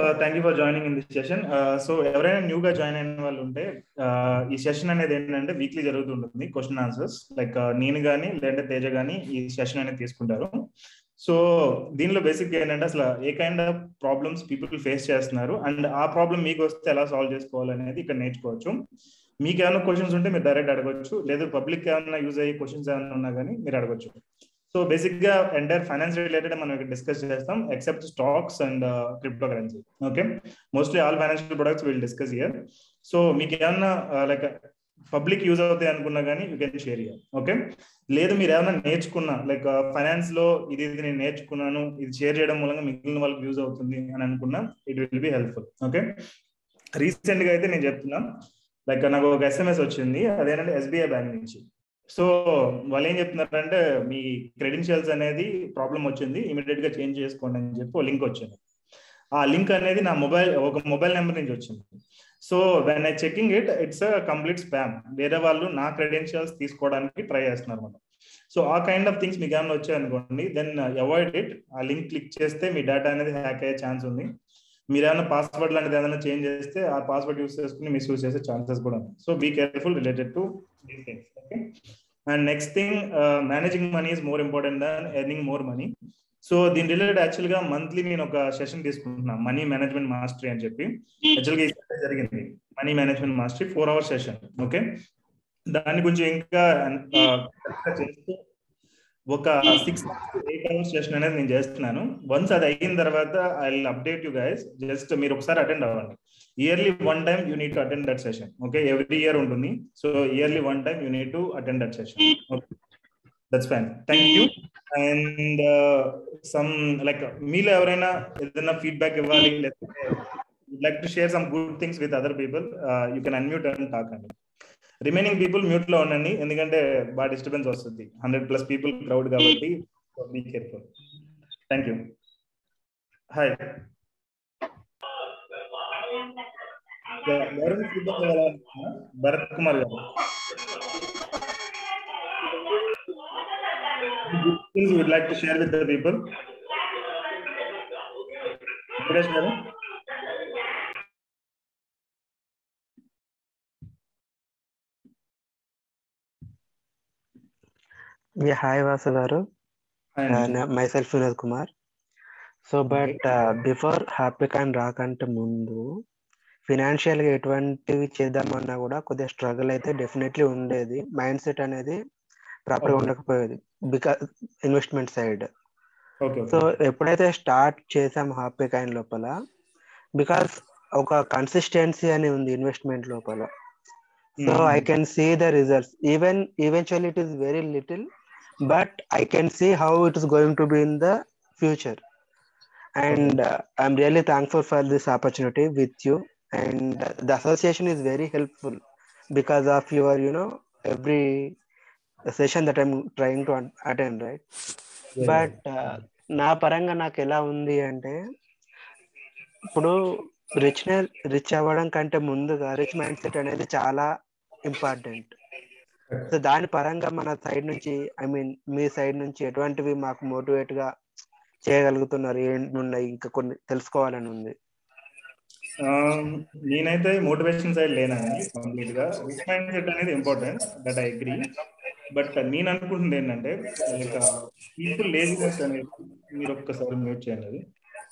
Thank you for joining in this session so ఎవరైనా న్యూగా join అయిన వాళ్ళు ఉంటే uh, ఈ సెషన్ అనేది ఏంటంటే వీక్లీ జరుగుతుంటుంది క్వశ్చన్ ఆన్సర్స్ లైక్ నేను కానీ లేదంటే తేజ కానీ ఈ సెషన్ అనేది తీసుకుంటారు సో దీనిలో బేసిక్ ఏంటంటే అసలు ఏ kind of problems people face చేస్తున్నారు అండ్ ఆ ప్రాబ్లమ్ మీకు వస్తే ఎలా సాల్వ్ చేసుకోవాలనేది ఇక్కడ నేర్చుకోవచ్చు మీకు ఏమైనా క్వశ్చన్స్ ఉంటే మీరు డైరెక్ట్ అడగవచ్చు లేదు పబ్లిక్ ఏమైనా యూజ్ అయ్యే క్వశ్చన్స్ ఏమైనా ఉన్నా కానీ మీరు అడగచ్చు సో బేసిక్ గా ఎంటైర్ ఫైనాన్స్ రిలేటెడ్ మనం ఇక్కడ డిస్కస్ చేస్తాం except stocks and crypto currency okay mostly all financial products will discuss here so మీకు ఏమన్నా లైక్ పబ్లిక్ యూజ్ అవుతాయి అనుకున్నా కానీ you can share here okay లేదు మీరు ఏమైనా నేర్చుకున్నా లైక్ ఫైనాన్స్ లో ఇది ఇది నేను నేర్చుకున్నాను ఇది షేర్ చేయడం మూలంగా మిగిలిన వాళ్ళకి యూజ్ అవుతుంది అని అనుకున్నా it will be helpful okay recent గా అయితే నేను చెప్తున్నా లైక్ నాకు ఒక ఎస్ఎంఎస్ వచ్చింది అదేంటంటే ఎస్బీఐ బ్యాంక్ నుంచి సో వాళ్ళు ఏం చెప్తున్నారంటే మీ క్రెడెన్షియల్స్ అనేది ప్రాబ్లం వచ్చింది ఇమీడియట్ గా చేంజ్ చేసుకోండి అని చెప్పి ఒక లింక్ వచ్చింది ఆ లింక్ అనేది నా మొబైల్ ఒక మొబైల్ నెంబర్ నుంచి వచ్చింది so when I checking it it's complete spam వేరే వాళ్ళు నా క్రెడెన్షియల్స్ తీసుకోవడానికి ట్రై చేస్తున్నారు మనం సో ఆ కైండ్ ఆఫ్ థింగ్స్ మీకు ఏమైనా వచ్చాయనుకోండి దెన్ అవాయిడ్ ఇట్ ఆ లింక్ క్లిక్ చేస్తే మీ డేటా అనేది హ్యాక్ అయ్యే ఛాన్స్ ఉంది మీరు ఏమైనా పాస్వర్డ్ లాంటిది ఏదైనా చేంజ్ చేస్తే ఆ పాస్వర్డ్ యూస్ చేసుకుని మిస్యూజ్ చేసే ఛాన్సెస్ కూడా ఉన్నాయి so be careful related to these things okay and next thing managing money is more important than earning more money so దీని రిలేటెడ్ యాక్చువల్ గా మంత్లీ నేను ఒక సెషన్ తీసుకుంటున్నాను మనీ మేనేజ్మెంట్ మాస్టరీ అని చెప్పి యాక్చువల్ గా ఈ జరిగింది money management mastery four hours session okay దాని గురించి ఇంకా చేస్తూ ఒక సిక్స్ ఎయిట్ అవర్స్ సెషన్ అనేది నేను చేస్తున్నాను వన్స్ అది అయిన తర్వాత I will update you guys just మీరు ఒకసారి అటెండ్ అవ్వండి yearly one time you need to attend that session okay every year ఉంటుంది so yearly one time you need to attend that session okay that's fine thank you and some like మీలో ఎవరైనా ఏదైనా feedback ఇవ్వాలి లేకపోతే like to share some good things with other people you can unmute and talk అండి remaining people mute లో ఉండండి ఎందుకంటే బాగా డిస్టర్బెన్స్ వస్తుంది హండ్రెడ్ ప్లస్ పీపుల్ క్రౌడ్ కాబట్టి be careful thank you hi ఎవరైనా ఫీడ్బ్యాక్ ఇవ్వాలనుకుంటున్నా భరత్ కుమార్ గారు good things you would like to share with the people? Suresh garu? Yeah, hi Vasu garu. Hi, Uh, Anand. na- myself Vinod Kumar. So but before happy coin రాకంటే ముందు financial గా ఎటువంటివి చేద్దామన్నా కూడా కొద్దిగా స్ట్రగుల్ అయితే డెఫినెట్లీ ఉండేది mind set అనేది ప్రాపర్ గా Okay. ఉండకపోయేది because investment side Okay, so okay. ఎప్పుడైతే స్టార్ట్ చేసాం హ్యాపీ కాయిన్ లోపల బికాస్ ఒక కన్సిస్టెన్సీ అని ఉంది ఇన్వెస్ట్మెంట్ లోపల so Mhm. I can see the results even eventually it is very little but I can see how it is going to be in the future and I'm really thankful for this opportunity with you and the association is very helpful because of your you know every session that I'm trying to attend right Yeah, but నా పరంగా నాకు ఎలా ఉంది అంటే ఇప్పుడు rich rich అవ్వడం కంటే ముందుగా రిచ్ మైండ్ సెట్ అనేది చాలా ఇంపార్టెంట్ సో దాని పరంగా మన సైడ్ నుంచి ఐ మీన్ మీ సైడ్ నుంచి ఎటువంటివి మాకు మోటివేట్ గా చేయగలుగుతున్నారు ఏంటి ఉన్నాయి ఇంకా కొన్ని తెలుసుకోవాలని ఉంది Um, నేనైతే మోటివేషన్ సైడ్ లేనండి కంప్లీట్ గా రిచ్ మైండ్ సెట్ అనేది important that I agree but నేను అనుకుంటుంది ఏంటంటే లైక్ పీపుల్ లేజినెస్ అనేది మీరు ఒక్కసారి మ్యూట్ చేయండి అది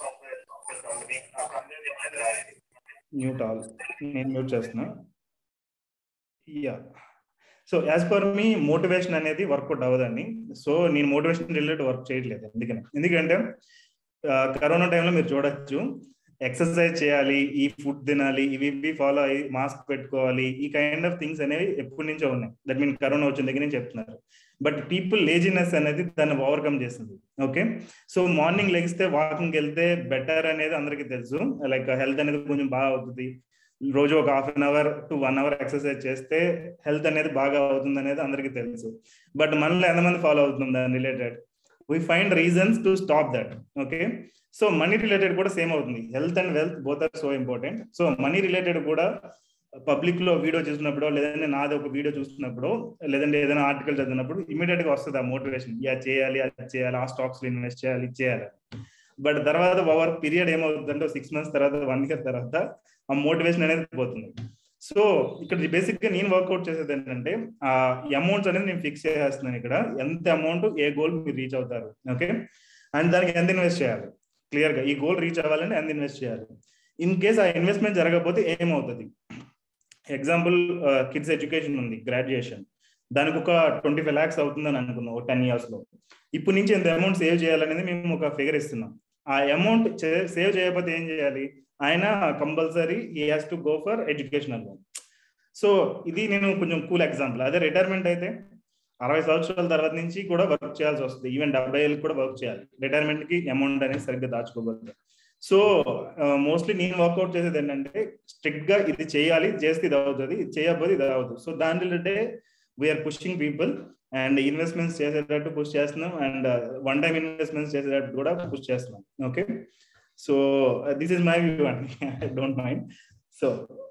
మ్యూట్ ఆల్ నేను మ్యూట్ చేస్తున్నా yeah so as per me motivation అనేది వర్కౌట్ అవ్వదండి సో నేను మోటివేషన్ రిలేటెడ్ వర్క్ చేయట్లేదు ఎందుకని ఎందుకంటే కరోనా టైంలో మీరు చూడొచ్చు ఎక్సర్సైజ్ చేయాలి ఈ ఫుడ్ తినాలి ఇవి ఇవి ఫాలో అయ్యి మాస్క్ పెట్టుకోవాలి ఈ కైండ్ ఆఫ్ థింగ్స్ అనేవి ఎప్పటి నుంచో ఉన్నాయి దట్ మీన్ కరోనా వచ్చిన దగ్గర నుంచి చెప్తున్నారు బట్ పీపుల్ లేజినెస్ అనేది దాన్ని ఓవర్కమ్ చేస్తుంది ఓకే సో మార్నింగ్ లెగిస్తే వాకింగ్ వెళ్తే బెటర్ అనేది అందరికీ తెలుసు లైక్ హెల్త్ అనేది కొంచెం బాగా అవుతుంది రోజు ఒక half an hour to one hour exercise చేస్తే హెల్త్ అనేది బాగా అవుతుంది అనేది అందరికీ తెలుసు బట్ మనలో ఎంతమంది ఫాలో అవుతుంది దాని related we find reasons to stop that okay so money related కూడా సేమ్ అవుతుంది health and wealth both are so important so money related కూడా పబ్లిక్ లో వీడియో చూసినప్పుడు లేదంటే నాది ఒక వీడియో చూస్తున్నప్పుడు లేదంటే ఏదైనా ఆర్టికల్ చదివినప్పుడు ఇమీడియట్ గా వస్తుంది ఆ మోటివేషన్ యా చేయాలి అది చేయాలి ఆ స్టాక్స్ లో ఇన్వెస్ట్ చేయాలి ఇది చేయాలి బట్ తర్వాత ఓవర్ పీరియడ్ ఏమవుతుందంటే సిక్స్ మంత్స్ తర్వాత వన్ ఇయర్ తర్వాత ఆ మోటివేషన్ అనేది పోతుంది సో ఇక్కడ బేసిక్ గా నేను వర్కౌట్ చేసేది ఏంటంటే ఆ అమౌంట్స్ అనేది నేను ఫిక్స్ చేసేస్తున్నాను ఇక్కడ ఎంత అమౌంట్ ఏ గోల్ మీరు రీచ్ అవుతారు ఓకే అండ్ దానికి ఎంత ఇన్వెస్ట్ చేయాలి క్లియర్ గా ఈ గోల్ రీచ్ అవ్వాలంటే ఎంత ఇన్వెస్ట్ చేయాలి ఇన్ కేస్ ఆ ఇన్వెస్ట్మెంట్ జరగకపోతే ఏమవుతుంది ఎగ్జాంపుల్ కిడ్స్ ఎడ్యుకేషన్ ఉంది గ్రాడ్యుయేషన్ దానికి ఒక ట్వంటీ ఫైవ్ ల్యాక్స్ అవుతుందని అనుకున్నాం ఒక టెన్ ఇయర్స్ లో ఇప్పుడు నుంచి ఎంత అమౌంట్ సేవ్ చేయాలనేది మేము ఒక ఫిగర్ ఇస్తున్నాం ఆ అమౌంట్ సేవ్ చేయకపోతే ఏం చేయాలి ఆయన compulsory he has to go for educational loan so ఇది నేను కొంచెం కూల్ ఎగ్జాంపుల్ అదే రిటైర్మెంట్ అయితే అరవై సంవత్సరాల తర్వాత నుంచి కూడా వర్క్ చేయాల్సి వస్తుంది ఈవెన్ డెబ్బై ఏళ్ళకి కూడా వర్క్ చేయాలి రిటైర్మెంట్ కి అమౌంట్ అనేది సరిగ్గా దాచుకోకూడదు సో మోస్ట్లీ నేను వర్కౌట్ చేసేది ఏంటంటే స్ట్రిక్ట్ గా ఇది చేయాలి చేస్తే ఇది అవుతుంది ఇది చేయకపోతే ఇది అవుతుంది సో దాని related we're pushing people and investments చేసేటట్టు పుష్ చేస్తున్నాం అండ్ వన్ టైం ఇన్వెస్ట్మెంట్స్ చేసేటట్టు కూడా పుష్ చేస్తున్నాం okay so this is my view అండి I don't mind so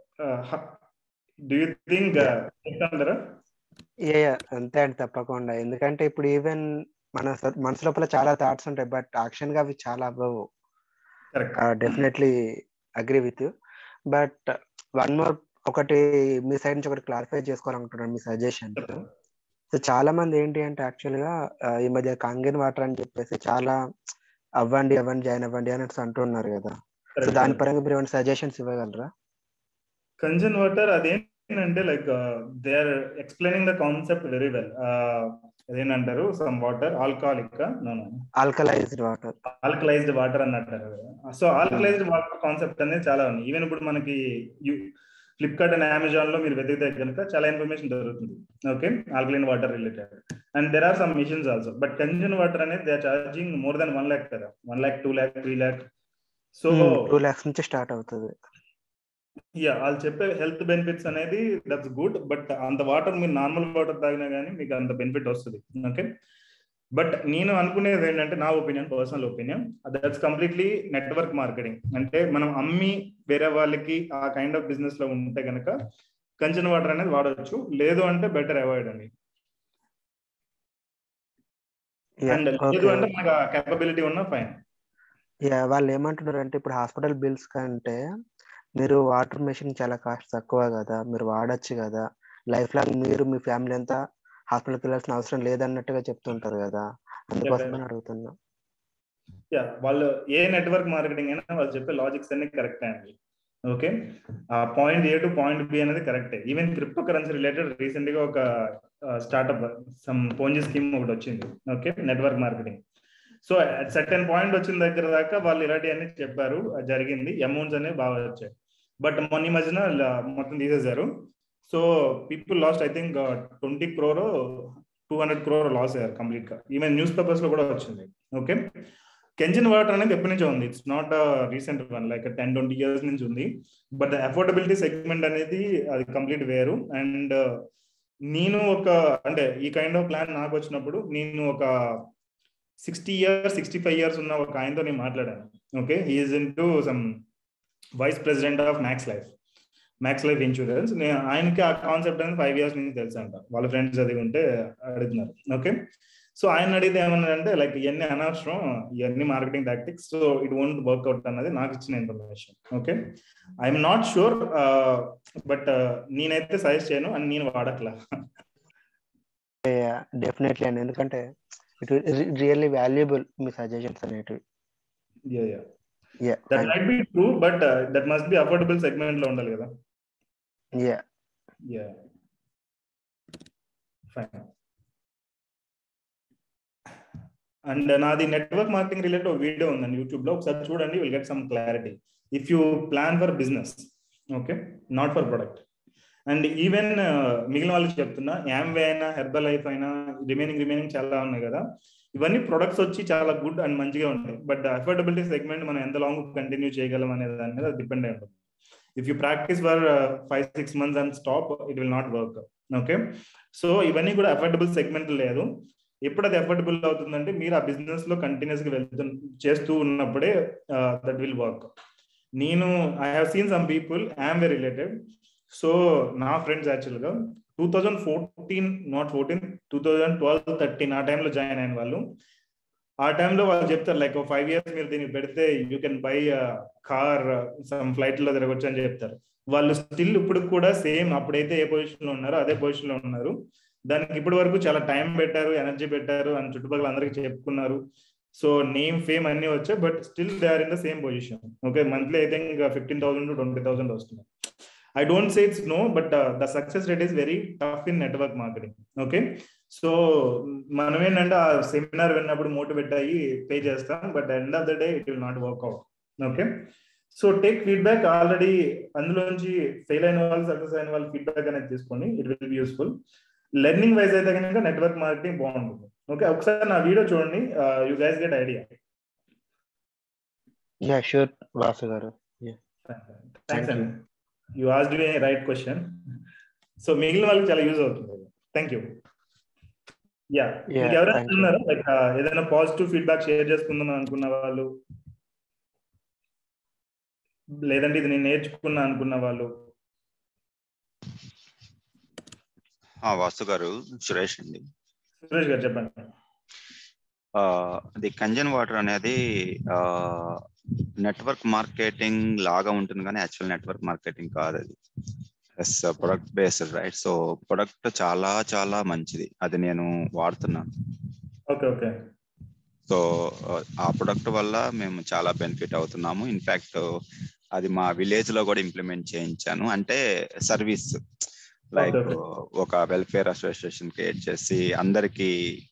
do you think అంటారా ఏ అంతే అండి తప్పకుండా ఎందుకంటే ఇప్పుడు ఈవెన్ మన మనసు లోపల చాలా థాట్స్ ఉంటాయి బట్ యాక్షన్ గా అవి చాలా అవ్వవు definitely agree with but one more ఒకటి మీ సైడ్ నుంచి ఒకటి క్లారిఫై చేసుకోవాలనుకుంటున్నాను మీ సజెషన్ సో చాలా మంది ఏంటి అంటే యాక్చువల్ గా ఈ మధ్య కంగన్ వాటర్ అని చెప్పేసి చాలా అవ్వండి అవ్వండి జాయిన్ అవ్వండి అని అంటున్నారు కదా సో దాని పరంగా మీరు ఏమైనా సజెషన్స్ ఇవ్వగలరా కంజన్ వాటర్ అదేంటంటే like they are explaining the concept very well అదేంటంటారు some water alcoholic alkalized water alkalized water అని అంటారు సో ఆల్కలైజ్డ్ వాటర్ కాన్సెప్ట్ అనేది చాలా ఉంది ఈవెన్ ఇప్పుడు మనకి ఫ్లిప్కార్ట్ అండ్ అమెజాన్ లో మీరు వెతికితే కనుక చాలా ఇన్ఫర్మేషన్ దొరుకుతుంది okay alkaline water related and there are some machines also but Kangen water అనేది they charging more than one lakh కదా one lakh two lakh three lakh so two lakhs నుంచి స్టార్ట్ అవుతుంది యా వాళ్ళు చెప్పే హెల్త్ బెనిఫిట్స్ అనేది దట్స్ గుడ్ బట్ అంత water మీరు normal water తాగినా కానీ మీకు అంత బెనిఫిట్ వస్తుంది ఓకే బట్ నేను అనుకునేది ఏంటంటే నా opinion personal opinion that's completely network marketing అంటే మనం అమ్మి వేరే వాళ్ళకి ఆ కైండ్ ఆఫ్ బిజినెస్ లో ఉంటే కనుక కంచెన్ వాటర్ అనేది వాడవచ్చు లేదు అంటే బెటర్ అవాయిడ్ అండి అండ్ లేదు అంటే మనకు కేపబిలిటీ ఉన్న ఫైన్ వాళ్ళు ఏమంటున్నారు అంటే ఇప్పుడు హాస్పిటల్ బిల్స్ కంటే మీరు వాటర్ మెషిన్ చాలా కాస్ట్ తక్కువ కదా మీరు వాడచ్చు కదా లైఫ్ లాంగ్ మీరు మీ ఫ్యామిలీ అంతా హాస్పిటల్కి వెళ్ళాల్సిన అవసరం లేదన్నట్టుగా చెప్తుంటారు కదా అందుకోసమని అడుగుతున్నా యా వాళ్ళు ఏ నెట్వర్క్ మార్కెటింగ్ అయినా వాళ్ళు చెప్పే లాజిక్స్ అన్ని కరెక్టే అండి ఓకే ఆ point a to point B అనేది కరెక్టే even crypto currency related recent గా ఒక స్టార్ట్అప్ సమ్ పోంజీ స్కీమ్ ఒకటి వచ్చింది okay network marketing so second point వచ్చిన దగ్గర దాకా వాళ్ళు ఇలాంటి అన్ని చెప్పారు జరిగింది అమౌంట్స్ అనేవి బాగా వచ్చాయి బట్ మొన్న మధ్యన మొత్తం తీసేశారు so people lost I think twenty crore two hundred crore loss అయ్యారు కంప్లీట్ గా ఈవెన్ న్యూస్ పేపర్స్ లో కూడా వచ్చింది ఓకే కెంజన్ వాటర్ అనేది ఎప్పటి నుంచో ఉంది it's not recent one like ten twenty years నుంచి ఉంది బట్ అఫోర్డబిలిటీ సెగ్మెంట్ అనేది అది కంప్లీట్ వేరు అండ్ నేను ఒక అంటే ఈ కైండ్ ఆఫ్ ప్లాన్ నాకు వచ్చినప్పుడు నేను ఒక sixty years sixty five years ఉన్న ఒక ఆయనతో నేను మాట్లాడాను okay he's in to some vice president of Max Life Max Life insurance నేను ఆయనకి ఆ కాన్సెప్ట్ అనేది ఫైవ్ ఇయర్స్ నుంచి తెలుసు అంట వాళ్ళ ఫ్రెండ్స్ అది ఉంటే అడుగుతున్నారు ఓకే సో ఆయన అడిగితే ఏమన్నాడంటే లైక్ ఇవన్నీ అనవసరం ఇవన్నీ marketing tactics so it won't workout అన్నది నాకు ఇచ్చిన information okay I'm not sure but నేనైతే సజెస్ట్ చేయను అని నేను వాడట్లా డెఫినెట్లీ అండి ఎందుకంటే ఇట్ రియల్లీ వాల్యుబుల్ మీ సజెషన్స్ అనేటివి that might be true but that must be affordable segment లో ఉండాలి కదా యా యా ఫైన్ అండ్ నాది నెట్వర్క్ మార్కెటింగ్ రిలేటెడ్ ఒక వీడియో ఉందండి యూట్యూబ్ లో ఒకసారి చూడండి will get some clarity if you plan for business okay not for product and even మిగిలిన వాళ్ళకి చెప్తున్నా యామ్వే అయినా హెర్బల్ లైఫ్ అయినా రిమైనింగ్ రిమైనింగ్ చాలా ఉన్నాయి కదా ఇవన్నీ ప్రొడక్ట్స్ వచ్చి చాలా గుడ్ అండ్ మంచిగా ఉంటాయి బట్ అఫోర్డబిలిటీ సెగ్మెంట్ మనం ఎంత లాంగ్ కంటిన్యూ చేయగలం అనే దాని మీద డిపెండ్ అయి ఉంటుంది if you practice for five six months and stop it will not work okay so ఇవన్నీ కూడా అఫోర్డబుల్ సెగ్మెంట్ లేదు ఎప్పుడు అది అఫోర్డబుల్ అవుతుందంటే మీరు ఆ బిజినెస్ లో కంటిన్యూస్ గా వెళ్తు చేస్తూ ఉన్నప్పుడే దట్ విల్ వర్క్ నేను I have seen some people I'm very related so నా ఫ్రెండ్స్ యాక్చువల్ గా two thousand fourteen not fourteen two thousand twelve thirteen ఆ టైంలో జాయిన్ అయిన వాళ్ళు ఆ టైంలో వాళ్ళు చెప్తారు లైక్ ఫైవ్ ఇయర్స్ మీరు దీన్ని పెడితే you can buy car some flight లో తిరగొచ్చు అని చెప్తారు వాళ్ళు స్టిల్ ఇప్పుడు కూడా సేమ్ అప్పుడైతే ఏ పొజిషన్ లో ఉన్నారో అదే పొజిషన్ లో ఉన్నారు దానికి ఇప్పటి వరకు చాలా టైం పెట్టారు ఎనర్జీ పెట్టారు అని చుట్టుపక్కల అందరికి చెప్పుకున్నారు సో నేమ్ ఫేమ్ అన్ని వచ్చాయి but still they are in the same position okay monthly అయితే ఇంకా fifteen thousand to twenty thousand వస్తుంది I don't say it's no but the success rate is very tough in network marketing okay so మనం ఏంటంటే ఆ seminar విన్నప్పుడు motivate అయ్యి pay చేస్తాం but end of the day it will not work out okay so take feedback already అందులోంచి fail అయిన వాళ్ళు success అయిన వాళ్ళు ఫీడ్బ్యాక్ అనేది తీసుకోండి it will be useful learning wise అయితే కనుక నెట్వర్క్ మార్కెటింగ్ బాగుంటుంది ఓకే ఒకసారి నా వీడియో చూడండి you guys get idea yeah sure Vasu గారు థ్యాంక్స్ అండి you as do right question so మిగిలిన వాళ్ళకి చాలా యూజ్ అవుతుంది థ్యాంక్ యూ యా ఎవరైనా ఉన్నారా లైక్ ఏదైనా పాజిటివ్ ఫీడ్బ్యాక్ షేర్ చేసుకుందాం అనుకున్న వాళ్ళు లేదంటే ఇది నేను నేర్చుకున్నా అనుకున్న వాళ్ళు వాస్తు గారు సురేష్ అండి సురేష్ గారు చెప్పండి అది కంజన్ వాటర్ అనేది నెట్వర్క్ మార్కెటింగ్ లాగా ఉంటుంది కానీ యాక్చువల్ నెట్వర్క్ మార్కెటింగ్ కాదు అది is product based right so product చాలా చాలా మంచిది అది నేను వాడుతున్నాను ఓకే ఓకే సో ఆ ప్రొడక్ట్ వల్ల మేము చాలా బెనిఫిట్ అవుతున్నాము ఇన్ఫాక్ట్ అది మా విలేజ్ లో కూడా ఇంప్లిమెంట్ చేయించాను అంటే సర్వీస్ లైక్ ఒక వెల్ఫేర్ అసోసియేషన్ క్రియేట్ చేసి అందరికి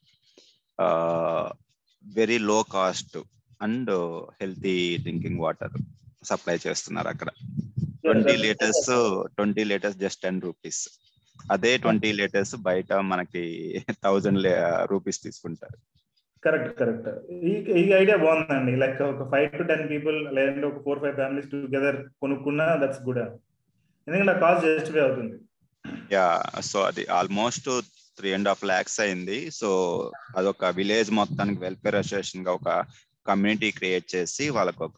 very low cost and healthy drinking water supply చేస్తున్నారు అక్కడ twenty litres twenty litres just ten rupees అదే ట్వంటీ లీటర్స్ బయట మనకి థౌజండ్ రూపీస్ తీసుకుంటారు కరెక్ట్ కరెక్ట్ ఈ ఈ ఐడియా బాగుందండి లైక్ ఒక ఫైవ్ టు టెన్ పీపుల్ లేదంటే ఒక ఫోర్ ఫైవ్ ఫ్యామిలీస్ టుగెదర్ కొనుక్కున్నా దట్స్ గుడ్ ఎందుకంటే కాస్ట్ జస్టిఫై అవుతుంది యా సో అది almost three and half lakhs అయింది సో అదొక విలేజ్ మొత్తానికి వెల్ఫేర్ అసోసియేషన్ గా ఒక కమ్యూనిటీ క్రియేట్ చేసి వాళ్ళకు ఒక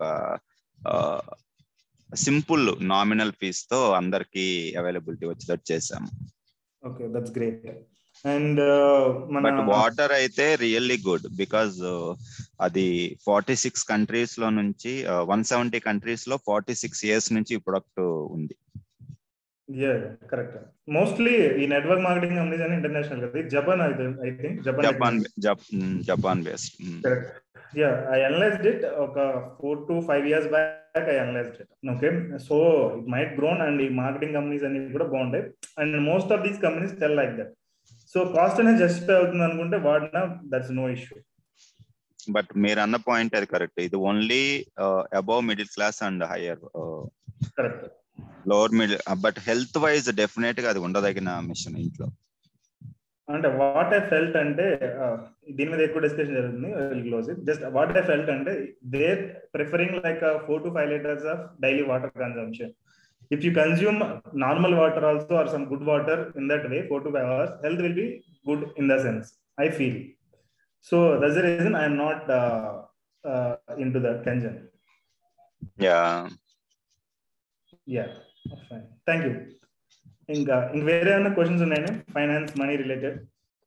సింపుల్ నామినల్ ఫీస్ తో అందరికి అవైలబిలిటీ వచ్చేటట్టు చేసాము okay that's great and but water అయితే రియల్లీ గుడ్ బికాజ్ అది ఫార్టీ సిక్స్ కంట్రీస్ లో నుంచి వన్ సెవెంటీ కంట్రీస్ లో ఫార్టీ సిక్స్ ఇయర్స్ నుంచి ఈ ప్రొడక్ట్ ఉంది కరెక్ట్ మోస్ట్లీ ఈ నెట్వర్క్ మార్కెటింగ్ కంపెనీస్ అని ఇంటర్నేషనల్ కదా Japan I think Japan Japan based correct yeah I analysed it ఒక four to five years back I analysed it okay so it might grown and ఈ marketing companies అన్ని కూడా బాగుంటాయి and most of these companies tell like that so cost అనేది justify అవుతుంది అనుకుంటే వాడినా that's no issue but మీరు అన్న పాయింట్ అది కరెక్ట్ ఇది only above middle class and higher correct lower middle but health wise definite గా అది ఉండదగిన మిషన్ ఇంట్లో అంటే వాట్ ఐ ఫెల్ట్ అంటే దీని మీద ఎక్కువ డిస్కషన్ జరుగుతుంది close just what I felt అంటే they preferring like four to five litres of daily water consumption if you consume normal water also or some good water in that way four to five hours health will be good in the sense i feel so that's the reason i am not uh, uh, into the kanjan yeah yeah fine thank you ఇంకా ఇంక వేరే ఏమైనా questions ఉన్నాయండి finance money related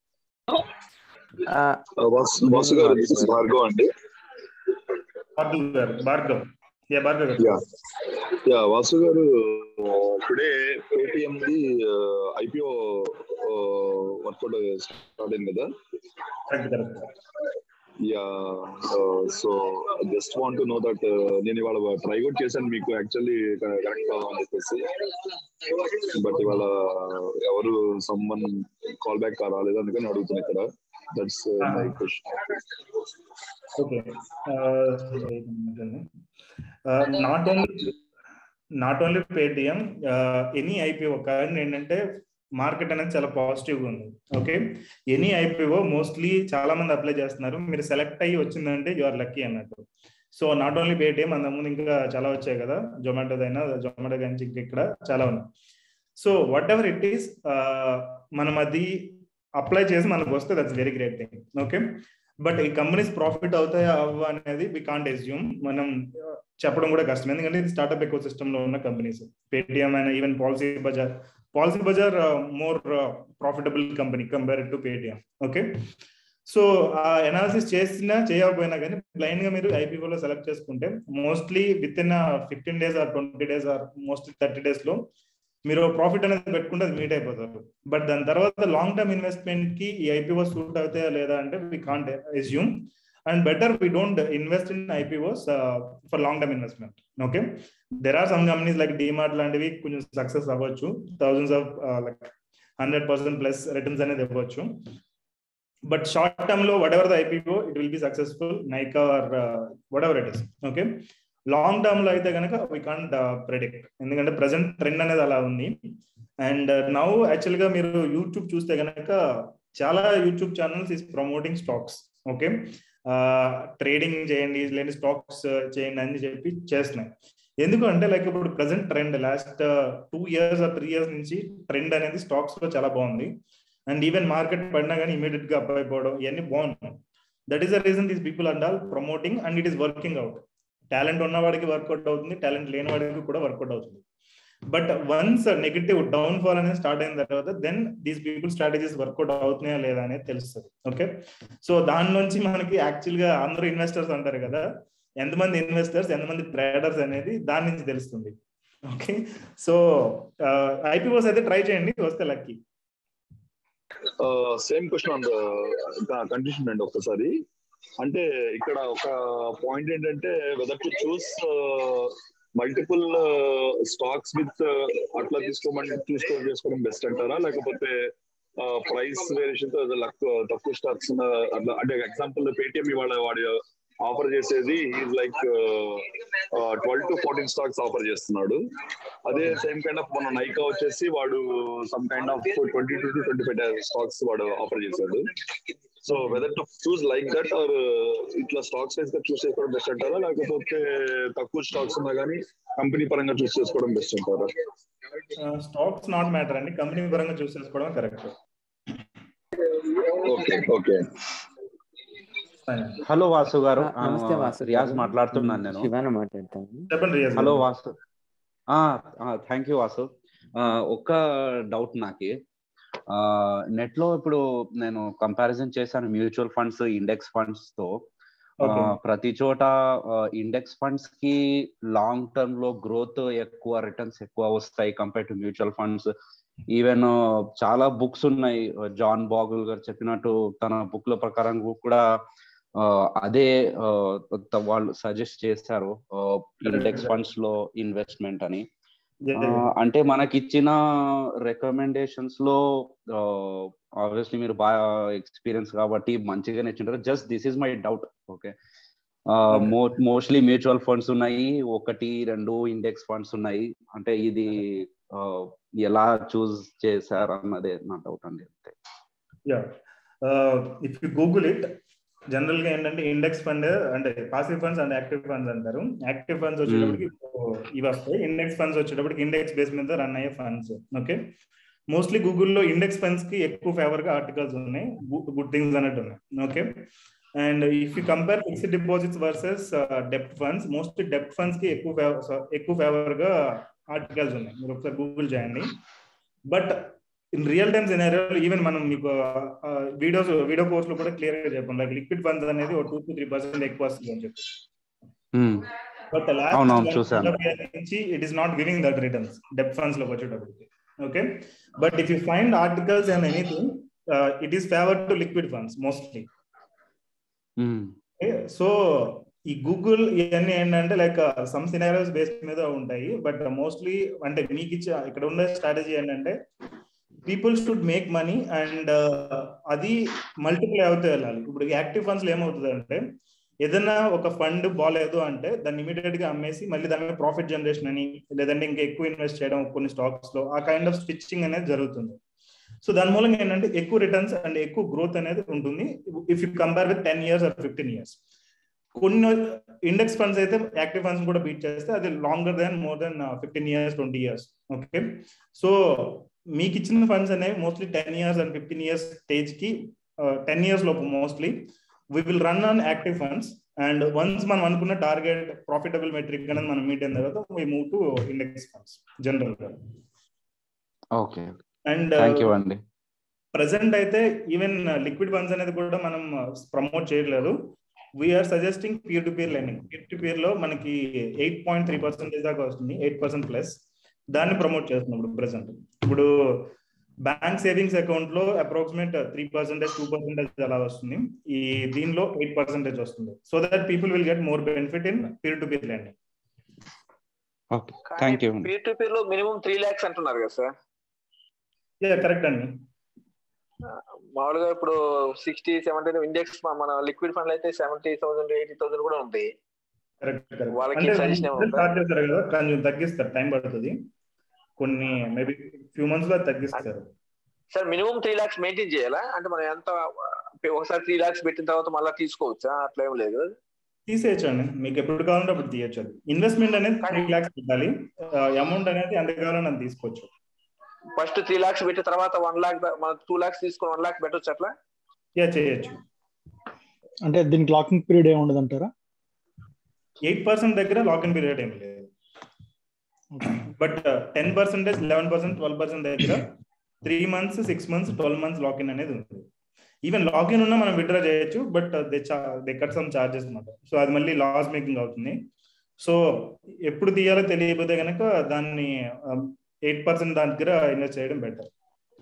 Vasu గారు భార్గవ్ అండి భార్గవ్ గారు Bhargav yeah Bhargav గారు yeah yeah Vasu గారు today Paytm the IPO workout start అయింది కదా correct correct yeah so just want know that నేను ఇవాళ ట్రై కూడా చేశాను మీకు యాక్చువల్లీ కరెక్ట్ కావాలని చెప్పేసి బట్ ఇవాళ ఎవరు సమ్మన్ కాల్ బ్యాక్ రాలేదు అందుకని అడుగుతున్నా ఇక్కడ that's my question okay not only not only Paytm any IPO కారణం ఏంటంటే మార్కెట్ అనేది చాలా పాజిటివ్ ఉంది ఓకే ఎనీ ఐపీఓ మోస్ట్లీ చాలా మంది అప్లై చేస్తున్నారు మీరు సెలెక్ట్ అయ్యి వచ్చిందంటే యు ఆర్ లక్కీ అన్నట్టు సో నాట్ ఓన్లీ పేటిఎం అంతకుముందు ఇంకా చాలా వచ్చాయి కదా జొమాటోదైనా జొమాటో కానీ ఇక్కడ చాలా ఉన్నాయి so whatever it is మనం అది అప్లై చేసి మనకు వస్తే that's very great thing okay but ఈ కంపెనీస్ ప్రాఫిట్ అవుతాయా అవ్వ అనేది వి కాంట్ ఎస్యూమ్ మనం చెప్పడం కూడా కష్టం ఎందుకంటే ఇది స్టార్ట్అప్ ఎకో సిస్టమ్ లో ఉన్న కంపెనీస్ పేటిఎం అయినా even PolicyBazaar PolicyBazaar more profitable company compare to Paytm okay so uh analysis చేసినా చేయకపోయినా కానీ బ్లైండ్ గా మీరు ఐపీఓలో సెలెక్ట్ చేసుకుంటే mostly within fifteen days or twenty days or mostly thirty days లో మీరు ప్రాఫిట్ అనేది పెట్టుకుంటే అది మీట్ అయిపోతారు బట్ దాని తర్వాత లాంగ్ టర్మ్ ఇన్వెస్ట్మెంట్ కి ఈ ఐపీఓ సూట్ అవుతాయా లేదా అంటే we can't assume and better we don't invest in IPOs for long term investment okay there are some companies like DMart లాంటివి కొంచెం సక్సెస్ అవ్వచ్చు thousands of like hundred percent plus returns అనేది ఇవ్వచ్చు బట్ షార్ట్ టర్మ్ లో whatever the IPO it will be successful Nykaa or whatever it is okay long term లో అయితే కనుక we can't predict ఎందుకంటే ప్రజెంట్ ట్రెండ్ అనేది అలా ఉంది అండ్ నౌ యాక్చువల్ గా మీరు యూట్యూబ్ చూస్తే కనుక చాలా YouTube channels is promoting stocks okay trading చేయండి లేని స్టాక్స్ చేయండి అని చెప్పి చేస్తున్నాయి ఎందుకంటే లైక్ ఇప్పుడు present trend last two years or three years నుంచి ట్రెండ్ అనేది స్టాక్స్ లో చాలా బాగుంది అండ్ ఈవెన్ మార్కెట్ పడినా కానీ ఇమీడియట్ గా అప్ అయిపోవడం ఇవన్నీ బాగున్నాయి that is the reason these people and all promoting and it is working out talent ఉన్న వాడికి వర్కౌట్ అవుతుంది టాలెంట్ లేని వాడికి కూడా వర్కౌట్ అవుతుంది but once negative downfall అనేది స్టార్ట్ అయిన తర్వాత then these people strategies work out అవుతున్నాయా లేదా అనేది తెలుస్తుంది ఓకే సో దాని నుంచి మనకి యాక్చువల్ గా అందరూ ఇన్వెస్టర్స్ అంటారు కదా ఎంతమంది ఇన్వెస్టర్స్ ఎంతమంది ట్రేడర్స్ అనేది దాని నుంచి తెలుస్తుంది ఓకే సో ఐపీఓస్ అయితే ట్రై చేయండి వస్తే lucky same question on condition అండి ఒక్కసారి అంటే ఇక్కడ ఒక పాయింట్ ఏంటంటే whether to choose multiple stocks with అట్లా తీసుకోమని చూసుకో చేసుకోవడం బెస్ట్ అంటారా లేకపోతే ప్రైస్ వేరియేషన్ తో తక్కువ స్టాక్స్ అట్లా అంటే ఎగ్జాంపుల్ పేటిఎం ఇవాళ వాడి ఆఫర్ చేసేది is like twelve to fourteen stocks offer చేస్తున్నాడు అదే సేమ్ కైండ్ ఆఫ్ మన నైకా వచ్చేసి వాడు some kind of twenty two to twenty five stocks వాడు ఆఫర్ చేశాడు so whether to choose like that or ఇట్లా స్టాక్స్ వైజ్ గా చూస్ చేసుకోవడం బెస్ట్ అంటారా లేకపోతే తక్కువ స్టాక్స్ ఉన్నా కానీ కంపెనీ పరంగా చూస్ చేసుకోవడం బెస్ట్ అంటారా స్టాక్స్ నాట్ మ్యాటర్ అండి కంపెనీ పరంగా చూస్ చేసుకోవడం correct okay okay hello Vasu గారు ఆ, నమస్తే వాసు రియాజ్ గారు. మాట్లాడుతున్నాను నేను శివాన మాట్లాడతాను చెప్పండి Riyaz hello Vasu thank you Vasu ఆ, ఒక్క డౌట్ నాకి నెట్ లో ఇప్పుడు నేను కంపారిజన్ చేశాను మ్యూచువల్ ఫండ్స్ ఇండెక్స్ ఫండ్స్ తో ఆ, Okay. ప్రతి చోట ఇండెక్స్ ఫండ్స్ కి లాంగ్ టర్మ్ లో గ్రోత్ ఎక్కువ రిటర్న్స్ ఎక్కువ వస్తాయి compare to mutual funds even చాలా బుక్స్ ఉన్నాయి జాన్ బాగుల్ గారు చెప్పినట్టు తన బుక్ లో ప్రకారం కూడా ఆ, అదే ఆ, త- వాళ్ళు సజెస్ట్ చేశారు ఇండెక్స్ ఫండ్స్ లో ఇన్వెస్ట్మెంట్ అని ఆ, అంటే మనకి ఇచ్చిన రికమెండేషన్స్ లో ఆబ్వియస్లీ మీరు బాగా ఎక్స్పీరియన్స్ కాబట్టి మంచిగానే ఇచ్చింటారు just this is my doubt okay mostly mutual funds ఉన్నాయి ఒకటి రెండు ఇండెక్స్ ఫండ్స్ ఉన్నాయి అంటే ఇది ఆ, ఎలా చూస్ చేశారు అన్నదే నా డౌట్ అండి అంతే yeah if you Google it general గా ఏంటంటే ఇండెక్స్ ఫండ్ అంటే passive funds and active funds అంటారు యాక్టివ్ ఫండ్స్ వచ్చేటప్పటికి ఇవి వస్తాయి ఇండెక్స్ ఫండ్స్ వచ్చేటప్పటికి ఇండెక్స్ బేస్ మీద రన్ అయ్యే ఫండ్స్ ఓకే మోస్ట్లీ గూగుల్లో ఇండెక్స్ ఫండ్స్ కి ఎక్కువ ఫేవర్ గా ఆర్టికల్స్ ఉన్నాయి గుడ్ థింగ్స్ అన్నట్టు ఉన్నాయి okay and if you compare fixed deposits versus డెప్ట్ funds mostly డెప్ట్ funds కి ఎక్కువ ఫేవర్ ఎక్కువ ఫేవర్ గా ఆర్టికల్స్ ఉన్నాయి మీరు ఒకసారి గూగుల్ చేయండి but in real time scenario even మనం మీకు వీడియోస్ వీడియో కోర్స్ లో కూడా క్లియర్ గా చెప్పాం లైక్ లిక్విడ్ ఫండ్స్ అనేది ఒక టూ టు త్రీ పర్సెంట్ ఎక్కువ వస్తుంది అని చెప్పి బట్ అవునవును, చూశాను. నుంచి it is not giving that returns debt funds లోకి వచ్చేటప్పటికి okay but if you find articles and anything it is favour to liquid funds mostly so ఈ గూగుల్ ఇవన్నీ ఏంటంటే లైక్ సమ్ సినారియోస్ బేస్ మీద ఉంటాయి బట్ మోస్ట్లీ అంటే మీకు ఇచ్చే ఇక్కడ ఉన్న స్ట్రాటజీ ఏంటంటే people should make money and అది మల్టిపుల్ అవుతూ వెళ్ళాలి ఇప్పుడు యాక్టివ్ ఫండ్స్ లో ఏమవుతుంది అంటే ఏదైనా ఒక ఫండ్ బాగాలేదు అంటే దాన్ని ఇమీడియట్ గా అమ్మేసి మళ్ళీ దాని మీద ప్రాఫిట్ జనరేషన్ అని లేదంటే ఇంకా ఎక్కువ ఇన్వెస్ట్ చేయడం కొన్ని స్టాక్స్ లో ఆ కైండ్ ఆఫ్ స్విచ్చింగ్ అనేది జరుగుతుంది సో దాని మూలంగా ఏంటంటే ఎక్కువ రిటర్న్స్ అండ్ ఎక్కువ గ్రోత్ అనేది ఉంటుంది if you compare with ten years or fifteen years కొన్ని ఇండెక్స్ ఫండ్స్ అయితే యాక్టివ్ ఫండ్స్ కూడా బీట్ చేస్తే అది longer than more than fifteen years twenty years okay so మీకు ఇచ్చిన ఫండ్స్ అనేవి mostly ten years and fifteen years stage కి ten years లోపు mostly we will run on active funds and once మనం అనుకున్న టార్గెట్ ప్రాఫిటబుల్ మెట్రిక్ అనేది మనం meet అయిన తర్వాత we move to index funds general గా ఓకే అండ్ థ్యాంక్ యూ అండి ప్రజెంట్ అయితే ఈవెన్ లిక్విడ్ ఫండ్స్ అనేది కూడా మనం ప్రమోట్ చేయట్లేదు we're suggesting peer to peer lending peer to peer లో మనకి ఎయిట్ పాయింట్ త్రీ పర్సెంటేజ్ దాకా వస్తుంది ఎయిట్ పర్సెంట్ ప్లస్ దాన్ని ప్రమోట్ చేస్తున్నాం ఇప్పుడు ప్రెసెంట్ ఇప్పుడు బ్యాంక్ సేవింగ్స్ అకౌంట్ లో approximate three percentage two percentage అలా వస్తుంది ఈ దీనిలో ఎయిట్ పర్సెంటేజ్ వస్తుంది so that people will get more benefit in peer to peer lending okay thank you peer to peer లో మినిమం త్రీ లాక్స్ అంటున్నారు కదా సార్ కరెక్ట్ అండి మామూలుగా ఇప్పుడు సిక్స్టీ సెవెంటీ ఇండెక్స్ మన లిక్విడ్ ఫండ్ అయితే సెవెంటీ థౌసండ్ ఎయిటీ థౌసండ్ కూడా ఉంటాయి కరెక్ట్ కరెక్ట్ వాళ్ళకి అంటే suggestion ఏమైనా ఉందా? స్టార్ట్ చేస్తారు కదా కొంచెం తగ్గిస్తారు టైం పడుతుంది కొన్ని మేబీ ఫ్యూ మంత్స్ లో తగ్గిస్తారు sir minimum three lakhs maintain చేయాలా అంటే మనం ఎంత ఒకసారి త్రీ లాక్స్ పెట్టిన తర్వాత మళ్ళీ తీసుకోవచ్చా అట్లా ఏం లేదు తీసేయచ్చండి మీకు ఎప్పుడు కావాలంటే అప్పుడు తీయచ్చు ఇన్వెస్ట్మెంట్ అనేది త్రీ లాక్స్ పెట్టాలి అమౌంట్ అనేది ఎంత కావాలని అంత తీసుకోవచ్చు ఫస్ట్ త్రీ లాక్స్ పెట్టిన తర్వాత వన్ లాక్ మన టూ లాక్స్ తీసుకుని వన్ లాక్ పెట్టొచ్చు అట్లా యా చేయొచ్చు అంటే దీనికి లాకింగ్ పీరియడ్ ఏమి ఉండదు అంటారా ఎయిట్ పర్సెంట్ దగ్గర లాక్ ఇన్ పీరియడ్ ఏం లేదు but ten percentage eleven percent twelve percent దగ్గర three months six months twelve months lock in అనేది ఉంది ఈవెన్ లాక్ ఇన్ ఉన్నా మనం విత్డ్రా చేయొచ్చు but they they cut some charges అనమాట సో అది మళ్ళీ లాస్ మేకింగ్ అవుతుంది సో ఎప్పుడు తీయాలో తెలియకపోతే కనుక దాన్ని ఎయిట్ పర్సెంట్ దాని దగ్గర ఇన్వెస్ట్ చేయడం బెటర్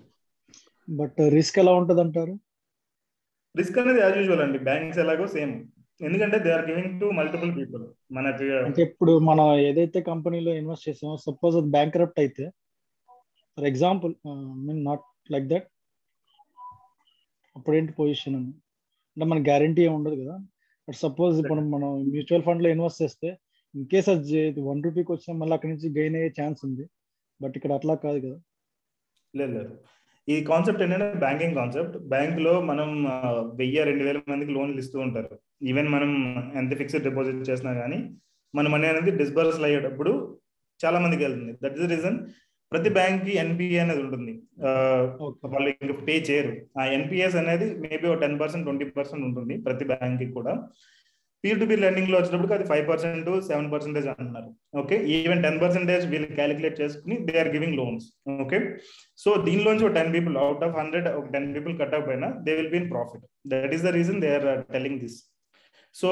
బట్ రిస్క్ ఎలా ఉంటది అంటారు రిస్క్ అనేది యాజ్ యూజువల్ అండి బ్యాంక్స్ ఎలాగో సేమ్ ఎందుకంటే they are giving to multiple people మనకి అంటే ఇప్పుడు మనం ఏదైతే కంపెనీలో ఇన్వెస్ట్ చేసామో సపోజ్ అది బ్యాంక్ కరప్ట్ అయితే for example mean not like that అప్పుడేంటి పొజిషన్ అని అంటే మన గ్యారంటీ ఏమి ఉండదు కదా బట్ సపోజ్ ఇప్పుడు మనం మ్యూచువల్ ఫండ్ లో ఇన్వెస్ట్ చేస్తే ఇన్ కేస్ అది వన్ రూపీకి వచ్చినా మళ్ళీ అక్కడి నుంచి గెయిన్ అయ్యే ఛాన్స్ ఉంది బట్ ఇక్కడ అట్లా కాదు కదా లేదు లేదు ఈ కాన్సెప్ట్ ఏంటంటే బ్యాంకింగ్ కాన్సెప్ట్ బ్యాంక్ లో మనం ఆ, వెయ్యి రెండు వేల మందికి లోన్లు ఇస్తూ ఉంటారు ఈవెన్ మనం ఎంత ఫిక్స్డ్ డిపాజిట్ చేసినా కానీ మన మనీ అనేది డిస్బర్సల్ అయ్యేటప్పుడు చాలా మందికి వెళ్తుంది దట్ ఇస్ రీజన్ ప్రతి బ్యాంక్ కి ఎన్పిఏ అనేది ఉంటుంది ఆ, ఓకే వాళ్ళు ఇంకా పే చేయరు ఆ ఎన్పిఎస్ అనేది మేబీ ఒక టెన్ పర్సెంట్ ట్వంటీ పర్సెంట్ ఉంటుంది ప్రతి బ్యాంక్ కి కూడా పీర్ టు పీర్ లెండింగ్ లో వచ్చేటప్పుడు అది ఫైవ్ పర్సెంట్ సెవెన్ పర్సెంటేజ్ అంటున్నారు ఓకే ఈవెన్ టెన్ పర్సెంటేజ్ వీళ్ళు క్యాలిక్యులేట్ చేసుకుని they are giving loans okay so దీనిలోంచి ఒక ten people out of hundred ఒక టెన్ పీపుల్ కట్ అయిపోయినా they will be in profit that is the reason they are telling this so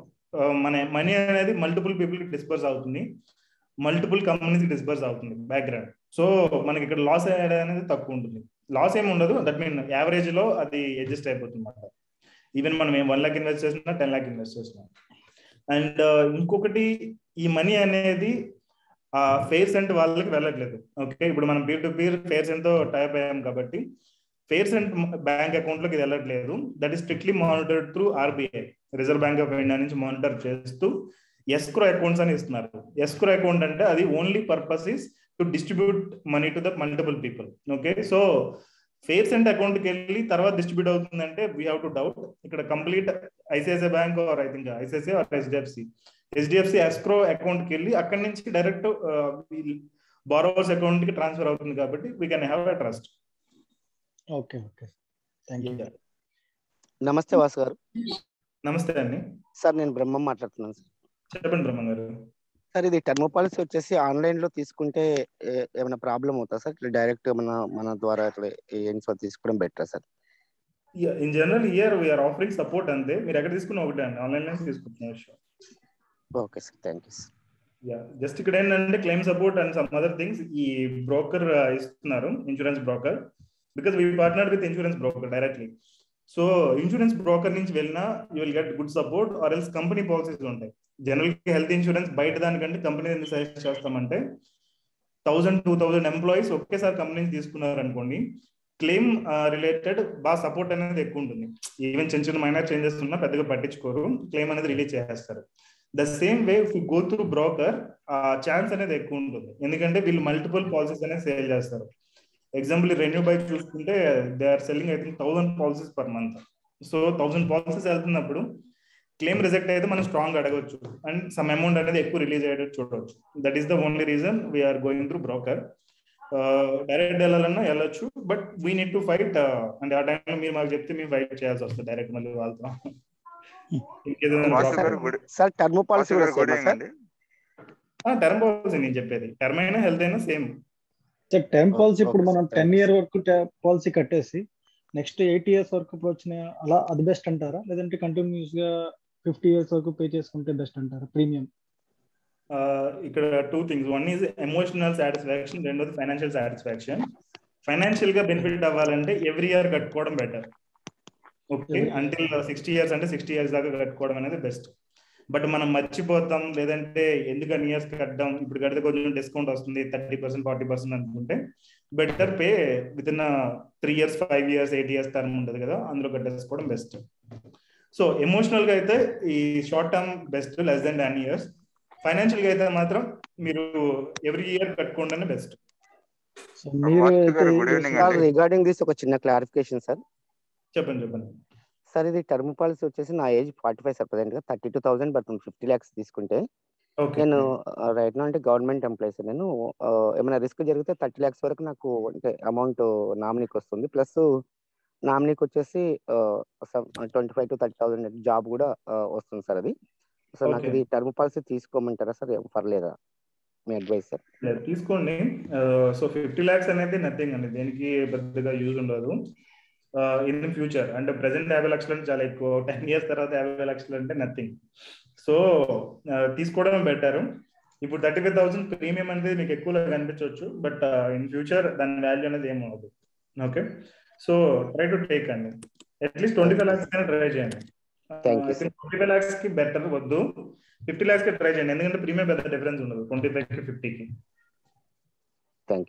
మన money అనేది multiple people disperse అవుతుంది multiple companies disperse అవుతుంది background so మనకి ఇక్కడ loss అనేది తక్కువ ఉంటుంది లాస్ ఏమి ఉండదు దట్ మీన్ యావరేజ్ లో అది అడ్జస్ట్ అయిపోతుంది అన్నమాట ఈవెన్ మనం వన్ లాక్ ఇన్వెస్ట్ చేసినా టెన్ లాక్ ఇన్వెస్ట్ చేసినా అండ్ ఇంకొకటి ఈ మనీ అనేది ఆ ఫేర్ సెంట్ వాళ్ళకి వెళ్ళట్లేదు ఓకే ఇప్పుడు మనం peer to peer Faircent తో టైప్ అయ్యాం కాబట్టి ఫేర్ సెంట్ బ్యాంక్ అకౌంట్ లోకి ఇది వెళ్ళట్లేదు that is strictly monitored through RBI Reserve Bank of India నుంచి మానిటర్ చేస్తూ ఎస్క్రో అకౌంట్స్ అని ఇస్తున్నారు ఎస్క్రో అకౌంట్ అంటే అది only purpose is to distribute money to the multiple people okay so Faircent account కి వెళ్ళి తర్వాత డిస్ట్రిబ్యూట్ అవుతుందంటే వీ హావ్ టు డౌట్ ఇక్కడ complete ICICI bank are I think ICICI or HDFC HDFC escrow account కి వెళ్ళి అక్కడి నుంచి direct borrowers account కి ట్రాన్స్ఫర్ అవుతుంది కాబట్టి we can have a trust okay okay thank you నమస్తే వాసు గారు నమస్తే అండి సార్ నేను బ్రహ్మం మాట్లాడుతున్నాను సార్ చెప్పండి బ్రహ్మ గారు సార్ ఇది టర్మ్ పాలసీ వచ్చేసి ఆన్లైన్ లో తీసుకుంటే ఏ- ఏమైనా ప్రాబ్లం అవుతా సార్ ఇట్లా డైరెక్ట్ మన మన ద్వారా ఇట్లా ఇన్ఫో తీసుకోవడం better sir in general year we're offering support అంతే మీరు ఎక్కడ తీసుకున్న ఒకటే అండి ఆన్లైన్ లో తీసుకుంటున్న విషయం okay sir thank you sir yeah just ఇక్కడ ఏంటంటే claim support and some other things ఈ బ్రోకర్ ఇస్తున్నారు insurance broker because we partner with insurance broker directly so insurance broker నుంచి వెళ్ళినా you will get good support or else company policies ఉంటాయి general health insurance బయట దానికంటే company ఎందుకు suggest చేస్తామంటే thousand two thousand employees ఒకేసారి company తీసుకున్నారు అనుకోండి క్లెయిమ్ రిలేటెడ్ బాగా సపోర్ట్ అనేది ఎక్కువ ఉంటుంది ఈవెన్ చిన్న చిన్న మైనర్ చేంజెస్ ఉన్నా పెద్దగా పట్టించుకోరు క్లెయిమ్ అనేది రిలీజ్ చేస్తారు the same way if go through broker uh chance అనేది ఎక్కువ ఉంటుంది ఎందుకంటే వీళ్ళు మల్టిపుల్ పాలసీస్ అనేది సేల్ చేస్తారు ఎగ్జాంపుల్ రెన్యూ బైక్ చూసుకుంటే they are selling I think thousand policies per month so thousand policies వెళ్తున్నప్పుడు క్లెయిమ్ రిజెక్ట్ అయితే మనం స్ట్రాంగ్ అడగవచ్చు అండ్ సమ్ అమౌంట్ అనేది ఎక్కువ రిలీజ్ అయ్యేటట్టు చూడవచ్చు that is the only reason we're going through broker direct వెళ్ళాలన్నా వెళ్ళొచ్చు but we need to fight అంటే ఆ టైంలో మీరు మాకు చెప్తే మేము ఫైట్ చేయాల్సి వస్తుంది డైరెక్ట్ మళ్ళీ వాళ్ళతో ఇంకేదైనా వాసు గారు good sir term policy Vasu కూడా గారు గుడ్ సేమా సార్ అండి టర్మ్ పాలసీ నేను చెప్పేది టర్మ్ అయినా హెల్త్ అయినా సేమ్ సార్ టర్మ్ పాలసీ ఇప్పుడు Okay, మనం sir. టెన్ ఇయర్ వరకు పాలసీ కట్టేసి నెక్స్ట్ ఎయిట్ ఇయర్స్ వరకు ఇప్పుడు వచ్చిన అలా అది బెస్ట్ అంటారా లేదంటే కంటిన్యూస్ గా ఫిఫ్టీ ఇయర్స్ వరకు పే చేసుకుంటే బెస్ట్ అంటారా ప్రీమియం ఇక్కడ two things one is emotional satisfaction రెండోది ఫైనాన్షియల్ సాటిస్ఫాక్షన్ ఫైనాన్షియల్ గా బెనిఫిట్ అవ్వాలంటే ఎవ్రీ ఇయర్ కట్టుకోవడం better okay until sixty years అంటే సిక్స్టీ ఇయర్స్ దాకా కట్టుకోవడం అనేది బెస్ట్ బట్ మనం మర్చిపోతాం లేదంటే ఎందుకని ఇయర్స్ కట్టడం ఇప్పుడు కడితే కొంచెం డిస్కౌంట్ వస్తుంది థర్టీ పర్సెంట్ ఫార్టీ పర్సెంట్ అనుకుంటే better pay with in three years five years eight years term ఉంటుంది కదా అందులో కట్టేసుకోవడం బెస్ట్ సో ఎమోషనల్ గా అయితే ఈ short term best less than ten years financial గా అయితే మాత్రం మీరు ఎవ్రీ ఇయర్ కట్టుకోవడం బెస్ట్ సో మీరు సార్ రిగార్డింగ్ దిస్ ఒక చిన్న క్లారిఫికేషన్ సార్ చెప్పండి చెప్పండి సార్ ఇది టర్మ్ పాలసీ వచ్చేసి నా age forty five sir present గా thirty two thousand but fifty lakhs తీసుకుంటే నేను రైట్ నా అంటే గవర్నమెంట్ ఎంప్లాయీస్ నేను ఏమైనా రిస్క్ జరిగితే థర్టీ ల్యాక్స్ వరకు నాకు అంటే అమౌంట్ నామినీకి వస్తుంది ప్లస్ నామినీకి వచ్చేసి twenty five to thirty thousand job కూడా వస్తుంది సార్ అది సో నాకు ఇది టర్మ్ పాలసీ తీసుకోమంటారా సార్ పర్లేదా మీ అడ్వైస్ సార్ తీసుకోండి సో ఫిఫ్టీ ల్యాక్స్ అనేది నథింగ్ అండి దేనికి పెద్దగా యూజ్ ఉండదు ఇన్ ఫ్యూచర్ అంటే ప్రెసెంట్ యాభై లక్షలు అంటే చాలా ఎక్కువ టెన్ ఇయర్స్ తర్వాత యాభై లక్షలు అంటే నథింగ్ సో తీసుకోవడం బెటర్ ఇప్పుడు థర్టీ ఫైవ్ థౌసండ్ ప్రీమియం అనేది మీకు ఎక్కువగా కనిపించవచ్చు బట్ ఇన్ ఫ్యూచర్ దాని వాల్యూ అనేది ఏమి ఉండదు okay so try to take అండి అట్లీస్ట్ ట్వంటీ ఫైవ్ ల్యాక్స్ కైనా ట్రై చేయండి ట్వంటీ ఫైవ్ ల్యాక్స్ కి బెటర్ వద్దు ఫిఫ్టీ ల్యాక్స్ కి ట్రై చేయండి ఎందుకంటే ప్రీమియం పెద్ద డిఫరెన్స్ ఉండదు ట్వంటీ ఫైవ్ కి ఫిఫ్టీకి థ్యాంక్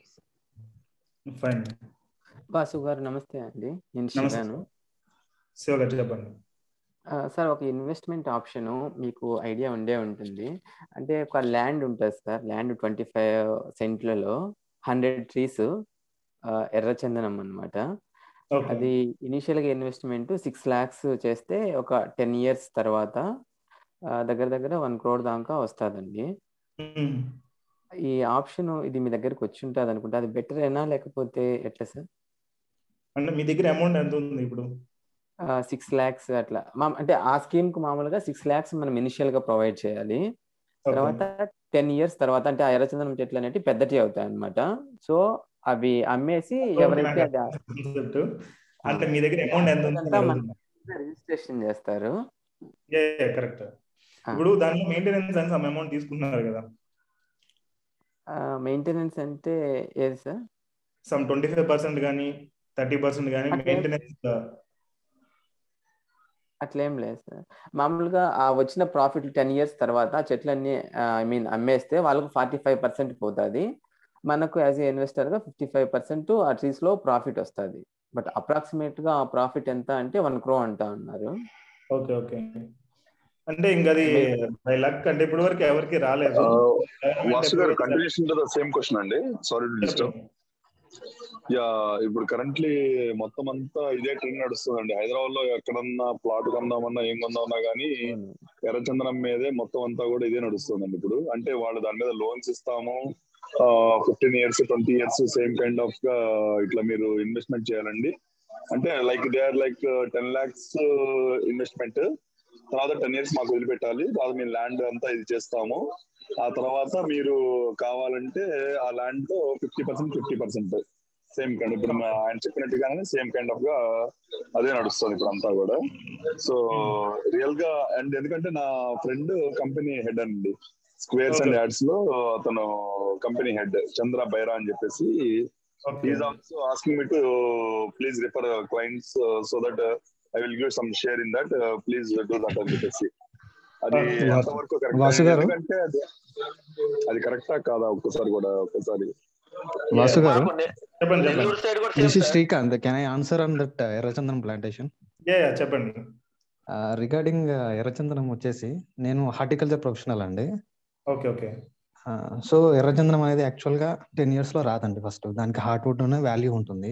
యూ ఫైన్ వాసు గారు నమస్తే అండి నేను శివాను శివ గారు చెప్పండి సార్ ఒక ఇన్వెస్ట్మెంట్ ఆప్షన్ మీకు ఐడియా ఉండే ఉంటుంది అంటే ఒక ల్యాండ్ ఉంటుంది సార్ ల్యాండ్ ట్వంటీ ఫైవ్ సెంట్లలో హండ్రెడ్ ట్రీస్ ఎర్రచందనం అనమాట అది ఇనిషియల్ గా ఇన్వెస్ట్మెంట్ సిక్స్ లాక్స్ చేస్తే ఒక టెన్ ఇయర్స్ తర్వాత దగ్గర దగ్గర వన్ క్రోడ్ దాకా వస్తుందండి ఈ ఆప్షన్ ఇది మీ దగ్గరకు వచ్చి ఉంటుంది అనుకుంటా అది బెటర్ అయినా లేకపోతే ఎట్లా సార్ అంటే మీ దగ్గర అమౌంట్ ఎంత ఉంది ఇప్పుడు సిక్స్ ల్యాక్స్ అట్లా మా అంటే ఆ స్కీమ్ కు మామూలుగా సిక్స్ ల్యాక్స్ మనం ఇనిషియల్ గా ప్రొవైడ్ చేయాలి తర్వాత టెన్ ఇయర్స్ తర్వాత అంటే ఆ ఎర్రచందనం చెట్లు అనేవి పెద్దటి అవుతాయి అనమాట సో అవి అమ్మేసి ఎవరైతే అంటే మీ దగ్గర అమౌంట్ ఎంత ఉంది రిజిస్ట్రేషన్ చేస్తారు కరెక్ట్ ఇప్పుడు దానిలో మెయింటెనెన్స్ అని సమ్ అమౌంట్ తీసుకుంటున్నారు కదా మెయింటెనెన్స్ అంటే ఏది sir some twenty five percent కానీ థర్టీ పర్సెంట్ కానీ మెయింటెనెన్స్ అట్లేం లేదు సార్ మామూలుగా ఆ వచ్చిన ప్రాఫిట్ టెన్ ఇయర్స్ తర్వాత చెట్లన్నీ ఐ మీన్ అమ్మేస్తే వాళ్ళకు ఫార్టీ ఫైవ్ పర్సెంట్ పోతుంది మనకు యాజ్ ఏ ఇన్వెస్టర్ గా ఫిఫ్టీ ఫైవ్ పర్సెంట్ ఆ ట్రీస్ లో ప్రాఫిట్ వస్తుంది బట్ అప్రాక్సిమేట్ గా ఆ ప్రాఫిట్ ఎంత అంటే వన్ క్రో అంటా ఉన్నారు ఓకే ఓకే అంటే ఇంకా అది బై లక్ అంటే ఇప్పటి వరకు ఎవరికి రాలేదు వాసు గారు continuation to the same question అండి సారీ టు డిస్టర్బ్ యా ఇప్పుడు కరెంట్లీ మొత్తం అంతా ఇదే ట్రెండ్ నడుస్తుందండి హైదరాబాద్ లో ఎక్కడన్నా ప్లాట్ కొందామన్నా ఏం కొందామన్నా కానీ ఎర్రచందనం మీదే మొత్తం అంతా కూడా ఇదే నడుస్తుందండి ఇప్పుడు అంటే వాళ్ళు దాని మీద లోన్స్ ఇస్తాము fifteen years twenty years same kind of గా ఇట్లా మీరు ఇన్వెస్ట్మెంట్ చేయాలండి అంటే like they are like ten lakhs investment తర్వాత టెన్ ఇయర్స్ మాకు వదిలిపెట్టాలి తర్వాత మేము ల్యాండ్ అంతా ఇది చేస్తాము ఆ తర్వాత మీరు కావాలంటే ఆ ల్యాండ్ తో fifty percent fifty percent same kind ఇప్పుడు ఆయన చెప్పినట్టుగానే సేమ్ కైండ్ ఆఫ్ గా అదే నడుస్తుంది ఇప్పుడు అంతా కూడా సో రియల్ గా అండ్ ఎందుకంటే నా ఫ్రెండ్ కంపెనీ హెడ్ అండి స్క్వేర్స్ అండ్ యాడ్స్ లో అతను కంపెనీ హెడ్ చంద్ర బైరా అని చెప్పేసి is also asking me to please refer clients so that I will give some share in that please do that అని చెప్పేసి అది ఎంతవరకు కరెక్ట్ ఎందుకంటే అది కరెక్టా కాదా ఒక్కసారి కూడా ఒక్కసారి వాసు గారు this is Srikanth can I answer on that ఎర్రచందనం ప్లాంటేషన్ చెప్పండి రిగార్డింగ్ ఎర్రచందనం వచ్చేసి నేను హార్టికల్చర్ ప్రొఫెషనల్ అండి ఓకే ఓకే సో ఎర్రచందనం అనేది యాక్చువల్ గా టెన్ ఇయర్స్ లో రాదండి ఫస్ట్ దానికి హార్ట్ వుడ్ అనే వాల్యూ ఉంటుంది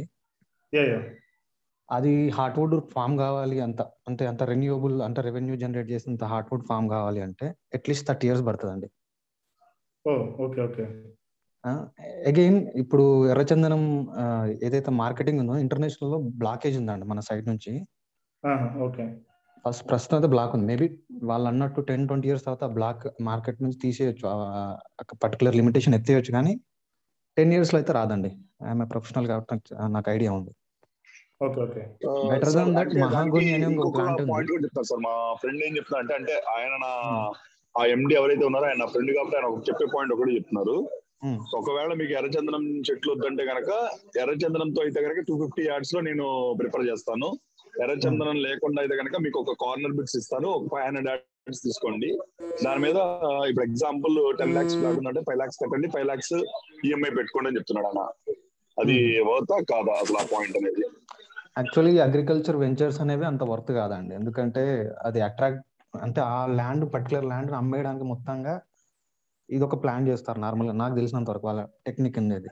అది హార్ట్ వుడ్ ఫామ్ కావాలి అంత అంటే అంత రెన్యూబుల్ అంటే రెవెన్యూ జనరేట్ చేసినంత హార్ట్ వుడ్ ఫామ్ కావాలి అంటే అట్లీస్ట్ థర్టీ ఇయర్స్ పడుతుందండి ఓకే ఓకే అగైన్ ఇప్పుడు ఎర్రచందనం ఏదైతే మార్కెటింగ్ ఉందో ఇంటర్నేషనల్ లో బ్లాకేజ్ ఉందండి మన సైడ్ నుంచి ఓకే ఫస్ట్ ప్రస్తుతం అయితే బ్లాక్ ఉంది మేబీ వాళ్ళు అన్నట్టు టెన్ ట్వంటీ ఇయర్స్ తర్వాత బ్లాక్ మార్కెట్ నుంచి తీసేయచ్చు పర్టికులర్ లిమిటేషన్ ఎత్తేయచ్చు కానీ టెన్ ఇయర్స్ లో అయితే రాదండి ఐఎమ్ ప్రొఫెషనల్ కాబట్టి నాకు ఐడియా ఉంది okay okay Better sir than that, అంటే దానికి మహాగుని అనే ఇంకో ఇంకొక plant ఉంది. పాయింట్ కూడా చెప్తాను సార్ మా ఫ్రెండ్ ఏం చెప్తున్నా అంటే అంటే ఆయన నా ఆ ఎండి ఎవరైతే ఉన్నారో ఆయన ఫ్రెండ్ కాబట్టి ఆయన ఒక చెప్పే పాయింట్ ఒకటి చెప్తున్నారు Hmm. ఒకవేళ మీకు ఎర్రచందనం చెట్లు వద్దంటే కనుక ఎర్రచందనంతో అయితే కనుక టూ ఫిఫ్టీ యార్డ్స్ లో నేను ప్రిఫర్ చేస్తాను ఎర్రచందనం లేకుండా అయితే కనుక మీకు ఒక కార్నర్ బిట్స్ ఇస్తాను ఒక ఫైవ్ హండ్రెడ్ యార్డ్స్ తీసుకోండి దాని మీద ఆ, ఇప్పుడు ఎగ్జాంపుల్ టెన్ లాక్స్ ఫ్లాట్ ఉందంటే ఫైవ్ లాక్స్ కట్టండి ఫైవ్ లాక్స్ ఈఎంఐ పెట్టుకోండి అని చెప్తున్నాడు అన్న అది వర్తా కాదా అసలు ఆ పాయింట్ అనేది యాక్చువల్లీ అగ్రికల్చర్ వెంచర్స్ అనేవి అంత వర్త్ కాదండి ఎందుకంటే అది అట్రాక్ట్ అంటే ఆ ల్యాండ్ పర్టికులర్ ల్యాండ్ అమ్మేయడానికి మొత్తంగా ఇది ఒక ప్లాన్ చేస్తారు నార్మల్ గా నాకు తెలిసినంత వరకు వాళ్ళ టెక్నిక్ అనేది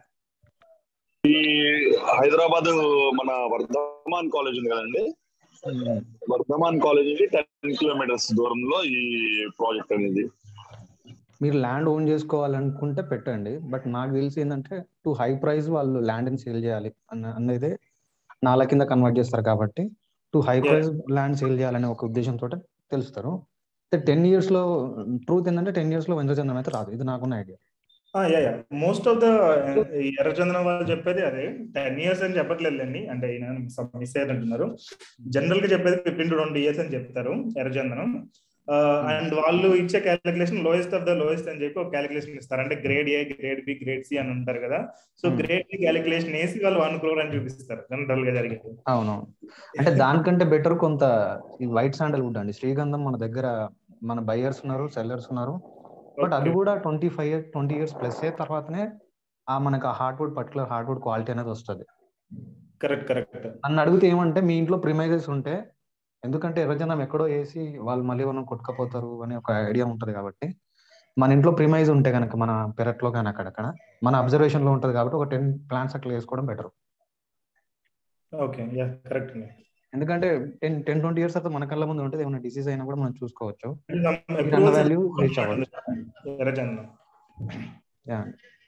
ఈ హైదరాబాద్ మన వర్ధమాన్ కాలేజ్ ఉంది కదండి వర్ధమాన్ కాలేజ్ నుంచి టెన్ కిలోమీటర్స్ దూరంలో ఈ ప్రాజెక్ట్ అనేది మీరు ల్యాండ్ ఓన్ చేసుకోవాలనుకుంటే పెట్టండి బట్ నాకు తెలిసి ఏంటంటే టు హై ప్రైస్ వాళ్ళు ల్యాండ్ ని సేల్ చేయాలి అన్న అనేది నాల కింద కన్వర్ట్ చేస్తారు కాబట్టి to high price land sale చేయాలనే ఒక ఉద్దేశంతో తెలుస్తారు టెన్ ఇయర్స్ లో ట్రూత్ ఏంటంటే టెన్ ఇయర్స్ లో వెంచర్ అయితే రాదు ఇది నాకున్న idea yeah yeah most of the ఎర్రచందనం వాళ్ళు చెప్పేది అదే టెన్ ఇయర్స్ అని చెప్పట్లేదండి అంటే ఈయన మిస్ అయ్యారంటున్నారు జనరల్ గా చెప్పేది ఫిఫ్టీన్ టు ట్వంటీ ఇయర్స్ అని చెప్తారు ఎర్రచందనం అండ్ వాళ్ళు ఇచ్చే calculation lowest of the lowest అని చెప్పి ఒక క్యాలిక్యులేషన్ ఇస్తారు అంటే grade A grade B grade C అని ఉంటారు కదా సో గ్రేడ్ బి క్యాలిక్యులేషన్ వేసి వాళ్ళు వన్ క్రోర్ అని చూపిస్తారు జనరల్ గా జరిగేది అవును అంటే దానికంటే బెటర్ కొంత ఈ వైట్ శాండల్ వుడ్ అండి శ్రీగంధం మన దగ్గర మన బయర్స్ ఉన్నారు సెల్లర్స్ ఉన్నారు బట్ అది కూడా twenty five twenty years plus తర్వాతనే ఆ మనకు ఆ హార్డ్వుడ్ పర్టికులర్ హార్డ్వుడ్ క్వాలిటీ అనేది వస్తుంది కరెక్ట్ కరెక్ట్ నన్ను అడిగితే ఏమంటే మీ ఇంట్లో ప్రిమైజెస్ ఉంటే ఎందుకంటే ఎర్రజనం ఎక్కడో వేసి వాళ్ళు మళ్ళీ మనం కొట్టుకపోతారు అనే ఒక ఐడియా ఉంటది కాబట్టి మన ఇంట్లో ప్రిమైజ్ ఉంటే కనుక మన పెరట్లో కానీ అక్కడక్కడ మన అబ్జర్వేషన్ లో ఉంటది కాబట్టి ఒక టెన్ ప్లాంట్స్ అట్లా వేసుకోవడం బెటర్ ఓకే యా కరెక్ట్ అండి ఎందుకంటే టెన్ టెన్ ట్వంటీ ఇయర్స్ తర్వాత మన కళ్ళ ముందు ఉంటుంది ఏమైనా డిసీజ్ అయినా కూడా మనం చూసుకోవచ్చు Approvals వాల్యూ రీచ్ అవ్వచ్చు ఎర్రచందనం యా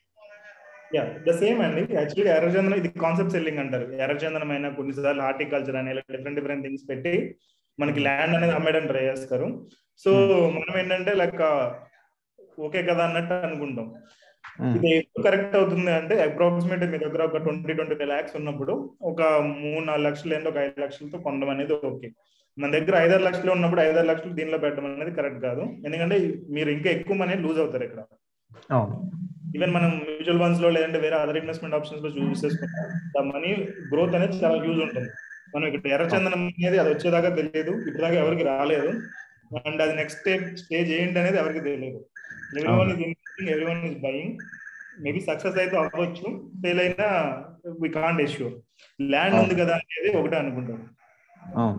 యా ద సేమ్ అండి యాక్చువల్గా ఎర్రచందనం ఇది కాన్సెప్ట్ సెల్లింగ్ అంటారు ఎర్రచందనం అయినా కొన్నిసార్లు హార్టికల్చర్ అని ఇలా డిఫరెంట్ డిఫరెంట్ థింగ్స్ పెట్టి మనకి ల్యాండ్ అనేది అమ్మేయడం ట్రై చేస్తారు సో మనం ఏంటంటే లైక్ ఓకే కదా అన్నట్టు అనుకుంటాం ఇది ఎప్పుడు కరెక్ట్ అవుతుంది అంటే అప్రాక్సిమేట్ మీ దగ్గర ఒక ట్వంటీ ట్వంటీ ఫైవ్ ల్యాక్స్ ఉన్నప్పుడు ఒక మూడు నాలుగు లక్షలు లేదా ఒక ఐదు లక్షలతో కొనడం అనేది ఓకే మన దగ్గర ఐదారు లక్షలు ఉన్నప్పుడు ఐదారు లక్షలు దీనిలో పెట్టడం అనేది కరెక్ట్ కాదు ఎందుకంటే మీరు ఇంకా ఎక్కువ మనీ లూజ్ అవుతారు ఇక్కడ అవును ఈవెన్ మనం మ్యూచువల్ ఫండ్స్ లో లేదంటే వేరే అదర్ ఇన్వెస్ట్మెంట్ ఆప్షన్స్ లో చూస్ చేసుకుంటాం మనీ గ్రోత్ అనేది చాలా యూజ్ ఉంటుంది మనం ఇక్కడ ఎర్రచందనం అనేది అది వచ్చేదాకా తెలియదు ఇప్పటిదాకా ఎవరికి రాలేదు అండ్ అది నెక్స్ట్ స్టేజ్ స్టేజ్ ఏంటి అనేది ఎవరికి తెలియదు everyone is investing everyone is buying maybe success అయితే అవ్వచ్చు ఫెయిల్ అయినా వి కాంట్ ఇష్యూ ల్యాండ్ ఉంది కదా అనేది ఒకటే అనుకుంటాం అవును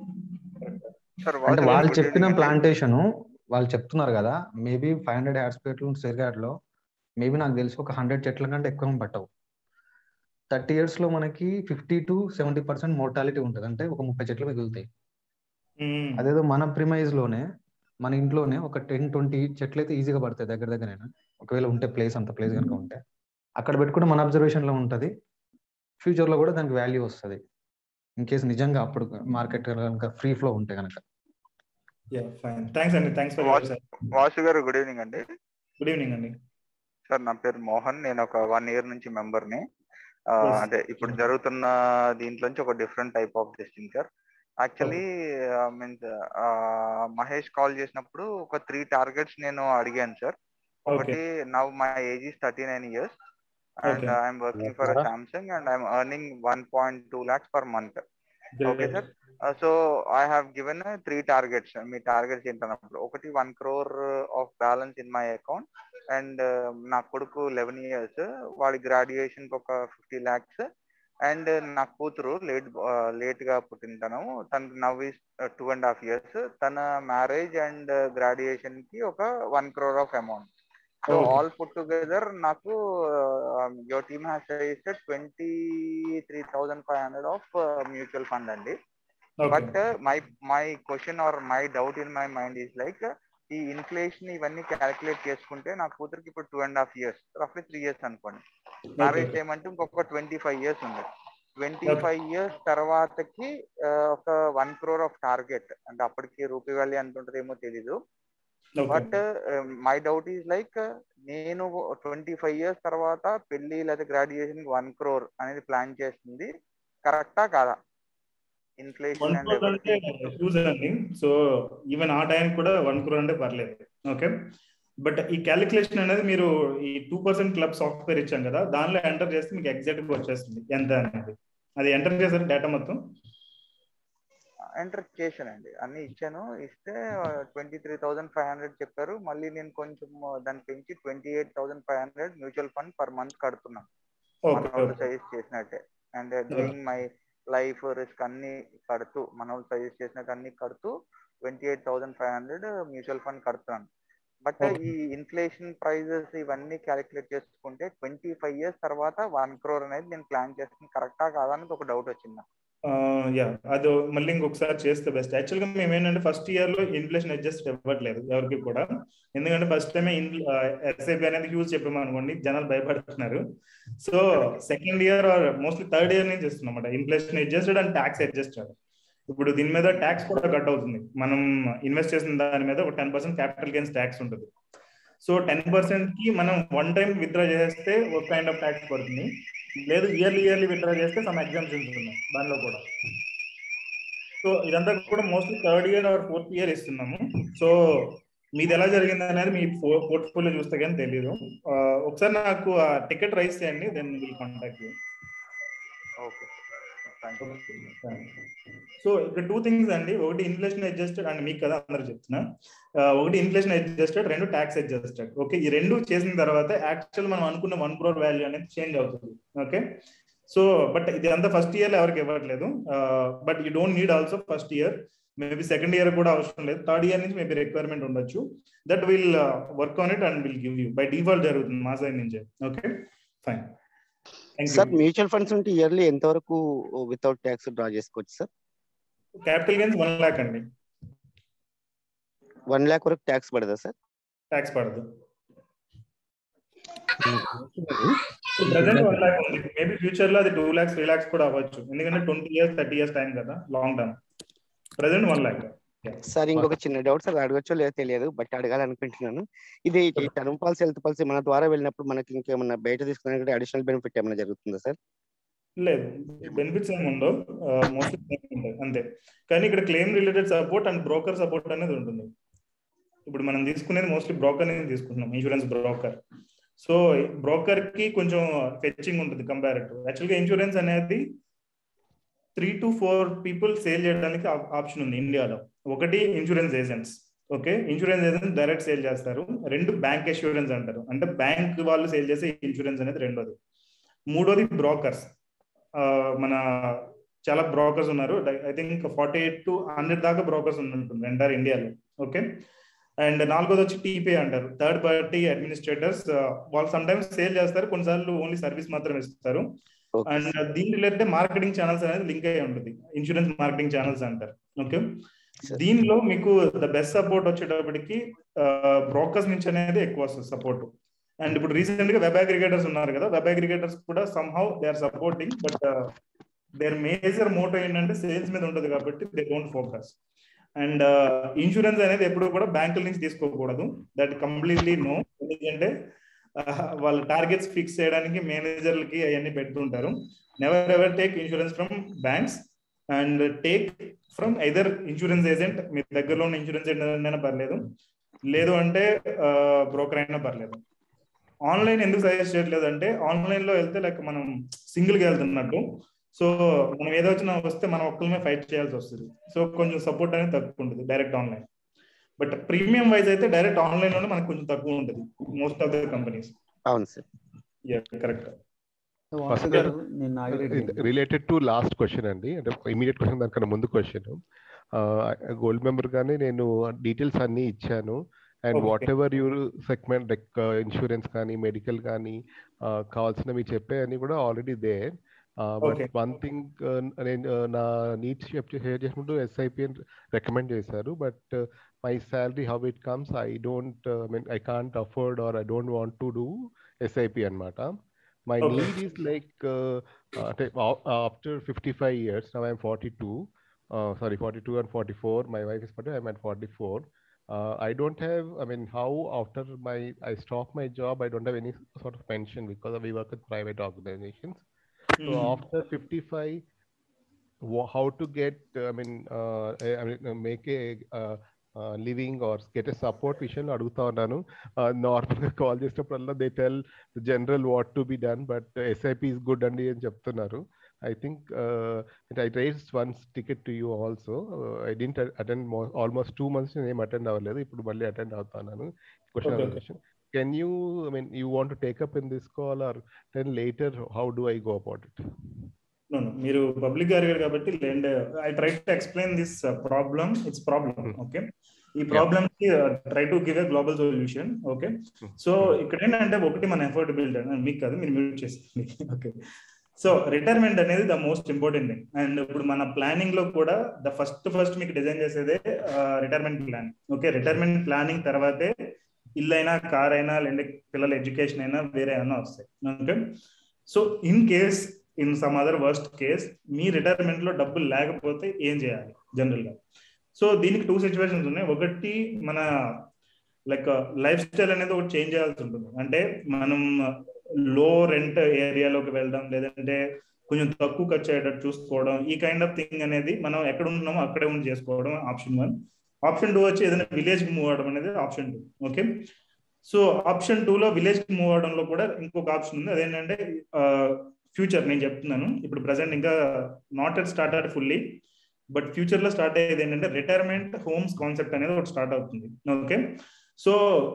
అంటే వాళ్ళు చెప్పిన ప్లాంటేషన్ వాళ్ళు చెప్తున్నారు కదా మేబీ ఫైవ్ హండ్రెడ్ యాడ్స్ ప్లేట్లు సెరిగాడ్ లో మేబీ నాకు తెలిసి ఒక హండ్రెడ్ చెట్ల కంటే ఎక్కువ పట్టవు థర్టీ ఇయర్స్ లో మనకి fifty to seventy percent mortality ఉంటుంది అంటే ఒక ముప్పై చెట్లు మిగులుతాయి అదేదో మన ప్రిమైజ్ లోనే మన ఇంట్లోనే ఒక టెన్ ట్వంటీ చెట్లు అయితే ఈజీగా పడతాయి దగ్గర దగ్గరైనా ఒకవేళ ఉంటే ప్లేస్ అంత ప్లేస్ కనుక ఉంటే అక్కడ పెట్టుకుంటే మన అబ్జర్వేషన్ లో ఉంటది ఫ్యూచర్ లో కూడా దానికి వాల్యూ వస్తుంది ఇన్ కేసు నిజంగా అప్పుడు మార్కెట్ కనుక ఫ్రీ ఫ్లో ఉంటే కనుక థ్యాంక్స్ అండి థ్యాంక్స్ ఫర్ వాసు గారు గుడ్ ఈవినింగ్ అండి గుడ్ ఈవినింగ్ అండి సార్ నా పేరు మోహన్ నేను ఒక వన్ ఇయర్ నుంచి మెంబర్ ని అంటే ఇప్పుడు జరుగుతున్న దీంట్లోంచి ఒక different type of testing sir actually means Mahesh call చేసినప్పుడు ఒక త్రీ టార్గెట్స్ నేను అడిగాను సార్ ఒకటి now my age is thirty nine years and I'm working for Samsung and I'm earning one point two lakhs per month okay sir so I have given three targets మీ targets ఏంటన్నప్పుడు ఒకటి one crore of balance in my account and నా కొడుకు eleven years వాడి graduation ఒక fifty lakhs and నా కూతురు late late గా పుట్టిన తను తనకి now is two and half years తన మ్యారేజ్ అండ్ గ్రాడ్యుయేషన్ కి ఒక one crore of amount so all put together నాకు your team has suggested twenty three thousand five hundred of mutual fund అండి but my my question or my doubt in my mind is like ఈ inflation ఇవన్నీ calculate చేసుకుంటే నా కూతురికి ఇప్పుడు two and half years రఫ్లీ three years అనుకోండి marriage చేయమంటే ఇంకొక ట్వంటీ ఫైవ్ ఇయర్స్ ఉంది ట్వంటీ ఫైవ్ ఇయర్స్ తర్వాతకి ఒక వన్ క్రోర్ ఆఫ్ టార్గెట్ అంటే అప్పటికి రూపీ వాల్యూ ఎంత ఉంటుందేమో తెలీదు but my doubt is like నేను ట్వంటీ ఫైవ్ ఇయర్స్ తర్వాత పెళ్లి లేదా గ్రాడ్యుయేషన్ వన్ క్రోర్ అనేది ప్లాన్ చేస్తుంది కరెక్టా కాదా ఇన్ఫ్లేషన్ వన్ అండ్ క్రోర్ అంటే హ్యూజ్ అండి సో ఈవెన్ ఆ టైం కూడా వన్ క్రోర్ అంటే పర్లేదు ఓకే బట్ ఈ క్యాలిక్యులేషన్ అనేది మీరు ఈ టూ పర్సెంట్ క్లబ్ సాఫ్ట్వేర్ ఇచ్చాం కదా దానిలో ఎంటర్ చేస్తే మీకు ఎగ్జాక్ట్ గా వచ్చేస్తుంది ఎంత అనేది అది ఎంటర్ చేశారు డేటా మొత్తం ఎంటర్ చేశానండి అన్ని ఇచ్చాను ఇస్తే twenty three thousand five hundred చెప్పారు మళ్ళీ నేను కొంచెం దాన్ని పెంచి twenty eight thousand five hundred mutual fund per month కడుతున్నాను మన ఓకే వాళ్ళు సజెస్ట్ చేసినట్టే and doing my life risk అన్ని కడుతూ మన వాళ్ళు సజెస్ట్ చేసినట్టు అన్ని కడుతూ twenty eight thousand five hundred mutual fund కడుతున్నాను బట్ ఈ ఇన్ఫ్లేషన్ ప్రైజెస్ ఇవన్నీ క్యాలిక్యులేట్ చేసుకుంటే ట్వంటీ ఫైవ్ ఇయర్స్ తర్వాత వన్ క్రోర్ అనేది నేను ప్లాన్ చేస్తుంది కరెక్టా కాదా అనేది ఒక డౌట్ వచ్చింది నాకు. యా అది మళ్ళీ ఇంకొకసారి చేస్తే బెస్ట్ యాక్చువల్ గా మేము ఏంటంటే ఫస్ట్ ఇయర్ లో ఇన్ఫ్లేషన్ అడ్జస్ట్ ఇవ్వట్లేదు ఎవరికి కూడా ఎందుకంటే ఫస్ట్ టైం ఎస్ఐపి అనేది హ్యూజ్ చెప్పాము అనుకోండి జనాలు భయపడుతున్నారు so second year or mostly third year నుంచి ఇస్తున్నాం inflation adjusted and tax adjusted ఇప్పుడు దీని మీద ట్యాక్స్ కూడా కట్ అవుతుంది మనం ఇన్వెస్ట్ చేసిన దాని మీద ఒక ten percent capital gains tax ఉంటుంది సో టెన్ పర్సెంట్ కి మనం వన్ టైం విత్డ్రా చేస్తే ఒక కైండ్ ఆఫ్ ట్యాక్స్ పడుతుంది లేదు ఇయర్లీ ఇయర్లీ విత్డ్రా చేస్తే సమ్ ఎగ్జామ్షన్స్ ఉన్నాయి దానిలో కూడా సో ఇదంతా కూడా mostly third year or fourth year ఇస్తున్నాము సో మీది ఎలా జరిగింది అనేది మీ పోర్ట్ఫోలియో చూస్తే కానీ తెలియదు ఒకసారి నాకు ఆ టికెట్ రైస్ చేయండి then will contact you okay thank you so ఇక్కడ టూ థింగ్స్ అండి ఒకటి ఇన్ఫ్లేషన్ అడ్జస్టెడ్ అండ్ మీకు కదా అందరు చెప్తున్నా ఆ, ఒకటి ఇన్ఫ్లేషన్ అడ్జస్టెడ్ రెండు ట్యాక్స్ అడ్జస్టెడ్ ఓకే ఈ రెండు చేసిన తర్వాత యాక్చువల్ మనం అనుకున్న వన్ క్రోర్ వాల్యూ అనేది చేంజ్ అవుతుంది ఓకే సో బట్ ఇది అంతా ఫస్ట్ ఇయర్ ఎవరికి ఇవ్వట్లేదు but you don't need also first year maybe second year కూడా అవసరం లేదు థర్డ్ ఇయర్ నుంచి మేబీ రిక్వైర్మెంట్ ఉండొచ్చు that will work on it and will give you by default జరుగుతుంది మా సైడ్ నుంచి okay fine sir mutual funds ఉంటే yearly ఎంత వరకు వితౌట్ ట్యాక్స్ డ్రా చేసుకోవచ్చు sir capital gains one lakh అండి వన్ ల్యాక్ వరకు ట్యాక్స్ పడదా సార్ ట్యాక్స్ పడదు ప్రజెంట్ వన్ లాక్ ఉంది మేబీ ఫ్యూచర్ లో అది టూ లాక్స్ త్రీ లాక్స్ కూడా అవ్వచ్చు ఎందుకంటే twenty years thirty years time కదా long term present one lakh sir ఇంకొక చిన్న డౌట్ సార్ అడగచ్చో లేదో తెలియదు బట్ అడగాలనుకుంటున్నాను ఇది టర్మ్ పాలసీ హెల్త్ పాలసీ మన ద్వారా వెళ్ళినప్పుడు మనకి ఇంకేమన్నా బయట తీసుకున్నట్టు అడిషనల్ బెనిఫిట్ ఏమైనా జరుగుతుందా సార్ లేదు బెనిఫిట్స్ ఏమి ఉండవు మోస్ట్లీ ఉంటాయి అంతే కానీ ఇక్కడ claim related support and broker support అనేది ఉంటుంది ఇప్పుడు మనం తీసుకునేది మోస్ట్లీ బ్రోకర్ అనేది తీసుకుంటున్నాం ఇన్సూరెన్స్ బ్రోకర్ సో బ్రోకర్ కి కొంచెం ఫెచ్చింగ్ ఉంటుంది కంపారిటివ్ యాక్చువల్గా ఇన్సూరెన్స్ అనేది three to four people sale చేయడానికి ఆప్షన్ ఉంది ఇండియాలో ఒకటి insurance agents okay insurance agents direct sale చేస్తారు రెండు బ్యాంక్ ఇన్సూరెన్స్ అంటారు అంటే బ్యాంక్ వాళ్ళు సేల్ చేసే ఇన్సూరెన్స్ అనేది రెండోది మూడోది బ్రోకర్స్ మన చాలా బ్రోకర్స్ ఉన్నారు I think forty eight to hundred దాకా బ్రోకర్స్ ఉంటుంది ఎంటైర్ ఇండియాలో ఓకే అండ్ నాలుగోది వచ్చి టీపే అంటారు థర్డ్ పార్టీ అడ్మినిస్ట్రేటర్స్ వాళ్ళు సమ్ టైమ్స్ సేల్ చేస్తారు కొన్నిసార్లు ఓన్లీ సర్వీస్ మాత్రం ఇస్తారు అండ్ దీని రిలేటెడ్ మార్కెటింగ్ ఛానల్స్ అనేది లింక్ అయ్యి ఉంటుంది ఇన్సూరెన్స్ మార్కెటింగ్ ఛానల్స్ అంటారు ఓకే దీనిలో మీకు ద బెస్ట్ సపోర్ట్ వచ్చేటప్పటికి బ్రోకర్స్ నుంచి అనేది ఎక్కువ వస్తుంది సపోర్ట్ అండ్ ఇప్పుడు రీసెంట్ గా వెబ్ అగ్రిగేటర్స్ ఉన్నారు కదా వెబ్ అగ్రిగేటర్స్ కూడా somehow they are supporting but their major motto ఏంటంటే సేల్స్ మీద ఉంటుంది కాబట్టి they don't focus and insurance అనేది ఎప్పుడు కూడా బ్యాంకుల నుంచి తీసుకోకూడదు దట్ కంప్లీట్లీ నో ఎందుకంటే వాళ్ళ టార్గెట్స్ ఫిక్స్ చేయడానికి మేనేజర్లకి అవన్నీ పెడుతుంటారు never ever take insurance from banks and take from either insurance agent మీ దగ్గరలో ఉన్న ఇన్సూరెన్స్ ఏజెంట్ అయినా పర్లేదు లేదు అంటే బ్రోకర్ అయినా పర్లేదు ఆన్లైన్ ఎందుకు సజెస్ట్ చేయట్లేదు అంటే ఆన్లైన్ లో వెళ్తే లైక్ మనం సింగిల్ గా వెళ్తున్నట్టు సో మనం ఏదో వచ్చినా వస్తే మనం ఒక్కరిమే ఫైట్ చేయాల్సి వస్తుంది సో కొంచెం సపోర్ట్ అనేది తక్కువ ఉంటుంది direct online but premium wise అయితే డైరెక్ట్ ఆన్లైన్ లోనే మనకు కొంచెం తక్కువ ఉంటుంది మోస్ట్ ఆఫ్ ద కంపెనీస్ అవును sir correct related to last question అండి అంటే ఇమీడియట్ క్వశ్చన్ దానికన్నా ముందు క్వశ్చన్ గోల్డ్ మెంబర్ గానీ నేను డీటెయిల్స్ అన్ని ఇచ్చాను and whatever your segment like insurance కానీ మెడికల్ కానీ కావాల్సినవి చెప్పే అని కూడా already they but one thing నేను నా నీడ్స్ షేర్ చేసినప్పుడు ఎస్ఐపి అని రికమెండ్ చేశారు but my salary how it comes I don't mean I can't afford or I don't want to do SIP అనమాట my okay. need is like uh, uh, after 55 years now i'm 42 uh, sorry 42 and 44 my wife is 40 i'm at 44 uh, i don't have i mean how after my i stop my job i don't have any sort of pension because we work with private organizations mm. so after 55 how to get i mean uh, i mean make a uh, living or get a support విషయంలో అడుగుతా ఉన్నాను నార్మల్గా call చేసినప్పుడల్లా they tell general what to be done but SIP is good అండి అని చెప్తున్నారు I think I raise once ticket to you also I didn't attend almost two months నేను ఏం అటెండ్ అవ్వలేదు ఇప్పుడు మళ్ళీ అటెండ్ అవుతున్నాను question question can you I mean you want to take up in this call or then later how do I go about it no no మీరు public గారు కాబట్టి లేండ్ I try to explain this problem it's problem okay ఈ problem కి try to give a global solution okay so ఇక్కడ ఏంటంటే ఒకటి మన ఎఫోర్డబిలిటీ మీకు కాదు మీరు మ్యూట్ చేసింది ఓకే సో రిటైర్మెంట్ అనేది the most important thing and ఇప్పుడు మన ప్లానింగ్ లో కూడా ద ఫస్ట్ ఫస్ట్ మీకు డిజైన్ చేసేదే retirement plan okay retirement planning తర్వాతే ఇల్లు అయినా కార్ అయినా లేదంటే పిల్లల ఎడ్యుకేషన్ అయినా వేరే అయినా వస్తాయి okay so in case in some other worst case మీ రిటైర్మెంట్ లో డబ్బులు లేకపోతే ఏం చేయాలి జనరల్ గా సో దీనికి టూ సిచ్యువేషన్స్ ఉన్నాయి ఒకటి మన లైక్ లైఫ్ స్టైల్ అనేది ఒకటి చేంజ్ చేయాల్సి ఉంటుంది అంటే మనం లో రెంట్ ఏరియాలోకి వెళ్దాం లేదంటే కొంచెం తక్కువ ఖర్చు అయ్యేటట్టు చూసుకోవడం ఈ కైండ్ ఆఫ్ థింగ్ అనేది మనం ఎక్కడ ఉన్నామో అక్కడే ఉండి చేసుకోవడం ఆప్షన్ వన్ ఆప్షన్ టూ వచ్చి ఏదైనా విలేజ్ మూవ్ అవడం అనేది option two okay so option two లో విలేజ్ మూవ్ అవడంలో కూడా ఇంకొక ఆప్షన్ ఉంది అదేంటంటే ఫ్యూచర్ నేను చెప్తున్నాను ఇప్పుడు ప్రజెంట్ ఇంకా not at start fully but future లో స్టార్ట్ అయ్యేది ఏంటంటే రిటైర్మెంట్ హోమ్స్ కాన్సెప్ట్ అనేది ఒకటి స్టార్ట్ అవుతుంది ఓకే సో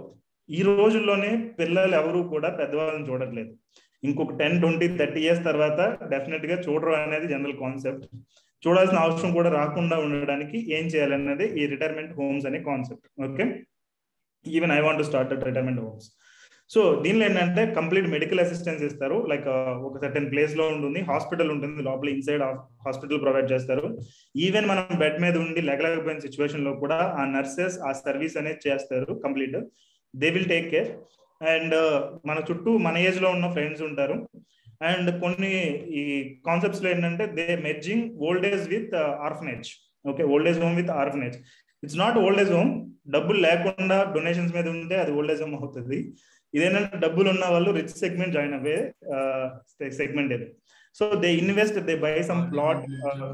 ఈ రోజుల్లోనే పిల్లలు ఎవరు కూడా పెద్దవాళ్ళని చూడట్లేదు ఇంకొక టెన్ ట్వంటీ థర్టీ ఇయర్స్ తర్వాత డెఫినెట్ గా చూడరు అనేది జనరల్ కాన్సెప్ట్ చూడాల్సిన అవసరం కూడా రాకుండా ఉండడానికి ఏం చేయాలన్నది ఈ రిటైర్మెంట్ హోమ్స్ అనే concept okay even I want start retirement homes so దీనిలో ఏంటంటే కంప్లీట్ మెడికల్ అసిస్టెన్స్ ఇస్తారు లైక్ ఒక సర్టెన్ ప్లేస్ లో ఉంటుంది హాస్పిటల్ ఉంటుంది లోపల ఇన్సైడ్ హాస్పిటల్ ప్రొవైడ్ చేస్తారు ఈవెన్ మనం బెడ్ మీద ఉండి లెగలేకపోయిన సిచ్యువేషన్ లో కూడా ఆ నర్సెస్ ఆ సర్వీస్ అనేది చేస్తారు complete they will take care and మన చుట్టూ మన ఏజ్ లో ఉన్న ఫ్రెండ్స్ ఉంటారు అండ్ కొన్ని ఈ కాన్సెప్ట్స్ లో ఏంటంటే they merging old age with orphanage okay old age home with orphanage it's not old age home డబ్బులు లేకుండా డొనేషన్స్ మీద ఉంటే అది ఓల్డ్ ఏజ్ హోమ్ అవుతుంది ఇదేంటంటే డబ్బులు ఉన్న వాళ్ళు రిచ్ సెగ్మెంట్ జాయిన్ అవే సెగ్మెంట్ ఇది so they invest they buy some plot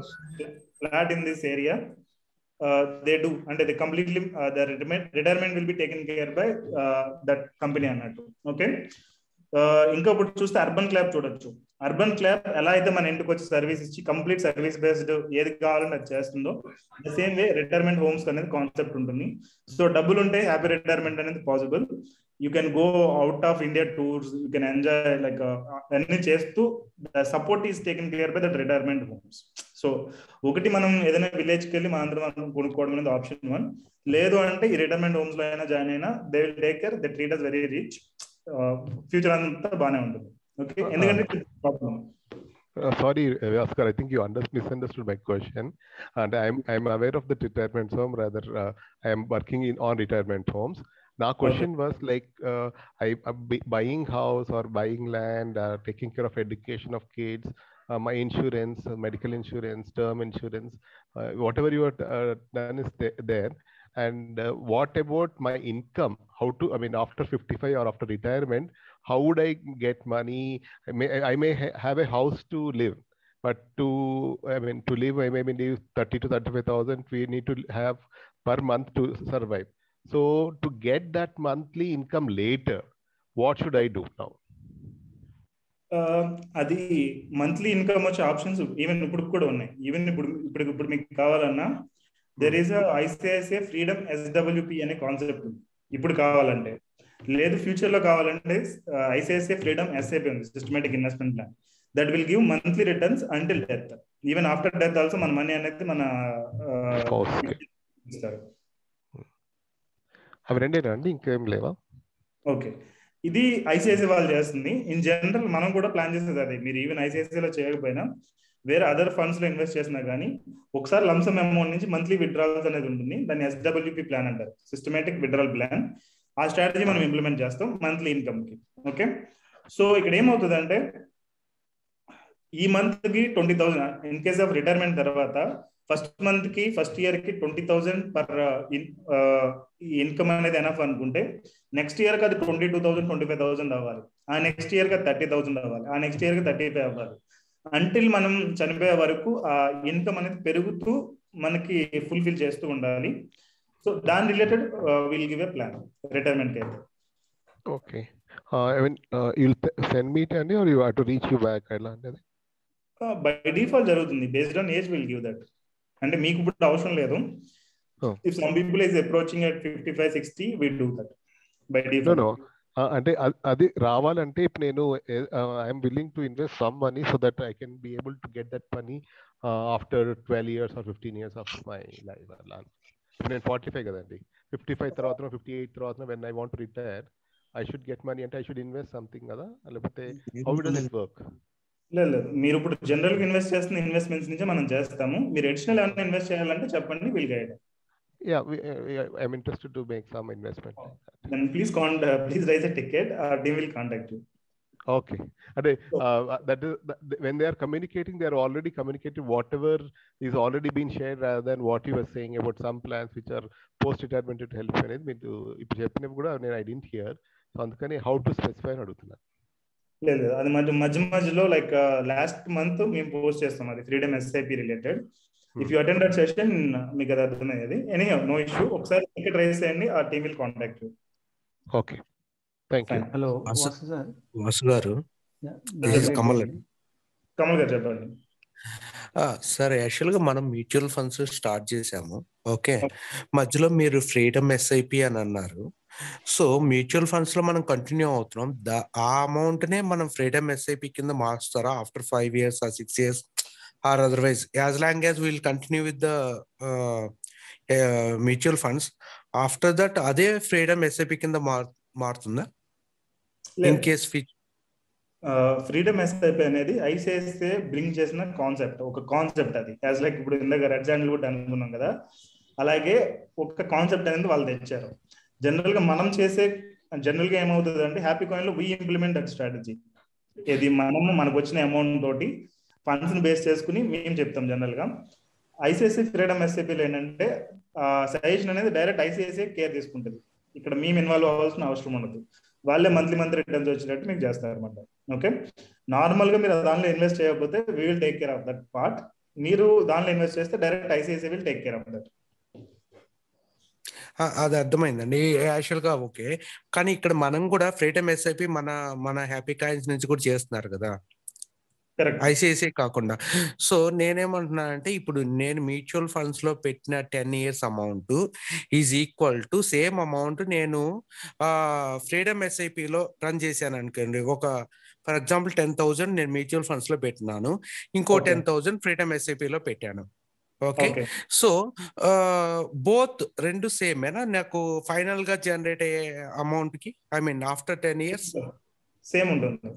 plot in this area they do అంటే they completely the retirement will be taken care by that company అన్నట్టు okay ఇంకా ఇప్పుడు చూస్తే అర్బన్ క్లాబ్ చూడొచ్చు Urban Clap ఎలా అయితే మన ఇంటికి వచ్చి సర్వీస్ ఇచ్చి కంప్లీట్ సర్వీస్ బేస్డ్ ఏది కావాలని అది చేస్తుందో the same way retirement homes అనేది కాన్సెప్ట్ ఉంటుంది సో డబ్బులు ఉంటే హ్యాపీ రిటైర్మెంట్ అనేది possible you can go out of India tours you can enjoy like అన్ని చేస్తూ support is taken care by that retirement homes so ఒకటి మనం ఏదైనా విలేజ్కి వెళ్ళి మన అందరం కొనుక్కోవడం అనేది ఆప్షన్ వన్ లేదు అంటే ఈ రిటైర్మెంట్ హోమ్స్ లో అయినా జాయిన్ అయినా they will take care they treat us very rich future అంతా బాగానే ఉంటుంది ఓకే ఎందుకంటే problem Uh, sorry, Oscar, I think you under misunderstood my question. And I'm I'm aware of the retirement home. Rather, uh, I am working in on retirement homes. Now, question was like, uh, I uh, buying house or buying land, uh, taking care of education of kids, uh, my insurance, uh, medical insurance, term insurance, uh, whatever you have uh, done is th- there. And uh, what about my income? How to, I mean, after 55 or after retirement, how would I get money? I may, I may ha- have a house to live, but to, I mean, to live, I may live 30 to 35,000. We need to have per month to survive. So to get that monthly income later, what should I do now? అది monthly income వచ్చే options even ఇప్పుడు కూడా ఉన్నాయి even ఇప్పుడు ఇప్పుడు ఇప్పుడు మీకు కావాలన్నా there is ICICI freedom SWP అనే కాన్సెప్ట్ ఉంది ఇప్పుడు కావాలంటే లేదు ఫ్యూచర్ లో కావాలంటే ఐసిఐసిఐ ఫ్రీడమ్ ఎస్ఐపి ఉంది systematic investment plan that will give monthly returns until death even after death also మన మనీ అనేది మన ఇస్తారు అవి రెండేనా అండి ఇంకేం లేవా ఓకే ఇది ఐసిఐసి వాళ్ళు చేస్తుంది ఇన్ జనరల్ మనం కూడా ప్లాన్ చేసేది అదే మీరు ఈవెన్ ఐసిఐసిలో చేయకపోయినా వేరే అదర్ ఫండ్స్ లో ఇన్వెస్ట్ చేసినా కానీ ఒకసారి లంసమ్ అమౌంట్ నుంచి మంత్లీ విత్డ్రాల్స్ అనేది ఉంటుంది దాన్ని ఎస్డబ్ల్యూపి ప్లాన్ అంటారు సిస్టమేటిక్ విత్డ్రాల్ ప్లాన్ ఆ స్ట్రాటజీ మనం ఇంప్లిమెంట్ చేస్తాం మంత్లీ ఇన్కమ్ కి ఓకే సో ఇక్కడ ఏమవుతుంది అంటే ఈ మంత్ కి twenty thousand in case of retirement తర్వాత ఫస్ట్ మంత్ కి ఫస్ట్ ఇయర్ కి ట్వంటీ థౌసండ్ పర్ ఇన్కమ్ అనేది ఎనఫ్ అనుకుంటే నెక్స్ట్ ఇయర్ కి అది twenty two thousand twenty five thousand అవ్వాలి ఆ నెక్స్ట్ ఇయర్ కి థర్టీ థౌసండ్ అవ్వాలి ఆ నెక్స్ట్ ఇయర్ కి థర్టీ ఫైవ్ అవ్వాలి అంటిల్ మనం చనిపోయే వరకు ఆ ఇన్కమ్ అనేది పెరుగుతూ మనకి ఫుల్ఫిల్ చేస్తూ ఉండాలి సో దాని related will give a plan retirement కి అయితే okay I mean you'll send meet అండి or you have to reach you back ఎలా అనేది బై డిఫాల్ట్ జరుగుతుంది based on age will give that అంటే మీకు ఇప్పుడు అవసరం లేదు if some people is approaching at fifty five sixty will do that by no default no అంటే అ- అది రావాలంటే ఇప్పుడు నేను I'm willing to invest some money so that I can be able to get that money after twelve years or fifteen years of my life అలా ఇప్పుడు నేను forty five కదండి ఫిఫ్టీ ఫైవ్ తర్వాత ఫిఫ్టీ ఎయిట్ తర్వాత when I want retire I should get money అంటే I should invest something కదా లేకపోతే how does it work లేదు లేదు మీరు ఇప్పుడు జనరల్ గా ఇన్వెస్ట్ చేస్తున్న ఇన్వెస్ట్మెంట్స్ నుంచే మనం చేస్తాము మీరు అడిషనల్ ఏమైనా ఇన్వెస్ట్ చేయాలంటే చెప్పండి will guide Yeah, we, uh, I'm interested to make some investment. then please con uh, please raise a ticket our team will contact you Okay. And uh, that is that, when they are communicating, they are already communicating whatever is already been shared rather than what you were saying about some plans which are post retirement to help అనేది మీరు ఇప్పుడు చెప్పినప్పుడు కూడా నేను I didn't hear so అందుకని how to specify అని అడుగుతున్నాను లేదు లేదు. అది మధ్య మధ్య మధ్యలో లైక్ లాస్ట్ మంత్ మేము పోస్ట్ చేస్తాం అది freedom SIP related if you attend that session మీకు అది అర్థమయ్యేది ఎనీ నో ఇష్యూ ఒకసారి టికెట్ రైస్ చేయండి ఆ team will contact you okay thank you hello Vasu Vasu sir Vasu గారు Yeah, this is Nagireddy Kamal అండి. కమల్ గారు చెప్పండి సార్ యాక్చువల్ గా మనం మ్యూచువల్ ఫండ్స్ స్టార్ట్ చేసాము ఓకే మధ్యలో మీరు ఫ్రీడమ్ ఎస్ఐపి అని అన్నారు సో మ్యూచువల్ ఫండ్స్ లో మనం కంటిన్యూ అవుతున్నాం దా ఆ అమౌంట్ నే మనం ఫ్రీడమ్ ఎస్ఐపి కింద మార్చుతారా ఆఫ్టర్ ఫైవ్ ఇయర్స్ ఆ six years or otherwise as long as will continue with the mutual funds after that అదే ఫ్రీడమ్ ఎస్ఐపి కింద మార్ మారుతుందా ఇన్ లేదు కేస్ ఫీ ఫ్రీడమ్ ఎస్ఐపి అనేది ఐసిఐసిఐ బ్రింగ్ చేసిన కాన్సెప్ట్ ఒక కాన్సెప్ట్ అది యాజ్ లైక్ ఇప్పుడు ఇందాక రెడ్ శాండిల్వుడ్ అనుకున్నాం కదా అలాగే ఒక కాన్సెప్ట్ అనేది వాళ్ళు తెచ్చారు జనరల్ గా మనం చేసే జనరల్ గా ఏమవుతుంది అంటే హ్యాపీ కాయిన్ లో వీ ఇంప్లిమెంట్ దట్ స్ట్రాటజీ ఇది మనము మనకు వచ్చిన అమౌంట్ తోటి ఫండ్స్ ని బేస్ చేసుకుని మేము చెప్తాం జనరల్ గా ఐసిఐసిఐ ఫ్రీడమ్ ఎస్ఐపిలో ఏంటంటే సజెషన్ అనేది డైరెక్ట్ ఐసిఐసిఐ కేర్ తీసుకుంటుంది ఇక్కడ మేము ఇన్వాల్వ్ అవ్వాల్సిన అవసరం ఉండదు వాళ్ళే మంత్లీ మంత్లీ రిటర్న్స్ వచ్చినట్టు మీకు చేస్తారు అనమాట ఓకే నార్మల్ గా మీరు దానిలో ఇన్వెస్ట్ చేయకపోతే we will take care of that part మీరు దానిలో ఇన్వెస్ట్ చేస్తే direct ICICI will take care of that ఆ, అది అర్థమైందండి యాక్చువల్ గా ఓకే కానీ ఇక్కడ మనం కూడా ఫ్రీడమ్ ఎస్ఐపి మన మన హ్యాపీ కాయిన్స్ నుంచి కూడా చేస్తున్నారు కదా కరెక్ట్ ఐసిఐసిఐ కాకుండా సో నేనేమంటున్నానంటే ఇప్పుడు నేను మ్యూచువల్ ఫండ్స్ లో పెట్టిన ten years amount is equal to same amount నేను ఫ్రీడమ్ ఎస్ఐపిలో రన్ చేశాను అనుకోండి ఒక ఫర్ ఎగ్జాంపుల్ టెన్ థౌసండ్ నేను మ్యూచువల్ ఫండ్స్ లో పెట్టినాను ఇంకో Okay. టెన్ థౌసండ్ ఫ్రీడమ్ ఎస్ఐపిలో పెట్టాను ఓకే ఓకే సో బోత్ రెండు సేమేనా నాకు ఫైనల్ గా జనరేట్ అయ్యే అమౌంట్ కి I mean after ten years same ఉంటుంది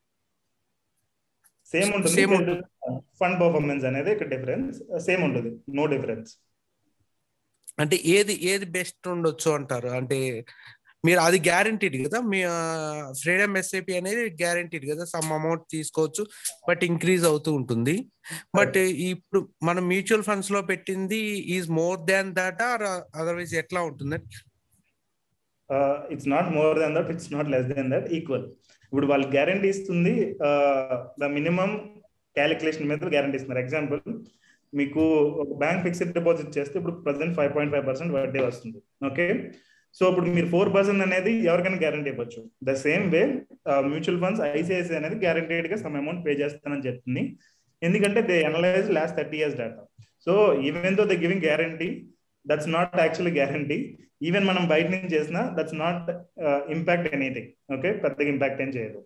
సేమ్ ఉంటుంది సేమ్ ఫండ్ పర్ఫార్మెన్స్ అనేది ఇక్కడ డిఫరెన్స్ సేమ్ ఉంటుంది నో డిఫరెన్స్ అంటే ఏది ఏది బెస్ట్ ఉండొచ్చు అంటారు అంటే మీరు అది గ్యారంటీడ్ కదా మీ ఫ్రీడమ్ ఎస్ఐపి అనేది గ్యారంటీడ్ కదా సమ్ అమౌంట్ తీసుకోవచ్చు బట్ ఇంక్రీజ్ అవుతూ ఉంటుంది బట్ ఇప్పుడు మనం మ్యూచువల్ ఫండ్స్ లో పెట్టింది is more than that or otherwise ఎట్లా ఉంటుంది it's not more than that it's not less than that equal ఇప్పుడు వాళ్ళు గ్యారంటీ ఇస్తుంది ద మినిమం క్యాలిక్యులేషన్ మీద గ్యారంటీ ఇస్తున్నారు ఎగ్జాంపుల్ మీకు ఒక బ్యాంక్ ఫిక్స్డ్ డిపాజిట్ చేస్తే ఇప్పుడు present five point five percent వడ్డీ వస్తుంది ఓకే సో ఇప్పుడు మీరు ఫోర్ పర్సెంట్ అనేది ఎవరికైనా గ్యారంటీ ఇవ్వచ్చు the same way mutual funds ICICI అనేది గ్యారంటీడ్ గా సమ్ అమౌంట్ పే చేస్తానని చెప్తుంది ఎందుకంటే they analyse last thirty years data so even though the giving guarantee that's not actually guarantee even మనం బయట నుంచి చేసినా that's not impact anything okay పెద్దగా ఇంపాక్ట్ ఏం చేయదు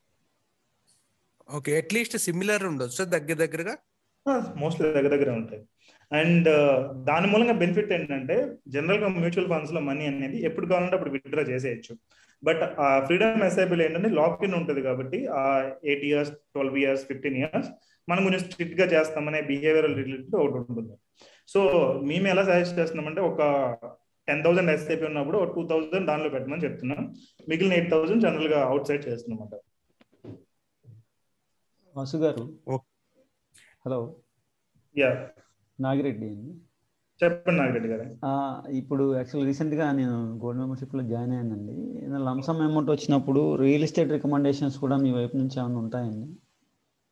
ఓకే అట్లీస్ట్ సిమిలర్ ఉండొచ్చు దగ్గర దగ్గరగా మోస్ట్లీ దగ్గర దగ్గర ఉంటాయి అండ్ దాని మూలంగా బెనిఫిట్ ఏంటంటే జనరల్ గా మ్యూచువల్ ఫండ్స్ లో మనీ అనేది ఎప్పుడు కావాలంటే అప్పుడు విత్డ్రా చేసేయచ్చు బట్ ఆ ఫ్రీడమ్ ఎస్ఐబిల్ ఏంటంటే లాక్ ఇన్ ఉంటుంది కాబట్టి ఆ eight years twelve years fifteen years మనం కొంచెం స్ట్రిక్ట్ గా చేస్తామనే బిహేవియరల్ రిలేటెడ్ ఒకటి ఉంటుంది సో మేము ఎలా సజెస్ట్ చేస్తున్నామంటే ఒక టెన్ థౌసండ్ ఎస్ఐపి ఉన్నప్పుడు ఒక టూ థౌసండ్ దానిలో పెట్టమని చెప్తున్నాం మిగిలిన ఎయిట్ థౌసండ్ జనరల్ గా అవుట్ సైడ్ చేస్తున్నాం వాసు గారు హలో యా నాగిరెడ్డి అండి చెప్పండి నాగిరెడ్డి గారు ఆ, ఇప్పుడు యాక్చువల్ రీసెంట్గా నేను గోల్డ్ మెంబర్షిప్లో జాయిన్ అయ్యానండి ఏదైనా లంసమ్ అమౌంట్ వచ్చినప్పుడు రియల్ ఎస్టేట్ రికమెండేషన్స్ కూడా మీ వైపు నుంచి ఏమైనా ఉంటాయండి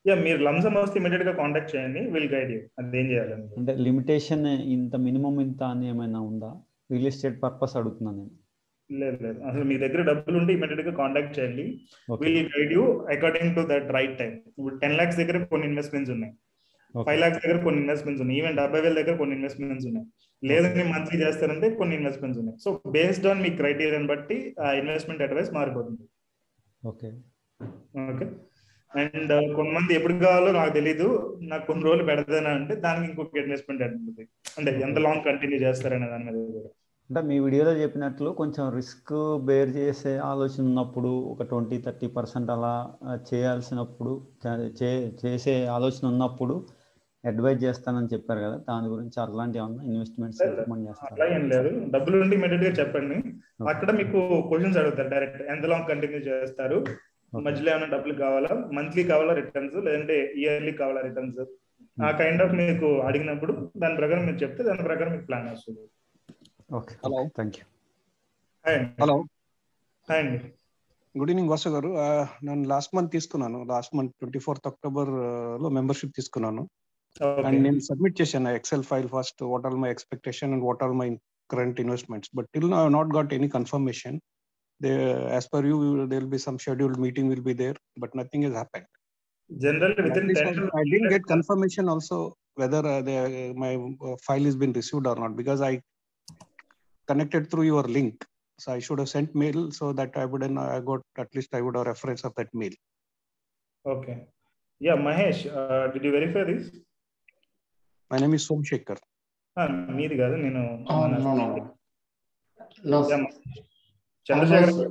యా మీరు లంసమ్ వస్తే ఇమీడియట్ గా కాంటాక్ట్ చేయండి విల్ గైడ్ యూ అది ఏం చేయాలని అంటే లిమిటేషన్ ఇంత మినిమం ఇంత అని ఏమైనా ఉందా రియల్ ఎస్టేట్ పర్పస్ అడుగుతున్నాను నేను లేదు లేదు అసలు మీ దగ్గర డబ్బులు ఉంటే ఇమీడియట్ గా కాంటాక్ట్ చేయండి Okay. Will guide you according to that right time ఇప్పుడు టెన్ లాక్స్ దగ్గర కొన్ని ఇన్వెస్ట్మెంట్స్ ఉన్నాయి ఫైవ్ లాక్స్ దగ్గర కొన్ని ఇన్వెస్ట్మెంట్స్ ఉన్నాయి ఈవెన్ డెబ్బై వేల దగ్గర కొన్ని ఇన్వెస్ట్మెంట్స్ ఉన్నాయి లేదు నేను మంత్లీ చేస్తానంటే కొన్ని ఇన్వెస్ట్మెంట్స్ ఉన్నాయి సో బేస్డ్ ఆన్ మీ క్రైటీరియాని బట్టి ఆ ఇన్వెస్ట్మెంట్ అడ్వైస్ మారిపోతుంది ఓకే ఓకే అండ్ కొంతమంది ఎప్పుడు కావాలో నాకు తెలీదు నాకు కొన్ని రోజులు పెడతానా అంటే దానికి ఇంకొక ఇన్వెస్ట్మెంట్ ఉంటుంది అంటే ఎంత లాంగ్ కంటిన్యూ చేస్తారనే దాని మీద కూడా అంటే మీ వీడియోలో చెప్పినట్లు కొంచెం రిస్క్ బేర్ చేసే ఆలోచన ఉన్నప్పుడు ఒక ట్వంటీ థర్టీ పర్సెంట్ అలా ఆ, చేయాల్సినప్పుడు చే- చే- చేసే ఆలోచన ఉన్నప్పుడు అడ్వైజ్ చేస్తానని చెప్పారు కదా దాని గురించి అలాంటి ఏమన్నా ఇన్వెస్ట్మెంట్స్ రికమెండ్ చేస్తారు అట్లా ఏం లేదు డబ్బులు ఉంటే ఇమీడియట్ గా చెప్పండి అక్కడ మీకు క్వశ్చన్స్ అడుగుతారు డైరెక్ట్ ఎంత లాంగ్ కంటిన్యూ చేస్తారు మధ్యలో ఏమైనా డబ్బులు కావాలా మంత్లీ కావాలా రిటర్న్స్ లేదంటే ఇయర్లీ కావాలా రిటర్న్స్ ఆ కైండ్ ఆఫ్ మీకు అడిగినప్పుడు దాని ప్రకారం మీరు చెప్తే దాని ప్రకారం మీకు ప్లాన్ వస్తుంది okay hello thank you hi అండి హలో హాయ్ అండి గుడ్ ఈవినింగ్ వాసు గారు ఆ, నేను లాస్ట్ మంత్ తీసుకున్నాను last month twenty fourth October లో మెంబర్షిప్ తీసుకున్నాను అండ్ నేను సబ్మిట్ చేశాను Excel file first what are my expectation and what are my current investments but till I not got any confirmation they as per you they will be some scheduled meeting will be there but nothing is happen general with in ten I didn't get confirmation also whether uh, the, my uh, file has been received or not because I connected through your link. So I should have sent mail so that I would have I got at least I would have reference of that mail. Okay yeah Mahesh did you verify this My name is Som Shekhar. మీది కాదు నేను Oh, మన- no, no. No, Yeah, Chandrashekar Almost-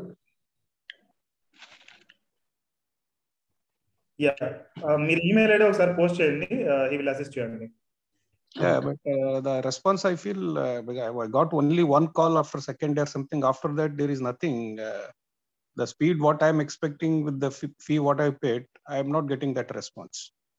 yeah మీరు email ID ఒకసారి post చేయండి he will assist చేయండి Yeah, but uh, the response I feel uh, because I I got only one call after second day or something. After that, there is nothing. Uh, the speed what I'm expecting with the fee- fee what I paid, I am not getting that response.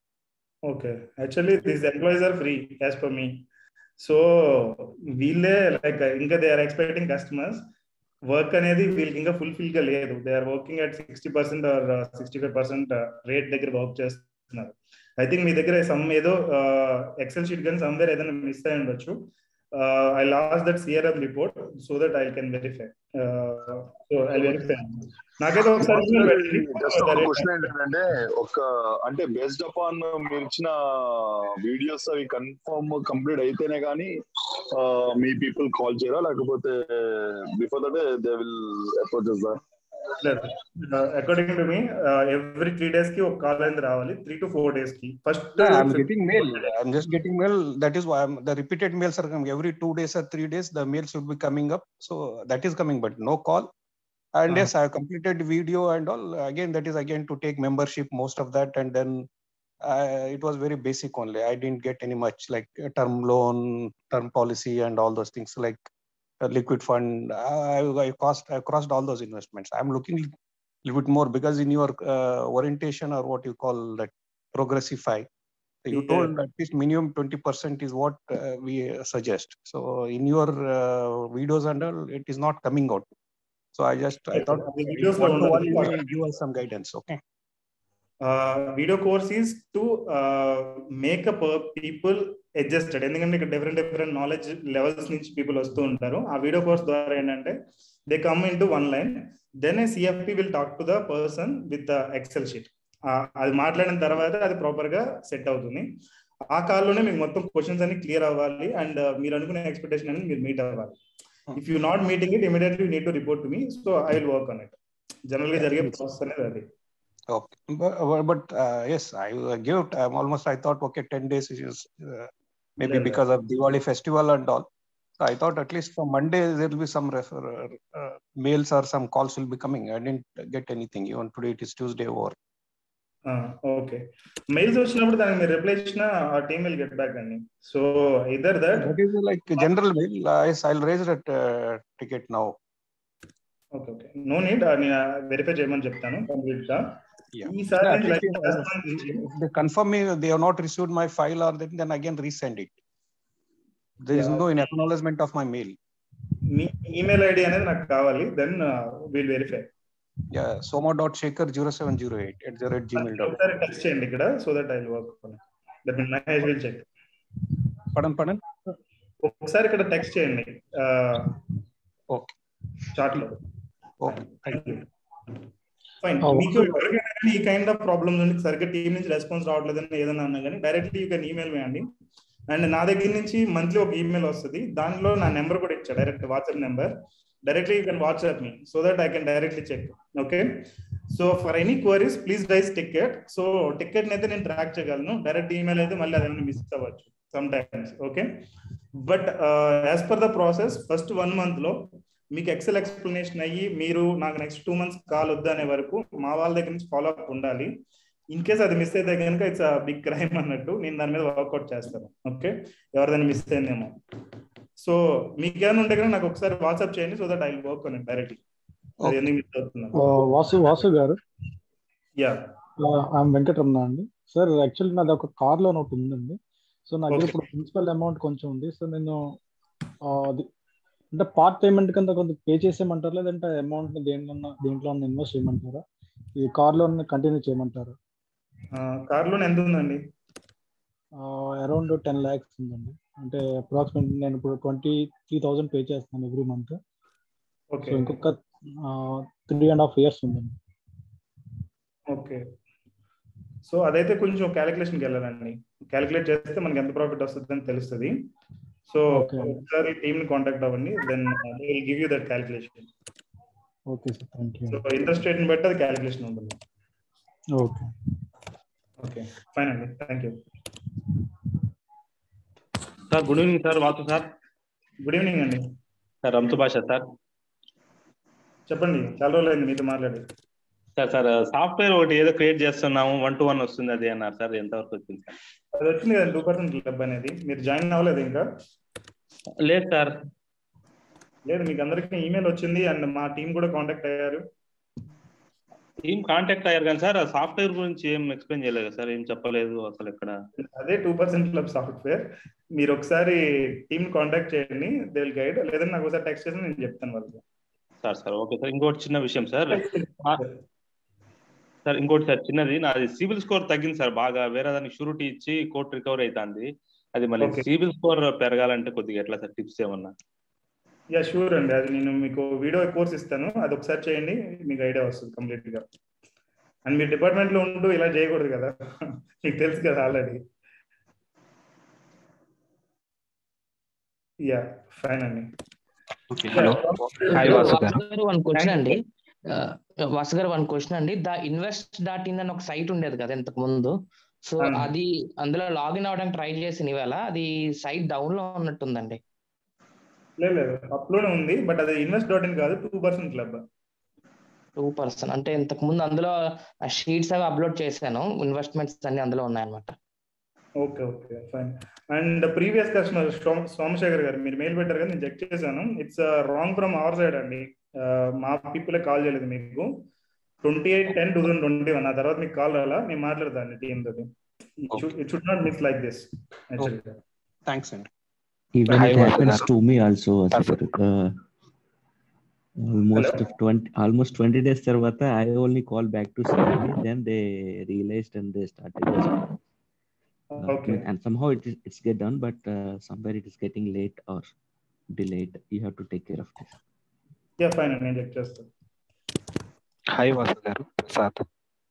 Okay actually these employees are free as per me so వీళ్ళే like ఇంకా they are expecting customers work అనేది వీళ్ళకి ఇంకా fulfil గా లేదు they are working at sixty percent or sixty five percent rate దగ్గర work చేస్తున్నారు I think మీ దగ్గర సమ్ ఏదో ఎక్సెల్ షీట్ కానీ సమ్వేర్ ఏదైనా మిస్ అయి ఉండొచ్చు I lost that CRM report so that I can verify so I verify నాకైతే ఒకసారి email పెట్టండి. జస్ట్ ఒక క్వశ్చన్ ఏంటంటే ఒక అంటే బేస్డ్ అపాన్ మీరు ఇచ్చిన వీడియోస్ అవి కన్ఫర్మ్ కంప్లీట్ అయితేనే కానీ మీ పీపుల్ కాల్ చేయరా లేకపోతే before that they will approaches the according to me every three days కి ఒక కాల్ అనేది రావాలి త్రీ టు ఫోర్ డేస్ కి first Yeah, I'm getting mail. I'm just getting mail. That is why I'm, the repeated mails are coming every two days or three days. The mails should be coming up. So that is coming, but no call. And Ah. yes, I have completed video and all. Again, that is again to take membership, most of that, and then uh, it was very basic only. I didn't get any much like uh, term loan, term policy, and all those things like uh, liquid fund. I, I cost I crossed all those investments. I'm looking a little bit more because in your uh, orientation or what you call that progressify, you Yeah. told at least minimum 20% is what uh, we uh, suggest. So in your uh, videos and all, it is not coming out. So I just I Yes, thought the videos లో one to one ఉండదు. you may give us some guidance. Okay. Video course is to make up people adjusted ఎందుకంటే ఇక్కడ different different knowledge levels నుంచి people వస్తూ ఉంటారు ఆ video course ద్వారా ఏంటంటే they come in to one line then CFP will talk to the person with Excel sheet అది మాట్లాడిన తర్వాత అది ప్రాపర్ గా సెట్ అవుతుంది ఆ కాల్లోనే మీకు మొత్తం క్వశ్చన్స్ అన్ని క్లియర్ అవ్వాలి అండ్ మీరు అనుకునే ఎక్స్పెక్టేషన్ అనేది మీరు మీట్ అవ్వాలి if you not meeting it immediately need to report to me so I will work on it general గా జరిగే ప్రాసెస్ అనేది అది Okay. But, but- but uh, yes, I uh, give it. I'm almost. I thought okay, ten days is uh, maybe Yeah, yeah. because of Diwali festival and all. So I thought at least from Monday there will be some refer, uh, mails or some calls will be coming. I didn't get anything. Even today it is Tuesday over. Okay mails వచ్చినప్పుడు దానికి మీరు reply ఇచ్చిన ఆ team will get back అండి so either that That is like general mail. Uh, yes, I'll raise that uh, ticket now. Okay okay no need నేను verify చేయమని చెప్తాను complete గా Yeah. ఈసారి Yeah, నేను at least, like uh, last month if they confirm me they have not received my file or then, then again resend it. There is Yeah. no in acknowledgement of my mail. మీ email ID అనేది నాకు కావాలి then will verify Yeah, soma.shaker0708 at the rate gmail dot. ఒకసారి text చేయండి ఇక్కడ so that I work that mean Mahesh will check పడన్ పడన్ ఒకసారి ఇక్కడ టెక్స్ట్ చేయండి ఓకే చాట్ లో okay thank you fine Oh, మీకు ఎవరికైనా కానీ ఈ కైండ్ ఆఫ్ ప్రాబ్లమ్స్ ఉండి సరిగ్గా టీం నుంచి రెస్పాన్స్ రావట్లేదని ఏదైనా అన్నా కానీ డైరెక్ట్లీ యూ కెన్ ఈమెయిల్ వేయండి అండ్ నా దగ్గర నుంచి మంత్లీ ఒక ఈమెయిల్ వస్తుంది దానిలో నా నెంబర్ కూడా ఇచ్చా direct WhatsApp number directly you can WhatsApp me so that I can directly check okay so for any queries please raise ticket so ticket అయితే నేను ట్రాక్ చేయగలను డైరెక్ట్ ఈమెయిల్ అయితే మళ్ళీ అదేమైనా మిస్ అవ్వచ్చు sometimes okay but as per the process first one month లో మీకు XL explanation అయ్యి మీరు నాకు నెక్స్ట్ టూ మంత్స్ కాల్ వద్దు అనే వరకు మా వాళ్ళ దగ్గర నుంచి ఫాలో అప్ ఉండాలి ఇన్ కేస్ అది మిస్ అయితే కనుక ఇట్స్ బిగ్ క్రైమ్ అన్నట్టు నేను దాని మీద వర్కౌట్ చేస్తాను ఓకే ఎవరిదైనా మిస్ అయిందేమో సో మీకు ఏమైనా ఉంటే కనుక నాకు ఒకసారి వాట్సాప్ చేయండి సో దట్ ఐ వర్క్ అని డైరెక్ట్లీ అది ఎందుకు మిస్ అవుతున్నాను ఆ, వాసు వాసు గారు యా ఐఎమ్ వెంకటరమణ అండి సార్ యాక్చువల్లీ నాది ఒక కార్ లోన్ ఒకటి ఉందండి సో నా దగ్గర Okay. ఇప్పుడు ప్రిన్సిపల్ అమౌంట్ కొంచెం ఉంది సో నేను ఆ, అది అంటే పార్ట్ పేమెంట్ కింద కొంత పే చేసేయమంటారా లేదంటే అమౌంట్ దేంట్లో దేంట్లో ఇన్వెస్ట్ చేయమంటారా ఈ కార్ లోన్ కంటిన్యూ చేయమంటారా కార్ లోన్ ఎంత ఉందండి అరౌండ్ టెన్ ల్యాక్స్ ఉందండి అంటే అప్రాక్సిమేట్ నేను ఇప్పుడు ట్వంటీ త్రీ థౌసండ్ పే చేస్తాను ఎవ్రీ మంత్ ఓకే సో ఇంకొక త్రీ అండ్ హాఫ్ ఇయర్స్ ఉందండి ఓకే సో అదైతే కొంచెం క్యాలిక్యులేషన్కి వెళ్ళాలండి క్యాలిక్యులేట్ చేస్తే మనకి ఎంత ప్రాఫిట్ వస్తుంది అని తెలుస్తుంది సో Okay. ఒకసారి టీమ్ ని కాంటాక్ట్ అవ్వండి then will give you that calculation okay sir thank you so interest rate ని బట్టి అది క్యాలిక్యులేషన్ ఉంటుంది ఓకే ఓకే ఫైన్ అండి thank you sir good evening sir Vasu sir good evening అండి సార్ రంతు భాష సార్ చెప్పండి చాలా రోజులు అయింది మీతో మాట్లాడి సార్ సార్ సాఫ్ట్వేర్ ఒకటి ఏదో క్రియేట్ చేస్తున్నాము వన్ టు వన్ వస్తుంది అది అన్నారు సార్ ఎంతవరకు వచ్చింది సార్ అది వచ్చింది కదా టూ పర్సెంట్ క్లబ్ అనేది మీరు జాయిన్ అవ్వలేదు ఇంకా లేదు సార్ లేదు మీకు అందరికీ ఈమెయిల్ వచ్చింది అండ్ మా టీం కూడా కాంటాక్ట్ అయ్యారు ఏం కాంటాక్ట్ అయ్యారు కానీ సార్ సాఫ్ట్వేర్ గురించి ఏం ఎక్స్ప్లెయిన్ చేయలేదు సార్ ఏం చెప్పలేదు అసలు ఎక్కడ అదే టూ పర్సెంట్ క్లబ్ సాఫ్ట్వేర్ మీరు ఒకసారి టీమ్ కాంటాక్ట్ చేయండి దే విల్ గైడ్ లేదంటే నాకు ఒకసారి టెక్స్ట్ చేసి నేను చెప్తాను వాళ్ళకి సార్ సార్ ఓకే సార్ ఇంకోటి చిన్న విషయం సార్ ఆ, సార్ ఇంకోటి సార్ చిన్నది నాది సిబిల్ స్కోర్ తగ్గింది సార్ బాగా వేరే దానికి షూరిటీ ఇచ్చి కోర్టు రికవర్ అవుతుంది అది మళ్ళీ Okay. సిబిల్ స్కోర్ పెరగాలంటే కొద్దిగా ఎట్లా సార్ టిప్స్ ఏమన్నా యా షూర్ అండి అది నేను మీకు వీడియో కోర్స్ ఇస్తాను అది ఒకసారి చేయండి మీకు ఐడియా వస్తుంది కంప్లీట్ గా అండ్ మీ డిపార్ట్మెంట్ లో ఉంటూ ఇలా చేయకూడదు కదా మీకు తెలుసు కదా ఆల్రెడీ యా ఫైన్ అండి హలో హాయ్ వాసు గారు వాసు గారు వన్ క్వశ్చన్ అండి ఆ, వాసు గారు వన్ క్వశ్చన్ అండి ద ఇన్వెస్ట్ డాట్ ఇన్ అని ఒక సైట్ ఉండేది కదా ఇంతకు ముందు సో అవును. అది అందులో లాగిన్ అవ్వడానికి ట్రై చేసిన ఇవాళ అది సైట్ డౌన్ లో ఉన్నట్టుందండి లేదు లేదు అప్లోనే ఉంది బట్ అది ఇన్వెస్ట్ డాట్ ఇన్ కాదు two percent club two person అంటే ఇంతకు ముందు అందులో షీట్స్ అవి అప్లోడ్ చేశాను ఇన్వెస్ట్మెంట్స్ అన్ని అందులో ఉన్నాయన్నమాట okay okay fine and previous customer Somashekar గారు మీరు మెయిల్ పెట్టారు కదా నేను చెక్ చేశాను it's wrong from our side అండి Uh, మా పీపులే కాల్ చేయలేదు మీకు twenty eight ten two thousand twenty one ఆ తర్వాత మీకు కాల్ రాలా నేను మాట్లాడతాను టీమ్ తోటి it should not miss like this actually thanks అండి Even Hi, it Vasu happens garu. to me also. Sir, Ashish. Uh, almost Hello? 20, almost 20 days తర్వాత I only called back to salary. Then they realized and they started. Just, uh, Okay. And somehow it is it's get done, but uh, somewhere it is getting late or delayed. You have to take care of this. Yeah fine నేను check చేస్తాను hi Vasu గారు Prasad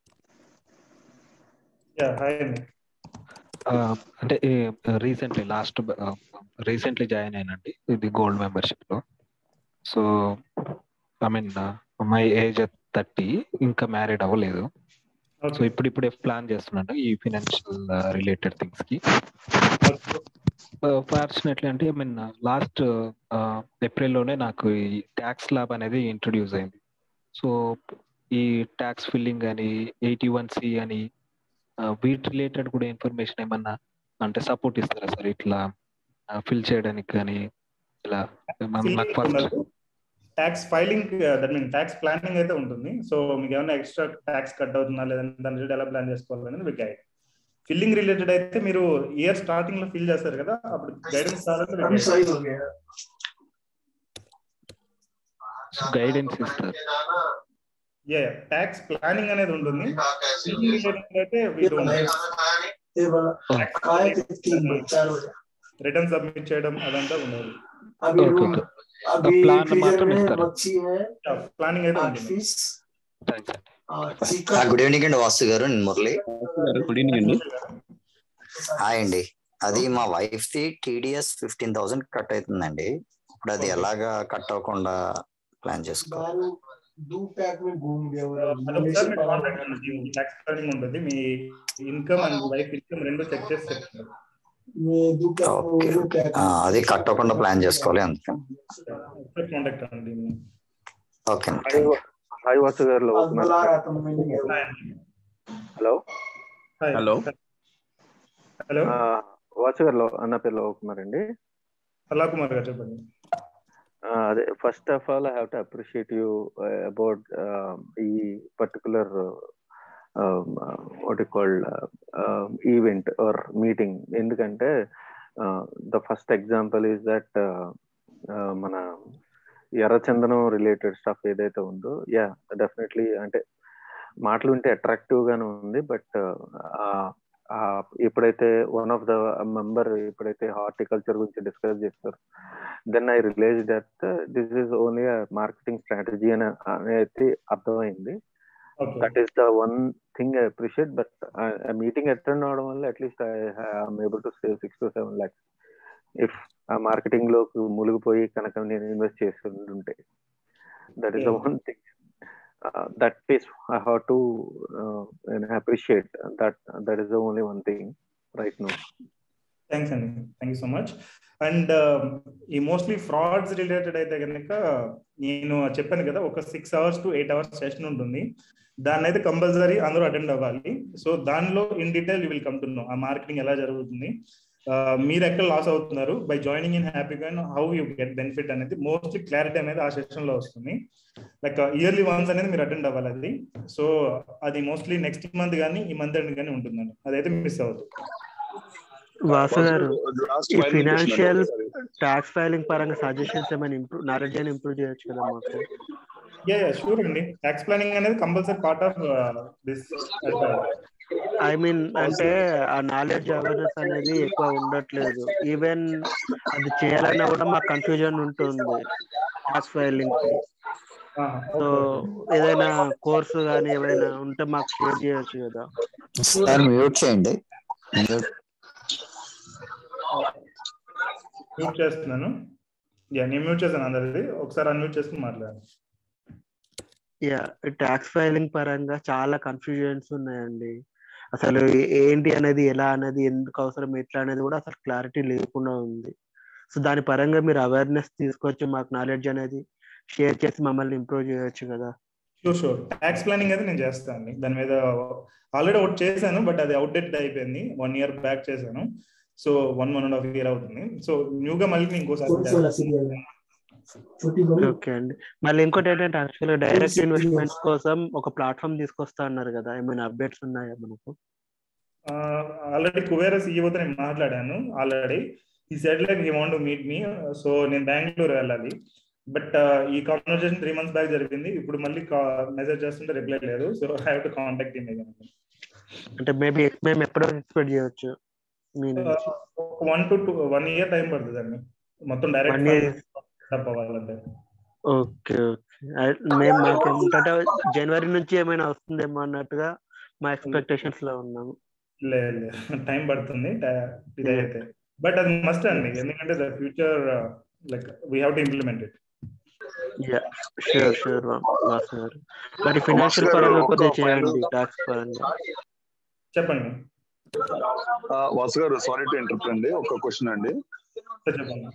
yeah hi అండి ఆ, అంటే recently last recently join అయినండి ఇది gold membership లో so I mean my age thirty ఇంకా మ్యారీడ్ అవ్వలేదు సో ఇప్పుడు ఇప్పుడే ప్లాన్ చేస్తున్నాను ఈ ఫినాన్షియల్ రిలేటెడ్ థింగ్స్ కి ఫార్చునేట్లీ అంటే ఐ మీన్ లాస్ట్ ఏప్రిల్లోనే నాకు ఈ ట్యాక్స్ ల్యాబ్ అనేది ఇంట్రొడ్యూస్ అయింది సో ఈ ట్యాక్స్ ఫిల్లింగ్ అని ఎయిటీ వన్ సి అని ఆ, వీటి రిలేటెడ్ కూడా ఇన్ఫర్మేషన్ ఏమన్నా అంటే సపోర్ట్ ఇస్తారా సార్ ఇట్లా ఫిల్ చేయడానికి కానీ ఇలా మన- నాకు first tax filing that mean tax planning అయితే ఉంటుంది సో మీకు ఏమైనా ఎక్స్ట్రా ట్యాక్స్ కట్ అవుతుందా లేదంటే దాని రిలేటెడ్ ఎలా ప్లాన్ చేసుకోవాలనేది మీకు గైడ్ ఫిల్లింగ్ రిలేటెడ్ అయితే మీరు ఇయర్ స్టార్టింగ్ లో ఫిల్ చేస్తారు కదా అప్పుడు గైడెన్స్ కావాలంటే గైడెన్స్ ఇస్తారు యా ట్యాక్స్ ప్లానింగ్ అనేది ఉంటుంది అయితే రిటర్న్ సబ్మిట్ చేయడం అదంతా ఉండదు ప్లాన్ మాత్రం ఇస్తారు ప్లానింగ్ అయితే ఉంటుంది గుడ్ ఈవినింగ్ అండి వాసు గారు నేను మురళి గుడ్ ఈవినింగ్ అండి హాయ్ అండి అది మా వైఫ్ ది టీడీఎస్ ఫిఫ్టీన్ థౌసండ్ కట్ అవుతుందండి ఇప్పుడు అది ఎలాగా కట్ అవ్వకుండా ప్లాన్ చేసుకోవాలి ట్యాక్స్ ప్లానింగ్ ఉంటుంది మీ ఇన్కమ్ అండ్ లైఫ్ ఇన్కమ్ రెండు చెక్ చేసి చెప్తారు ఓకే అది కట్ అవ్వకుండా ప్లాన్ చేసుకోవాలి అందుకే కాంటాక్ట్ అండి ఓకే హాయ్ వాసు గారు హలో హలో హలో వాసు గారు అన్న పేరు లవ్ కుమార్ అండి అలా కుమార్ గారు చెప్పండి అదే first of all I have to appreciate you about ఈ particular what called event or meeting ఎందుకంటే the first example is that మన ఎర్రచందనం రిలేటెడ్ స్టఫ్ ఏదైతే ఉందో యా డెఫినెట్లీ అంటే మాటలు ఉంటే అట్రాక్టివ్ గానే ఉంది బట్ ఎప్పుడైతే వన్ ఆఫ్ ద మెంబర్ ఎప్పుడైతే హార్టికల్చర్ గురించి డిస్కస్ చేస్తారు then I realise that this is only marketing strategy అని అయితే అర్థమైంది that is the one thing I appreciate but meeting attend అవడం వల్ల at least I'm able to save six to seven lakhs if ఆ marketing లోకి మునిగిపోయి కనుక నేను ఇన్వెస్ట్ చేసి ఉంటే that is the one thing that is I have to appreciate that that is the only one thing right no thanks అండి thank you so much and ఈ mostly frauds related అయితే కనుక నేను చెప్పాను కదా ఒక six hours to eight hours session ఉంటుంది దాన్ని అయితే కంపల్సరీ అందరూ అటెండ్ అవ్వాలి సో దానిలో in detail you will come to know ఆ మార్కెటింగ్ ఎలా జరుగుతుంది మీరు ఎక్కడ లాస్ అవుతున్నారు by joining in happy and how you get benefit అనేది మోస్ట్లీ క్లారిటీ అనేది ఆ సెషన్ లో వస్తుంది లైక్ ఇయర్లీ వన్స్ అనేది మీరు అటెండ్ అవ్వాలి అది సో అది మోస్ట్లీ నెక్స్ట్ మంత్ కానీ ఈ మంత్ ఎండ్ కానీ ఉంటుందండి అదైతే మిస్ అవ్వదు వాసు గారు ఈ ఫినాన్షియల్ ట్యాక్స్ ఫైలింగ్ పరంగా సజెషన్స్ ఏమైనా ఇంప్రూవ్ నాలెడ్జ్ అని ఇంప్రూవ్ చేయొచ్చు కదా మాకు యా షూర్ అండి ట్యాక్స్ ప్లానింగ్ అనేది compulsory part of this I mean అంటే ఆ నాలెడ్జ్ అవేర్నెస్ అనేది ఎక్కువ ఉండట్లేదు ఈవెన్ అది చేయాలన్నా కూడా మాకు కన్ఫ్యూజన్ ఉంటుంది ట్యాక్స్ ఫైలింగ్ సో ఏదైనా కోర్సు కానీ ఏమైనా ఉంటే మాకు షేర్ చేయొచ్చు కదా సార్ మ్యూట్ చేయండి మ్యూట్ మ్యూట్ చేస్తున్నాను యా నేను మ్యూట్ చేశాను అందరిది ఒకసారి అన్మ్యూట్ చేసుకుని మాట్లాడాను యా ట్యాక్స్ ఫైలింగ్ పరంగా చాలా కన్ఫ్యూజన్స్ ఉన్నాయండి అసలు ఏంటి అనేది ఎలా అనేది ఎందుకు అవసరం ఎట్లా అనేది కూడా అసలు క్లారిటీ లేకుండా ఉంది సో దాని పరంగా మీరు అవేర్నెస్ తీసుకొచ్చి మాకు నాలెడ్జ్ అనేది షేర్ చేసి మమ్మల్ని ఇంప్రూవ్ చేయొచ్చు కదా షూర్ షూర్ ట్యాక్స్ ప్లానింగ్ అయితే నేను చేస్తాను అండి దాని మీద ఆల్రెడీ ఒకటి చేశాను బట్ అది అవుట్డేటెడ్ అయిపోయింది వన్ ఇయర్ బ్యాక్ చేశాను so one one and half year అవుతుంది సో న్యూగా మళ్ళీ ఇంకోసారి ఓకే అండి మళ్ళీ ఇంకోటి ఏంటంటే యాక్చువల్ గా డైరెక్ట్ ఇన్వెస్ట్మెంట్స్ కోసం ఒక ప్లాట్ఫామ్ తీసుకొస్తా అన్నారు కదా ఏమైనా అప్డేట్స్ ఉన్నాయా మనకు ఆల్రెడీ కువేరా సీఈఓతో నేను మాట్లాడాను ఆల్రెడీ ఈ said like he want meet me so నేను బెంగళూరు వెళ్ళాలి బట్ ఈ కాన్వర్సేషన్ త్రీ మంత్స్ బ్యాక్ జరిగింది ఇప్పుడు మళ్ళీ మెసేజ్ చేస్తుంటే రిప్లై లేదు so I have to contact him again అంటే మేబీ మేము ఎప్పుడో ఎక్స్పెక్ట్ చేయొచ్చు మీ నుంచి one to two one year time పడుతుంది అండి మొత్తం డైరెక్ట్ అవ్వాలంటే ఓకే ఓకే మేము మాకు ఏమంటే జనవరి నుంచి ఏమైనా వస్తుందేమో అన్నట్టుగా మా ఎక్స్పెక్టేషన్స్ లో ఉన్నాము లేదు టైం పడుతుంది ఇదైతే బట్ అది మస్ట్ అండి ఎందుకంటే the future like we have to implement it yeah sure sure Vasu గారు మరి ఫినాన్షియల్ పరంగా కొద్దిగా చేయండి ట్యాక్స్ పరంగా చెప్పండి వాసు గారు సారీ టు ఇంటరప్ట్ అండి ఒక క్వశ్చన్ అండి చెప్పండి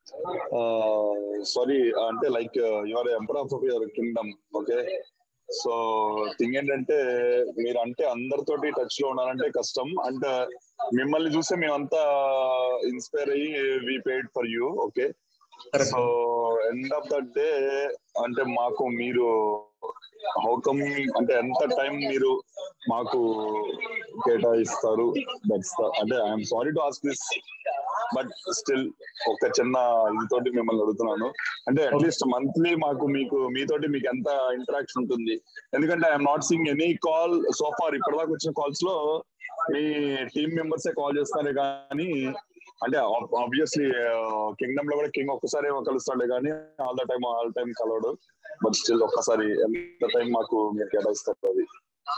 సారీ అంటే like your emperor of your kingdom okay so thing ఏంటంటే మీరు అంటే అందరితోటి టచ్ లో ఉండాలంటే కష్టం అంటే మిమ్మల్ని చూస్తే మేమంతా ఇన్స్పైర్ అయ్యి we paid for you okay so end of the day అంటే మాకు మీరు హౌ కమ్ అంటే ఎంత టైం మీరు మాకు కేటాయిస్తారు దట్స్ అంటే I'm sorry to ask this but still ఒక చిన్న ఇదితోటి మిమ్మల్ని అడుగుతున్నాను అంటే అట్లీస్ట్ మంత్లీ మాకు మీకు మీతోటి మీకు ఎంత ఇంటరాక్షన్ ఉంటుంది ఎందుకంటే I'm not seeing any call so far ఇప్పటిదాకా వచ్చిన కాల్స్ లో మీ టీమ్ మెంబర్సే కాల్ చేస్తారు కానీ అంటే ఆబ్వియస్లీ కింగ్డమ్ లో కూడా కింగ్ ఒక్కసారి కలుస్తాడే కానీ all the time all time కలవడు బట్ స్టిల్ ఒక్కసారి ఎంత టైం మాకు మీరు కేటాయిస్తారు అది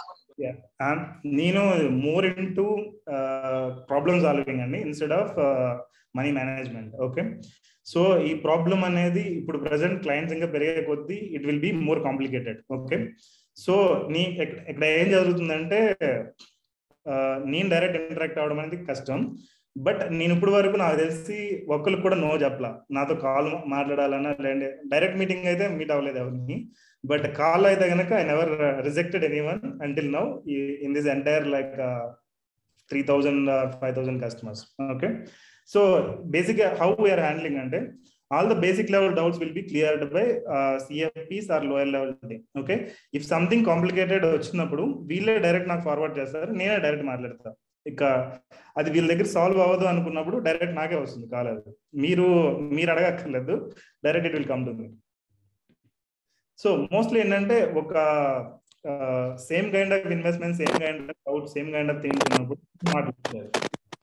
నేను more into problem solving అండి instead of money management okay so ఈ ప్రాబ్లం అనేది ఇప్పుడు ప్రజెంట్ క్లయింట్స్ ఇంకా పెరిగే కొద్దీ it will be more complicated okay so నీ ఇక్కడ ఏం జరుగుతుందంటే నేను డైరెక్ట్ ఇంటరాక్ట్ అవ్వడం అనేది కష్టం బట్ నేను ఇప్పుడు వరకు నాకు తెలిసి ఒక్కరికి కూడా నో చెప్పలా నాతో కాల్ మాట్లాడాలన్నా లేదంటే డైరెక్ట్ మీటింగ్ అయితే మీట్ అవ్వలేదు ఎవరిని బట్ కాల్ అయితే కనుక I never rejected any one until now in this entire like three thousand five thousand customers okay so basic how we're handling అంటే all the basic level doubts will be cleared by CFPs or lower level okay if something complicated వచ్చినప్పుడు వీళ్ళే direct నాకు forward చేస్తారు నేనే direct మాట్లాడతా ఇక అది వీళ్ళ దగ్గర సాల్వ్ అవ్వదు అనుకున్నప్పుడు డైరెక్ట్ నాకే వస్తుంది కాల్ అది మీరు మీరు అడగక్కర్లేదు direct it will come to me so mostly ఏంటంటే ఒక same kind of investment same kind of doubt same kind of things ఉన్నప్పుడు మాట్లాడుతున్నారు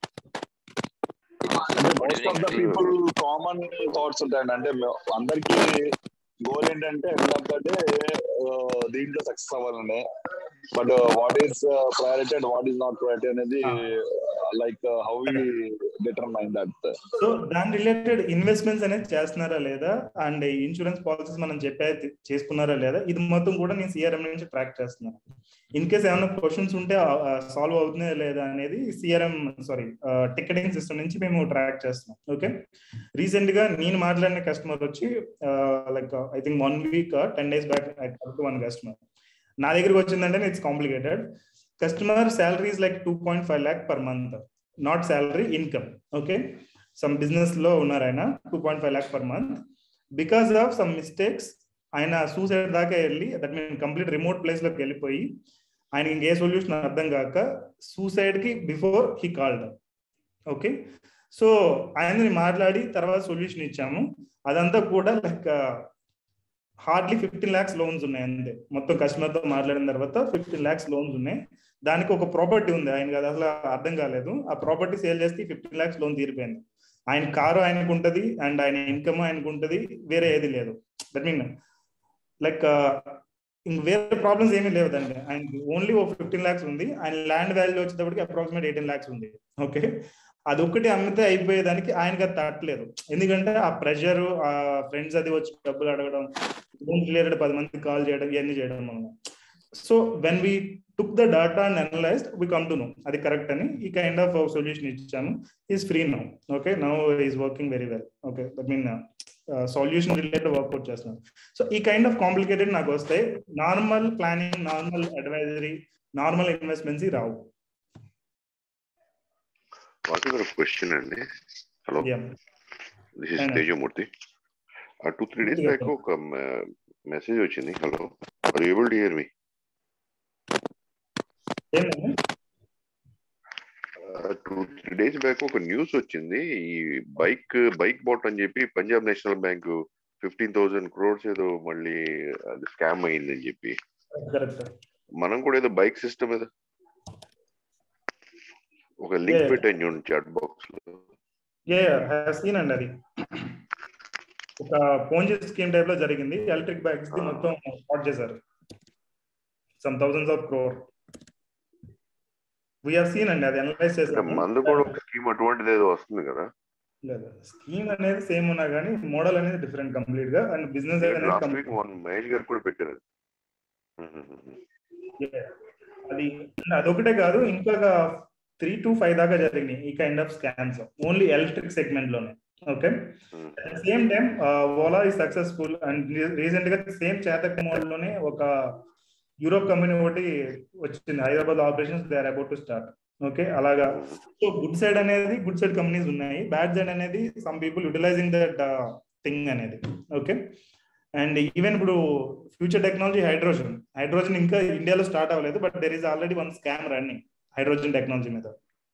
most of the people common thoughts ఉంటాయండి అంటే అందరికి గోల్ ఏంటంటే ఎండ్ ఆఫ్ ద డే దీంట్లో success అవ్వాలని but what is priority and what is not priority అనేది like how we determine that so దాని రిలేటెడ్ ఇన్వెస్ట్మెంట్స్ అనేది చేస్తున్నారా లేదా అండ్ ఇన్సూరెన్స్ పాలసీస్ మనం చెప్పే చేసుకున్నారా లేదా ఇది మొత్తం కూడా నేను సిఆర్ఎం నుంచి ట్రాక్ చేస్తున్నాను ఇన్ కేస్ ఏమైనా క్వశ్చన్స్ ఉంటే సాల్వ్ అవుతున్నాయా లేదా అనేది సిఆర్ఎం సారీ టికెటింగ్ సిస్టమ్ నుంచి మేము ట్రాక్ చేస్తున్నాం ఓకే రీసెంట్ గా నేను మాట్లాడిన కస్టమర్ వచ్చి like I think one week ten days back one customer నా దగ్గరికి వచ్చిందంటే it's complicated customer salary is like two point five lakh per month not salary income okay some business లో ఉన్నారు ఆయన two point five lakh per month because of some mistakes ఆయన suicide దాకా వెళ్ళి that mean complete remote place లోకి వెళ్ళిపోయి ఆయన ఇంకే సొల్యూషన్ అర్థం కాక సూసైడ్ కి before he called okay so ఆయనని మాట్లాడి తర్వాత సొల్యూషన్ ఇచ్చాము అదంతా కూడా like hardly fifteen lakhs loans ఉన్నాయి అంతే మొత్తం కస్టమర్ తో మాట్లాడిన తర్వాత ఫిఫ్టీన్ ల్యాక్స్ లోన్స్ ఉన్నాయి దానికి ఒక ప్రాపర్టీ ఉంది ఆయనకి అది అసలు అర్థం కాలేదు ఆ ప్రాపర్టీ సేల్ చేస్తే ఫిఫ్టీన్ ల్యాక్స్ లోన్ తీరిపోయింది ఆయన కారు ఆయనకు ఉంటది అండ్ ఆయన ఇన్కమ్ ఆయనకు ఉంటది వేరే ఏది లేదు దట్ మీన్ లైక్ ఇంక వేరే ప్రాబ్లమ్స్ ఏమీ లేవు దానికి ఆయనకి ఓన్లీ ఓ ఫిఫ్టీన్ ల్యాక్స్ ఉంది ఆయన ల్యాండ్ వాల్యూ వచ్చేటప్పటికి అప్రాక్సిమేట్ ఎయిటీన్ ల్యాక్స్ ఉంది ఓకే అది ఒక్కటి అమ్మితే అయిపోయేదానికి ఆయనకి అది తట్టలేదు ఎందుకంటే ఆ ప్రెషర్ ఆ ఫ్రెండ్స్ అది వచ్చి డబ్బులు అడగడం లోన్ రిలేటెడ్ పది మందికి కాల్ చేయడం ఇవన్నీ చేయడం మనం so when we took the data and analysed we come to know అది కరెక్ట్ అని ఈ కైండ్ ఆఫ్ సొల్యూషన్ ఇచ్చాము is free now okay now is working very well okay that mean solution related work out చేస్తున్నాం so ఈ kind of complicated నాకు వస్తాయి normal planning normal advisory normal investments రావు Vasu garu question అండి hello this is Tejamurthy two three days back ఒక message వచ్చింది hello are able to hear me two three days back ఒక news వచ్చింది ఈ బైక్ బైక్ బాట్ అని చెప్పి Punjab national bank fifteen thousand crores ఏదో మళ్ళీ అది స్కామ్ అయిందని చెప్పి మనం కూడా ఏదో బైక్ సిస్టమ్ ఏదో ఒక లింక్ పెట్టాను చూడండి చాట్ బాక్స్ లో సీన్ అండి అది ఒక పోంజీ స్కీమ్ టైప్ లో జరిగింది ఎలక్ట్రిక్ బైక్స్ ది మొత్తం స్పాట్ చేశారు some thousands of crore we're seen అండి అది అనలైజ్ చేసాము మందు కూడా ఒక స్కీమ్ అటువంటిది ఏదో వస్తుంది కదా లేదు స్కీమ్ అనేది సేమ్ ఉన్నా కానీ మోడల్ అనేది డిఫరెంట్ కంప్లీట్ గా and business last week one Mahesh garu కూడా పెట్టారు అది అదొకటే కాదు ఇంకా త్రీ టు ఫైవ్ దాకా జరిగినాయి ఈ kind of scams only electric segment లోనే ఓకే సేమ్ టైం ఓలా ఈ సక్సెస్ఫుల్ అండ్ రీసెంట్ గా సేమ్ చేతక్ మోడల్ లోనే ఒక యూరోప్ కంపెనీ ఒకటి వచ్చింది Hyderabad operations they are about to start okay అలాగా సో గుడ్ సైడ్ అనేది గుడ్ సైడ్ కంపెనీస్ ఉన్నాయి బ్యాడ్ సైడ్ అనేది some people utilising that thing అనేది ఓకే అండ్ ఈవెన్ ఇప్పుడు ఫ్యూచర్ టెక్నాలజీ హైడ్రోజన్ హైడ్రోజన్ ఇంకా ఇండియాలో స్టార్ట్ అవ్వలేదు but there is already one scam running hydrogen technology మీద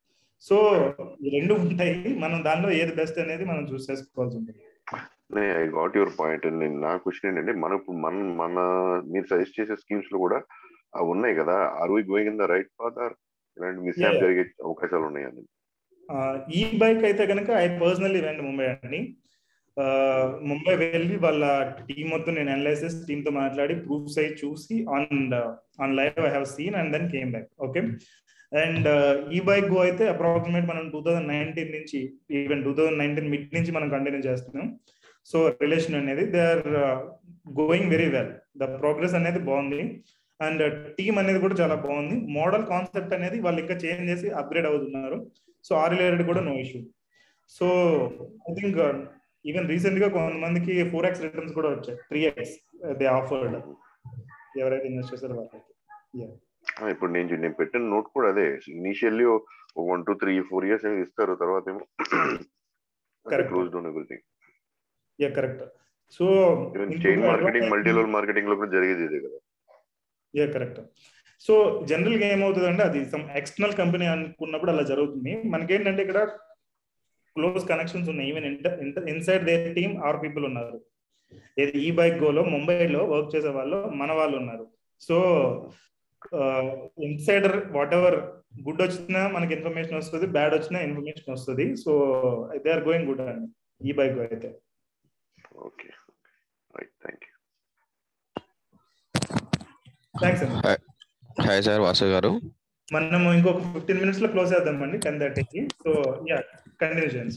సో ఈ రెండు ఉంటాయి మనం దానిలో ఏది బెస్ట్ అనేది మనం చూస్ చేసుకోవాల్సి ఉంటుంది ఐ గాట్ యువర్ పాయింట్ నేను నా క్వశ్చన్ ఏంటంటే మన ఇప్పుడు మన మన మీరు సజెస్ట్ చేసే స్కీమ్స్ లో కూడా అవి ఉన్నాయి కదా are we going in the right path or ఇలాంటి మిస్ Yeah. జరిగే అవకాశాలు ఉన్నాయని ఈ బైక్ అయితే కనుక ఐ పర్సనల్లీ వెంట ముంబై అండి ఆ, ముంబై వెళ్ళి వాళ్ళ టీం మొత్తం నేను అనలైసిస్ టీమ్ తో మాట్లాడి ప్రూఫ్స్ అయి చూసి on on live I have seen and then came back okay and ఈ బైక్ గో అయితే అప్రాక్సిమేట్ మనం టూ థౌజండ్ నైన్టీన్ నుంచి even two thousand nineteen mid నుంచి మనం కంటిన్యూ చేస్తున్నాం సో రిలేషన్ అనేది they are going very well the progress అనేది బాగుంది అండ్ టీమ్ అనేది కూడా చాలా బాగుంది మోడల్ కాన్సెప్ట్ అనేది వాళ్ళు ఇంకా చేంజ్ చేసి అప్గ్రేడ్ అవుతున్నారు సో ఆ రిలేటెడ్ కూడా no issue so I think even recent గా కొంతమందికి ఫోర్ ఎక్స్ రిటర్న్స్ కూడా వచ్చాయి త్రీ ఎక్స్ దే ఆఫర్డ్ ఎవరైతే ఇన్వెస్ట్ చేస్తారో వాళ్ళకి Yeah. ఆ, ఇప్పుడు నేను నేను పెట్టిన నోట్ కూడా అదే initially one two three four years అనేది ఇస్తారు తర్వాత ఏమో Correct. Close down everything yeah correct so even chain marketing multi level marketing లో కూడా జరిగేది ఇదే కదా యా కరెక్ట్ సో జనరల్ గా ఏమవుతుంది అంటే అది సమ్ ఎక్స్టర్నల్ కంపెనీ అనుకున్నప్పుడు అలా జరుగుతుంది మనకేంటంటే ఇక్కడ క్లోజ్ కనెక్షన్స్ ఉన్నాయి even inside they team are people ఉన్నారు ఏది ఈ బైక్ గోలో ముంబైలో వర్క్ చేసే వాళ్ళు మన వాళ్ళు ఉన్నారు so insider whatever good వచ్చినా మనకి ఇన్ఫర్మేషన్ వస్తుంది బ్యాడ్ వచ్చినా ఇన్ఫర్మేషన్ వస్తుంది so they are going good అండి ఈ బైక్ అయితే okay right thank you thanks అండి hi hi sir Vasu garu మనం ఇంకొక ఫిఫ్టీన్ మినిట్స్ లో క్లోజ్ చేద్దామండి టెన్ థర్టీకి సో యా కంటిన్యూ చేయండి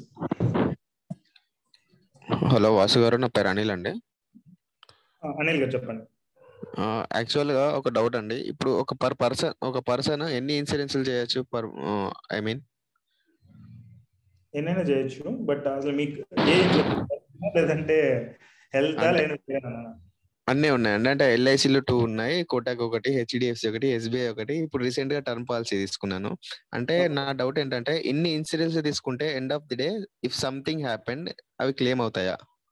హలో వాసు గారు నా పేరు అనిల్ అండి ఆ, అనిల్ గారు చెప్పండి యాక్చువల్ గా ఒక డౌట్ అండి ఇప్పుడు ఒక పర్ పర్సన్ ఒక పర్సన్ ఎన్ని ఇన్సూరెన్స్లు చేయొచ్చు పర్ ఐ మీన్ ఎన్నైనా చేయొచ్చు బట్ అసలు మీకు ఏ లేదంటే హెల్త్ అంటే- లేదంటే అన్నీ ఉన్నాయండి అంటే ఎల్ఐసిలో టూ ఉన్నాయి కోటాక్ ఒకటి హెచ్డిఎఫ్సి ఒకటి ఎస్బీఐ ఒకటి ఇప్పుడు రీసెంట్ గా టర్మ్ పాలసీ తీసుకున్నాను అంటే నా డౌట్ ఏంటంటే ఇన్ని ఇన్సూరెన్స్ తీసుకుంటే end of the day if something happened అవి క్లెయిమ్ అవుతాయా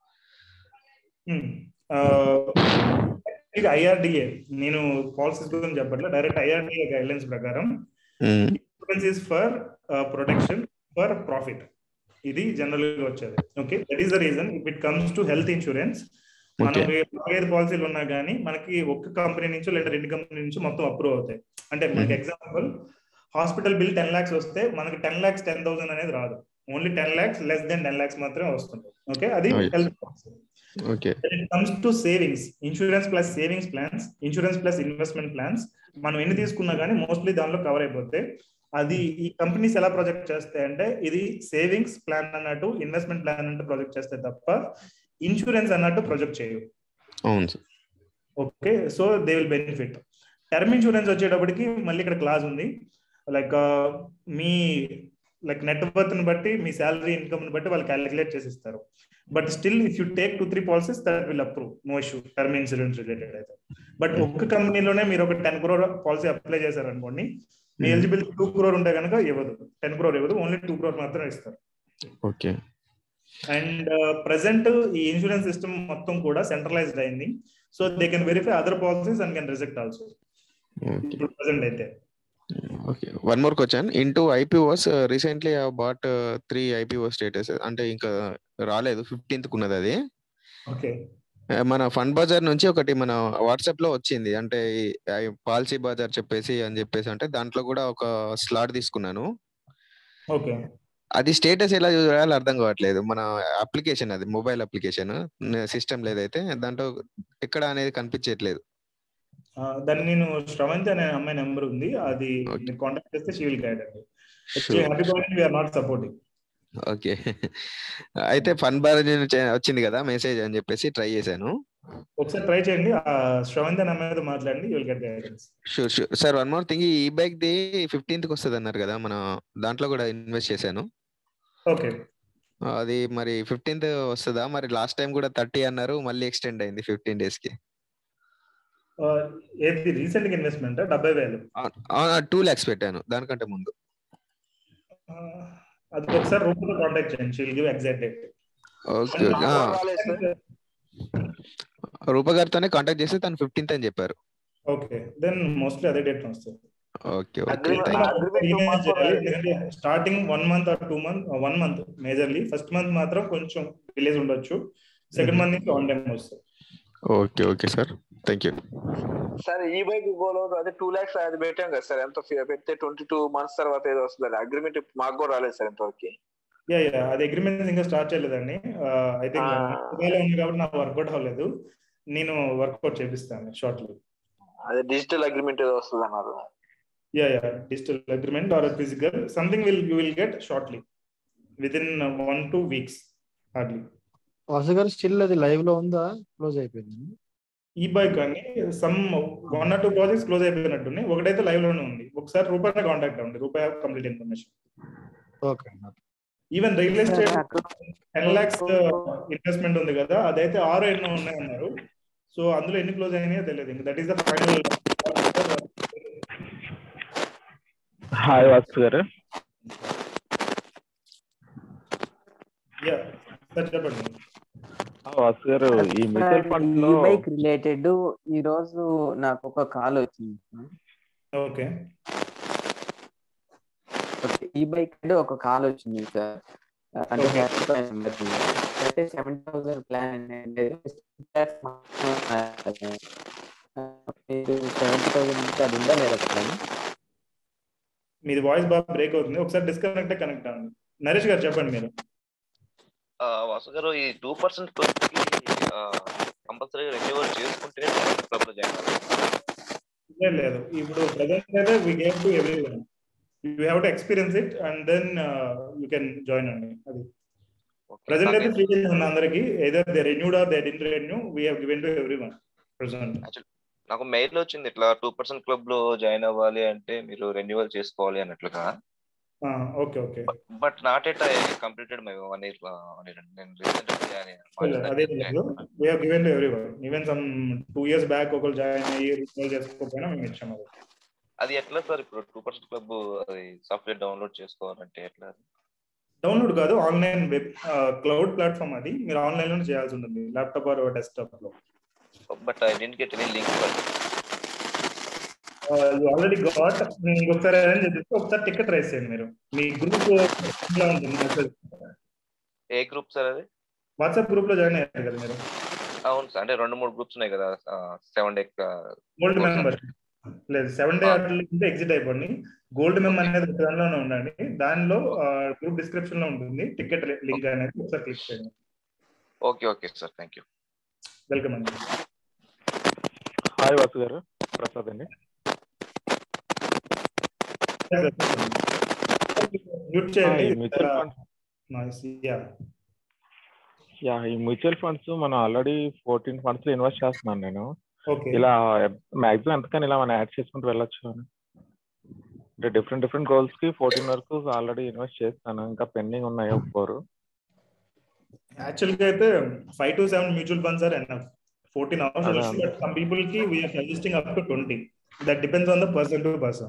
ఇక ఐఆర్డిఏ నేను పాలసీస్ గురించి చెప్పట్లే డైరెక్ట్ ఐఆర్డిఏ గైడ్లైన్స్ ప్రకారం insurance is for protection for profit ఇది జనరల్ గా వచ్చేది okay that is the reason if it comes to health insurance మనం నాలుగైదు పాలసీలు ఉన్నా కానీ మనకి ఒక్క కంపెనీ నుంచి లేదా రెండు కంపెనీ నుంచి మొత్తం అప్రూవ్ అవుతాయి అంటే మనకి example hospital bill ten lakhs వస్తే మనకి టెన్ లాక్స్ టెన్ థౌసండ్ అనేది రాదు only ten lakhs less than ten lakhs మాత్రమే వస్తుంది ఓకే అది Right. Health policy okay it comes to savings insurance plus savings plans insurance plus investment plans మనం ఎన్ని తీసుకున్నా కానీ మోస్ట్లీ దానిలో కవర్ అయిపోతే అది ఈ కంపెనీస్ ఎలా ప్రొజెక్ట్ చేస్తాయంటే ఇది సేవింగ్స్ ప్లాన్ అన్నట్టు ఇన్వెస్ట్మెంట్ ప్లాన్ అన్నట్టు ప్రొజెక్ట్ చేస్తాయి తప్ప ఇన్సూరెన్స్ అన్నట్టు ప్రొజెక్ట్ చేయవు అవును sir okay so they will benefit term insurance వచ్చేటప్పటికి మళ్ళీ ఇక్కడ క్లాస్ ఉంది లైక్ మీ లైక్ నెట్ వర్త్ ని బట్టి మీ శాలరీ ఇన్కమ్ ని బట్టి వాళ్ళు క్యాలిక్యులేట్ చేసి ఇస్తారు but still if you take two three policies that will approve no issue term insurance related అయితే బట్ ఒక్క కంపెనీలోనే మీరు ఒక టెన్ క్రోర్ పాలసీ అప్లై చేశారు అనుకోండి మీ ఎలిజిబిలిటీ టూ క్రోర్ ఉంటే కనుక ఇవ్వదు టెన్ క్రోర్ ఇవ్వదు ఓన్లీ టూ క్రోర్ మాత్రమే ఇస్తారు ఓకే అండ్ ప్రెసెంట్ ఈ ఇన్సూరెన్స్ సిస్టమ్ మొత్తం కూడా సెంట్రలైజ్డ్ అయింది so they can verify other policies and can reject also ఇప్పుడు ప్రెసెంట్ అయితే okay one more question in two IPOs recently I bought three IPO status అంటే ఇంకా రాలేదు ఫిఫ్టీన్త్ ఉన్నది అది ఓకే ఆ, మన ఫండ్ బజార్ నుంచి ఒకటి మన వాట్సాప్ లో వచ్చింది అంటే పాలసీ బజార్ చెప్పేసి అని చెప్పేసి అంటే దాంట్లో కూడా ఒక స్లాట్ తీసుకున్నాను ఓకే అది స్టేటస్ ఎలా చూడాలో అర్థం కావట్లేదు మన అప్లికేషన్ అది మొబైల్ అప్లికేషన్ సిస్టమ్ లేదైతే దాంట్లో ఎక్కడ అనేది కనిపించట్లేదు దాన్ని నేను శ్రవంతి అనే అమ్మాయి నెంబర్ ఉంది అది మీరు కాంటాక్ట్ చేస్తే షీ విల్ గైడ్ అండి Sure. Happy birthday we're not supporting okay అయితే ఫన్ బార్ నుంచి వచ్చింది కదా మెసేజ్ అని చెప్పేసి ట్రై చేశాను ఒకసారి ట్రై చేయండి ఆ శ్రవంతి అనే అమ్మాయితో మాట్లాడండి you will get guidance sure sure sir one more thing ఈ బైక్ ది ఫిఫ్టీన్త్ కి వస్తుంది అన్నారు కదా మన దాంట్లో కూడా ఇన్వెస్ట్ చేశాను ఓకే అది మరి ఫిఫ్టీన్త్ వస్తుందా మరి లాస్ట్ టైం కూడా థర్టీ అన్నారు మళ్ళీ ఎక్స్టెండ్ అయింది ఫిఫ్టీన్ డేస్ కి ఏది రీసెంట్ ఇన్వెస్ట్మెంట్ డెబ్బై వేలు టూ ల్యాక్స్ పెట్టాను దానికంటే ముందు ఆ, అది ఒకసారి రూపంలో కాంటాక్ట్ చేయండి she will give exact date okay Roopa గారితోనే కాంటాక్ట్ చేస్తే తను ఫిఫ్టీన్త్ అని చెప్పారు ఓకే దెన్ మోస్ట్లీ అదే డేట్ వస్తుంది okay okay thank starting one month or two month one month majorly first month మాత్రం కొంచెం డిలేస్ ఉండొచ్చు సెకండ్ మంత్ నుంచి ఆన్ టైం వస్తుంది okay okay sir thank you sir ఈ బైక్ గోలో అదే టూ లాక్స్ అది పెట్టాం కదా సార్ ఎంత ఫీ- పెడితే ట్వంటీ టూ మంత్స్ తర్వాత ఏదో వస్తుంది అగ్రిమెంట్ మాకు కూడా రాలేదు సార్ ఇంతవరకు యా యా అది అగ్రిమెంట్ ఇంకా స్టార్ట్ చేయలేదండి ఐ థింక్ దుబాయ్లో ఉంది కాబట్టి నాకు వర్కౌట్ అవ్వలేదు నేను వర్కౌట్ చేపిస్తాను షార్ట్లీ అదే డిజిటల్ అగ్రిమెంట్ ఏదో వస్తుంది అన్నారు yeah yeah digital agreement or physical something will you will get shortly within one two weeks hardly Vasu garu still అది లైవ్ లో ఉందా క్లోజ్ అయిపోయింది ఈ బైక్ అని some one or two projects close అయిపోయినట్టున్నాయి ఒకటైతే లైవ్ లోనే ఉంది ఒకసారి రూపాయి కాంటాక్ట్ అవ్వండి రూపాయి complete information okay even real estate ten lakhs investment ఉంది కదా అదైతే ఆరు ఎన్నో ఉన్నాయి అన్నారు సో అందులో ఎన్ని క్లోజ్ అయినాయో తెలియదు ఇంకా that is the final hi Vasu garu yeah sir చెప్పండి ఆ, వాసు గారు ఈ మ్యూచువల్ ఫండ్ లో ఈ బైక్ రిలేటెడ్ ఈ రోజు నాకు ఒక కాల్ వచ్చింది ఓకే ఓకే ఈ బైక్ అంటే ఒక కాల్ వచ్చింది సార్ అంటే అంటే సెవెన్ థౌసండ్ ప్లాన్ మీరు సెవెంటీ థౌసండ్ నుంచి అది ఉందా లేదా ప్లాన్ మీది వాయిస్ బాగా బ్రేక్ అవుతుంది ఒకసారి డిస్కనెక్ట్ కనెక్ట్ అవ్వండి నరేష్ గారు చెప్పండి మీరు ఆ, వాసు గారు ఈ టూ పర్సెంట్ క్లబ్ కి కంపల్సరీ రెన్యూవల్ చేసుకుంటేనే క్లబ్ లో జాయిన్ అవ్వాలి లేదు లేదు ఇప్పుడు ప్రజెంట్ అయితే we gave to everyone you have to experience it and then you can join అండి అది ప్రజెంట్ అయితే ఫ్రీ ఉంది అందరికి either they renewed or they didn't renew we have given to everyone present నాకు mail లో వచ్చింది ఇట్లా two percent club లో జాయిన్ అవ్వాలి అంటే మీరు రెన్యువల్ చేసుకోవాలి అన్నట్లుగా okay okay but not at I completed my one year నేను రీసెంట్ అదే లేదు we have given to everyone even some two years back ఒకరు జాయిన్ అయ్యి రిన్యూవల్ చేసుకోకపోయినా మేము ఇచ్చాము అది అది ఎట్లా సార్ ఇప్పుడు టూ పర్సెంట్ క్లబ్ అది సాఫ్ట్వేర్ డౌన్లోడ్ చేసుకోవాలంటే ఎట్లా డౌన్లోడ్ కాదు ఆన్లైన్ వెబ్ క్లౌడ్ ప్లాట్ఫామ్ అది మీరు ఆన్లైన్ లో చేయాల్సి ఉంటుంది ల్యాప్టాప్ ఆర్ డెస్క్టాప్ లో but I didn't get any link you already got ఇంకొకసారి అరేంజ్ చేస్తే ఒకసారి టికెట్ రైస్ చేయండి మీరు మీ గ్రూప్ లో ఉంటుంది మెసేజ్ ఏ గ్రూప్ సార్ అది వాట్సాప్ గ్రూప్ లో జాయిన్ అయ్యారు కదా మీరు అవును సార్ అంటే రెండు మూడు గ్రూప్స్ ఉన్నాయి కదా సెవెన్ డే గోల్డ్ మెంబర్ లేదు సెవెన్ డే అట్లా ఎగ్జిట్ అయిపోండి గోల్డ్ మెంబర్ అనేది ఒక దానిలోనే ఉండండి దానిలో గ్రూప్ డిస్క్రిప్షన్ లో ఉంటుంది టికెట్ లింక్ అనేది ఒకసారి క్లిక్ చేయండి okay okay sir thank you welcome అండి హాయ్ వాసు గారు ప్రసాద్ అండి మ్యూట్ చేయండి ఈ mutual funds noise yeah yeah ఈ మ్యూచువల్ ఫండ్స్ మనం ఆల్రెడీ ఫోర్టీన్ ఫండ్స్ లో ఇన్వెస్ట్ చేస్తున్నాను నేను ఓకే ఇలా మాక్సిమం ఎంతకని ఇలా మనం యాడ్ చేసుకుంటూ వెళ్ళొచ్చు అని అంటే డిఫరెంట్ డిఫరెంట్ గోల్స్ కి ఫోర్టీన్ వరకు ఆల్రెడీ ఇన్వెస్ట్ చేస్తాను ఇంకా పెండింగ్ ఉన్నాయి ఒక ఫోర్ యాక్చువల్ గా అయితే five to seven mutual funds are enough fourteen ours but some people కి we are suggesting up to twenty that depends on the person to person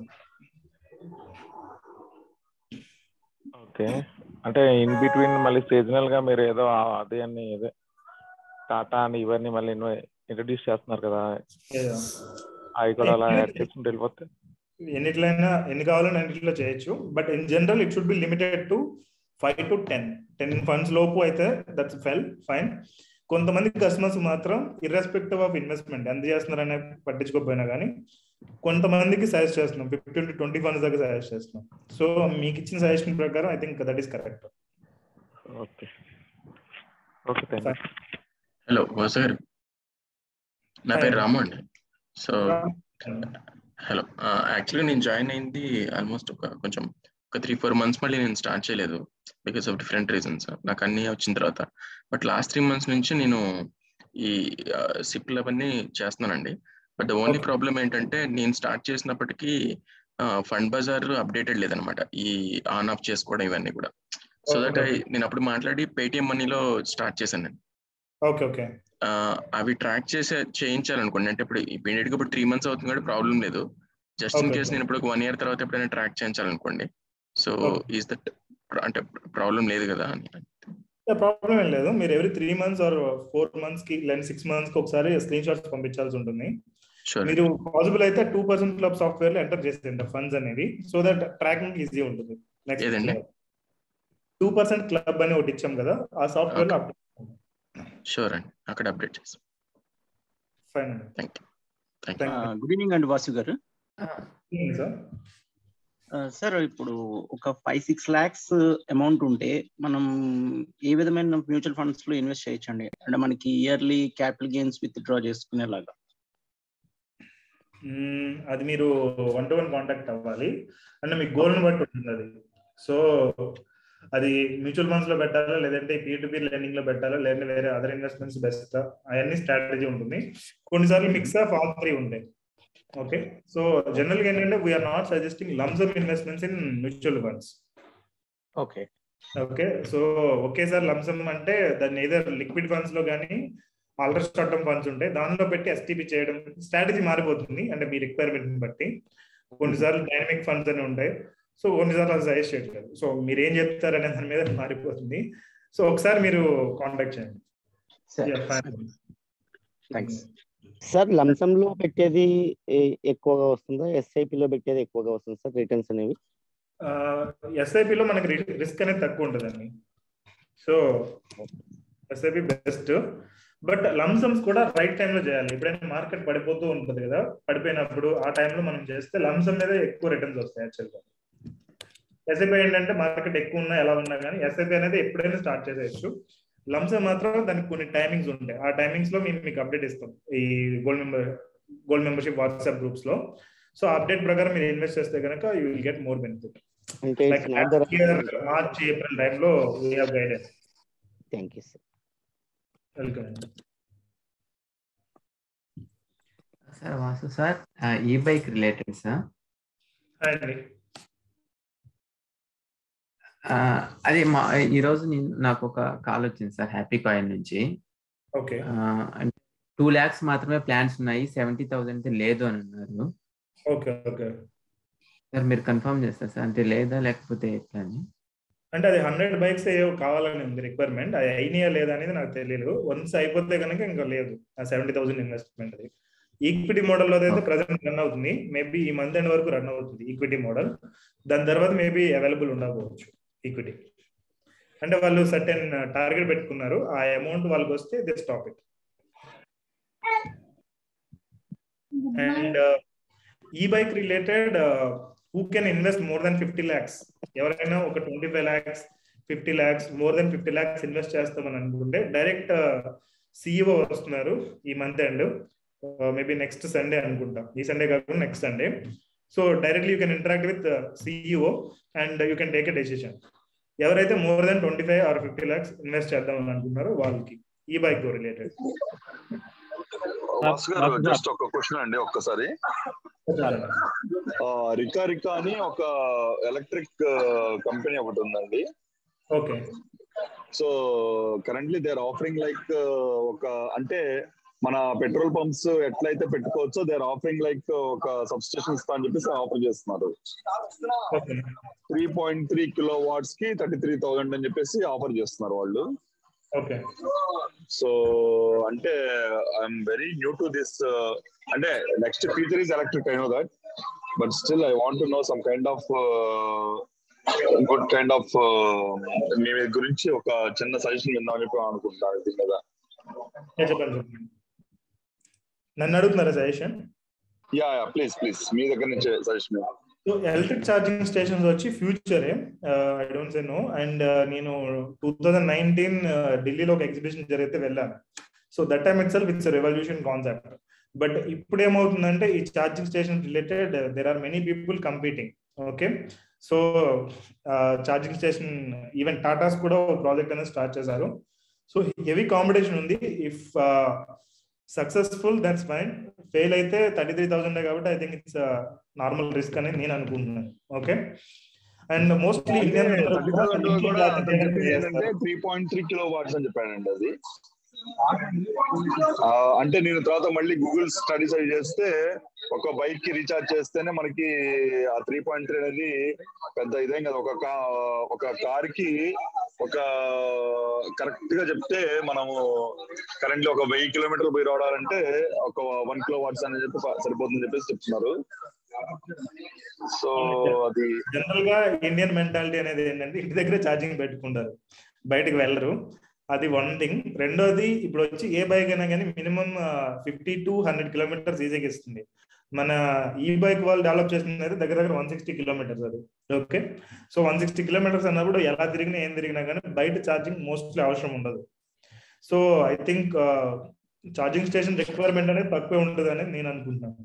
okay అంటే in between మళ్ళీ seasonal గా మీరు ఏదో ఆ- అదే అని ఏదో టాటా అని ఇవన్నీ మళ్ళీ ఇంట్రడ్యూస్ చేస్తున్నారు కదా అవి కూడా అలా యాడ్ చేసుకుంటూ వెళ్ళిపోతే ఎన్నిట్లైనా ఎన్ని కావాలని అన్నిట్లో చేయొచ్చు but in general it should be limited to five to ten ten funds లోపు అయితే దట్స్ ఫెల్ ఫైన్ కొంతమంది కస్టమర్స్ మాత్రం ఇర్రెస్పెక్టివ్ ఆఫ్ ఇన్వెస్ట్మెంట్ ఎంత చేస్తున్నారనే పట్టించుకోకపోయినా కానీ కొంతమందికి సజెస్ట్ చేస్తున్నాం ఫిఫ్టీన్ టు ట్వంటీ ఫండ్స్ దాకా సజెస్ట్ చేస్తున్నాం సో మీకు ఇచ్చిన సజెషన్ ప్రకారం I think that is correct okay okay thank you hello Vasu గారు నా పేరు రాము అండి సో హలో యాక్చువల్లీ నేను జాయిన్ అయింది ఆల్మోస్ట్ ఒక కొంచెం ఒక త్రీ ఫోర్ మంత్స్ మళ్ళీ నేను స్టార్ట్ చేయలేదు బికాస్ ఆఫ్ డిఫరెంట్ రీజన్స్ నాకు అన్ని వచ్చిన తర్వాత బట్ లాస్ట్ త్రీ మంత్స్ నుంచి నేను ఈ సిప్లు అవన్నీ చేస్తున్నానండి బట్ ద ఓన్లీ ప్రాబ్లం ఏంటంటే నేను స్టార్ట్ చేసినప్పటికీ ఫండ్ బజార్ అప్డేటెడ్ లేదనమాట ఈ ఆన్ ఆఫ్ చేసుకోవడం ఇవన్నీ కూడా సో దట్ నేను అప్పుడు మాట్లాడి పేటిఎం మనీలో స్టార్ట్ చేశాను ఓకే ఓకే ఆ, అవి ట్రాక్ చేసే చేయించాలనుకోండి అంటే ఇప్పుడు ఇమీడియట్ గా ఇప్పుడు త్రీ మంత్స్ అవుతుంది కాబట్టి ప్రాబ్లం లేదు జస్ట్ ఇన్ Okay. కేస్ నేను ఇప్పుడు ఒక వన్ ఇయర్ తర్వాత ఎప్పుడైనా ట్రాక్ చేయించాలనుకోండి సో Okay. ఈస్ దట్ అంటే ప్రాబ్లం లేదు కదా అని ప్రాబ్లం ఏం లేదు మీరు every three months or four months కి లేదా సిక్స్ మంత్స్ కి ఒకసారి స్క్రీన్ షాట్స్ పంపించాల్సి ఉంటుంది Sure. మీరు పాసిబుల్ అయితే టూ పర్సెంట్ క్లబ్ సాఫ్ట్వేర్ లో ఎంటర్ చేసేయండి ఫండ్స్ అనేవి సో దట్ ట్రాకింగ్ ఈజీ ఉంటుంది ఏదండి? నెక్స్ట్ టూ పర్సెంట్ క్లబ్ అని ఒకటి ఇచ్చాం కదా ఆ సాఫ్ట్వేర్ లో షూర్ అండి అక్కడ అప్డేట్ చేస్తాం ఫైన్ అండి thank you thank you good evening అండి వాసు గారు సార్ సార్ ఇప్పుడు ఒక ఫైవ్ సిక్స్ ల్యాక్స్ అమౌంట్ ఉంటే మనం ఏ విధమైన మ్యూచువల్ ఫండ్స్ లో ఇన్వెస్ట్ చేయొచ్చండి అంటే మనకి yearly capital gains withdraw చేసుకునేలాగా మ్మ్, అది మీరు వన్ టు వన్ కాంటాక్ట్ అవ్వాలి అంటే మీ గోల్ని బట్టి ఉంటుంది అది సో అది మ్యూచువల్ ఫండ్స్ లో పెట్టాలా లేదంటే పీ టు పీ లెండింగ్ లో పెట్టాలా లేదంటే వేరే అదర్ ఇన్వెస్ట్మెంట్స్ బెస్ట్ అవన్నీ స్ట్రాటజీ ఉంటుంది కొన్నిసార్లు మిక్స్ ఆఫ్ ఆల్ త్రీ ఉంటాయి ఓకే సో జనరల్ గా ఏంటంటే we are not suggesting lump sum investments in mutual funds okay okay so ఒకేసారి లంసమ్ అంటే దాన్ని ఏదో లిక్విడ్ ఫండ్స్ లో కానీ ఆల్టర్ షార్ట్ టర్మ్ ఫండ్స్ ఉంటాయి దానిలో పెట్టి ఎస్టీపీ చేయడం స్ట్రాటజీ మారిపోతుంది అంటే మీ రిక్వైర్మెంట్ బట్టి కొన్నిసార్లు డైనమిక్ ఫండ్స్ అని ఉంటాయి సో కొన్నిసార్లు అది సజెస్ట్ చేయట్లేదు సో మీరు ఏం చెప్తారనే దాని మీద మారిపోతుంది సో ఒకసారి మీరు కాంటాక్ట్ చేయండి Yeah, fine. Thanks sir lump sum లో పెట్టేది ఏ- ఎక్కువగా వస్తుందా ఎస్ఐపి లో పెట్టేది ఎక్కువగా వస్తుంది సార్ రిటర్న్స్ అనేవి ఎస్ఐపిలో మనకి రిస్క్ అనేది తక్కువ ఉంటుందండి so SIP best but lump sums కూడా రైట్ టైంలో చేయాలి ఎప్పుడైనా మార్కెట్ పడిపోతూ ఉంటుంది కదా పడిపోయినప్పుడు ఆ టైంలో మనం చేస్తే లంసమ్ మీద ఎక్కువ రిటర్న్స్ వస్తాయి యాక్చువల్గా ఎస్ఐపి ఏంటంటే మార్కెట్ ఎక్కువ ఉన్నా ఎలా ఉన్నా కానీ ఎస్ఐపి అనేది ఎప్పుడైనా స్టార్ట్ చేసేయచ్చు లంసమ్ మాత్రం దానికి కొన్ని టైమింగ్స్ ఉంటాయి ఆ టైమింగ్స్ లో మేము మీకు అప్డేట్ ఇస్తాం ఈ gold member gold membership WhatsApp groups లో సో అప్డేట్ ప్రకారం మీరు ఇన్వెస్ట్ చేస్తే కనుక you will get more benefit అంటే like it's not the- year March April టైంలో we have guided thank you sir welcome అండి సార్ వాసు సార్ ఈ బైక్ రిలేటెడ్ సార్ హాయ్ అండి ఆ, అది మా ఈరోజు నేను నాకు ఒక కాల్ వచ్చింది సార్ హ్యాపీ కాయిన్ నుంచి ఓకే ఆ, అంటే టూ ల్యాక్స్ మాత్రమే ప్లాన్స్ ఉన్నాయి సెవెంటీ థౌసండ్ లేదు అని అన్నారు ఓకే ఓకే సార్ మీరు కన్ఫర్మ్ చేస్తారు సార్ అంటే లేదా లేకపోతే ఎట్లా అని అంటే అది హండ్రెడ్ బైక్స్ ఏవో కావాలని ఉంది రిక్వైర్మెంట్ అది అయినాయా లేదా అనేది నాకు తెలియదు వన్స్ అయిపోతే కనుక ఇంకా లేదు ఆ సెవెంటీ థౌసండ్ ఇన్వెస్ట్మెంట్ అది ఈక్విటీ మోడల్ లో అయితే ప్రజెంట్ రన్ అవుతుంది మేబీ ఈ మంత్ ఎండ్ వరకు రన్ అవుతుంది ఈక్విటీ మోడల్ దాని తర్వాత మేబీ అవైలబుల్ ఉండకపోవచ్చు ఈక్విటీ అంటే వాళ్ళు సర్టెన్ టార్గెట్ పెట్టుకున్నారు ఆ అమౌంట్ వాళ్ళకి వస్తే దే స్టాప్ ఇట్ అండ్ ఈ bike related who can invest more than fifty lakhs ఎవరైనా ఒక twenty five lakhs fifty lakhs more than fifty lakhs invest చేస్తామని అనుకుంటే డైరెక్ట్ సిఇఓ వస్తున్నారు ఈ month end maybe next Sunday అనుకుంటా ఈ సండే కాకుండా next Sunday so directly you can interact with CEO and you can take a decision ఎవరైతే more than twenty five or fifty lakhs invest చేద్దాం అనుకుంటున్నారో వాళ్ళకి ఈ బైక్ రిలేటెడ్ వాసు గారు జస్ట్ ఒక క్వశ్చన్ అండి ఒక్కసారి ఆ, రికా రికా అని ఒక ఎలక్ట్రిక్ కంపెనీ ఒకటి ఉందండి okay so currently they are offering like ఒక అంటే మన పెట్రోల్ పంప్స్ ఎట్లయితే పెట్టుకోవచ్చో దే ఆర్ ఆఫరింగ్ లైక్ ఒక సబ్స్టేషన్ ఇస్తా అని చెప్పేసి ఆఫర్ చేస్తున్నారు three point three kilowatts కి థర్టీ త్రీ థౌసండ్ అని చెప్పేసి ఆఫర్ చేస్తున్నారు వాళ్ళు ఓకే సో అంటే I'm very new to this అంటే next future is electric I know that but still I want to know some kind of good kind of మీ గురించి ఒక చిన్న సజెషన్ విందామని చెప్పి అనుకుంటాను దీని మీద చెప్పండి చెప్పండి నన్ను అడుగుతున్నారా suggestion yeah yeah please please మీ దగ్గర నుంచి suggestion so electric charging stations వచ్చి ఫ్యూచరే I don't say no and నేను టూ థౌజండ్ నైన్టీన్ ఢిల్లీలో ఒక ఎగ్జిబిషన్ జరిగితే వెళ్ళాను so that time itself it's revolution concept but ఇప్పుడు ఏమవుతుందంటే ఈ charging station related there are many people competing okay so charging station even Tatas కూడా project అనేది స్టార్ట్ చేశారు సో హెవీ కాంపిటీషన్ ఉంది if successful that's fine fail అయితే thirty three thousand కాబట్టి I think it's normal risk అని నేను అనుకుంటున్నాను okay and mostly Indian ఏంటంటే three point three kilowatts అని చెప్పానండి అది ఆ, అంటే నేను తర్వాత మళ్ళీ గూగుల్ స్టడీస్ అవి చేస్తే ఒక బైక్ కి రీఛార్జ్ చేస్తేనే మనకి ఆ త్రీ పాయింట్ త్రీ అనేది పెద్ద ఇదేం కదా ఒక కా- ఒక కార్ కి ఒక కరెక్ట్ గా చెప్తే మనము కరెంట్లీ ఒక వెయ్యి కిలోమీటర్లు పోయి రావాలంటే ఒక వన్ కిలో వాట్స్ అని చెప్పి సరిపోతుందని చెప్పేసి చెప్తున్నారు సో అది జనరల్ గా ఇండియన్ మెంటాలిటీ అనేది ఏంటంటే ఇంటి దగ్గర ఛార్జింగ్ పెట్టుకుంటారు బయటకు వెళ్ళరు అది వన్ థింగ్ రెండోది ఇప్పుడు వచ్చి ఏ బైక్ అయినా కానీ minimum fifty to hundred kilometres ఈజీగా ఇస్తుంది మన ఈ బైక్ వాళ్ళు డెవలప్ చేసింది అయితే దగ్గర దగ్గర వన్ సిక్స్టీ కిలోమీటర్స్ అది okay so one sixty kilometres అన్నప్పుడు ఎలా తిరిగినా ఏం తిరిగినా కానీ బయట ఛార్జింగ్ మోస్ట్లీ అవసరం ఉండదు so I think charging station requirement అనేది తక్కువే ఉంటుంది అనేది నేను అనుకుంటున్నాను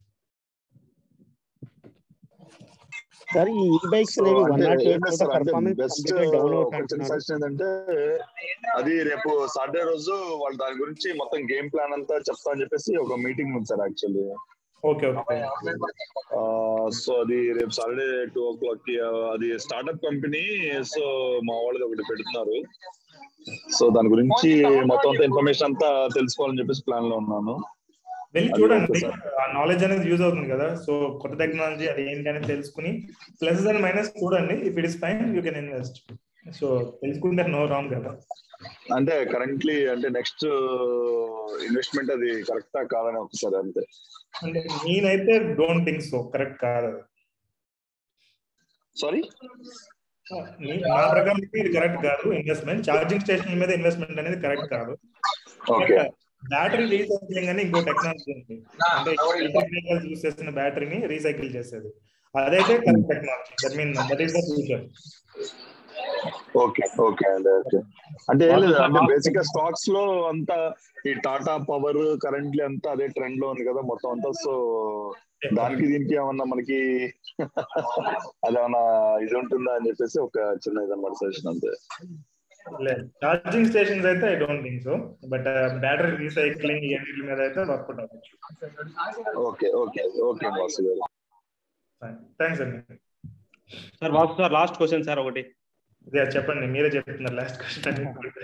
సార్ ఈ ఈ బైక్స్ సో అనేవి వన్ అంటే నాట్ ఏం ఎయిట్ లేదు సార్ అంటే performance best completely down out ఒక చిన్న అంటున్నారు సజెషన్ ఏంటంటే అది రేపు సాటర్డే రోజు వాళ్ళు దాని గురించి మొత్తం గేమ్ ప్లాన్ అంతా చెప్తా అని చెప్పేసి ఒక మీటింగ్ ఉంది sir actually okay okay so అది రేపు సాటర్డే టూ ఓ క్లాక్ కి ఆ, అది స్టార్ట్అప్ కంపెనీ సో మా వాళ్ళది ఒకటి పెడుతున్నారు సో దాని గురించి మొత్తం అంతా ఇన్ఫర్మేషన్ అంతా తెలుసుకోవాలని చెప్పేసి ప్లాన్ లో ఉన్నాను వెళ్ళి అది చూడండి ఓకే సార్ ఆ నాలెడ్జ్ అనేది యూజ్ అవుతుంది కదా సో కొత్త టెక్నాలజీ అది ఏంటి అనేది తెలుసుకుని ప్లస్ అండ్ మైనస్ చూడండి if it is fine you can invest so తెలుసుకుంటే నో రాంగ్ కదా అంటే కరెంట్లీ అంటే నెక్స్ట్ ఇన్వెస్ట్మెంట్ అది కరెక్టా కాదని ఒకసారి అంతే అంటే నేనైతే డోంట్ థింక్ సో కరెక్ట్ కాదు అది. సారీ నీ- నా ప్రకారం అయితే ఇది కరెక్ట్ కాదు ఇన్వెస్ట్మెంట్ ఛార్జింగ్ స్టేషన్ మీద ఇన్వెస్ట్మెంట్ అనేది కరెక్ట్ కాదు ఓకే బ్యాటరీ రీసైక్లింగ్ అని ఇంకో టెక్నాలజీ ఉంది అంటే ఎలక్ట్రిక్ వెహికల్స్ యూస్ చేసిన బ్యాటరీని రీసైకిల్ చేసేది అదైతే correct technology that mean that is the future okay okay అండి ఓకే అంటే ఏం లేదు అంటే బేసిక్ గా స్టాక్స్ లో అంతా ఈ టాటా పవర్ కరెంట్లీ అంతా అదే ట్రెండ్ లో ఉంది కదా మొత్తం అంతా సో దానికి దీనికి ఏమన్నా మనకి అదేమన్నా ఇది ఉంటుందా అని చెప్పేసి ఒక చిన్న ఇదన్నమాట సజెషన్ అంతే లేదు ఛార్జింగ్ స్టేషన్స్ అయితే I don't think so but battery recycling ఇవన్నిటి మీద అయితే వర్కౌట్ అవ్వచ్చు ఓకే ఓకే ఓకే బాసు గారు థ్యాంక్స్ అండి sir Vasu sir last question sir ఒకటి ఇదే చెప్పండి మీరే చెప్తున్నారు లాస్ట్ క్వశ్చన్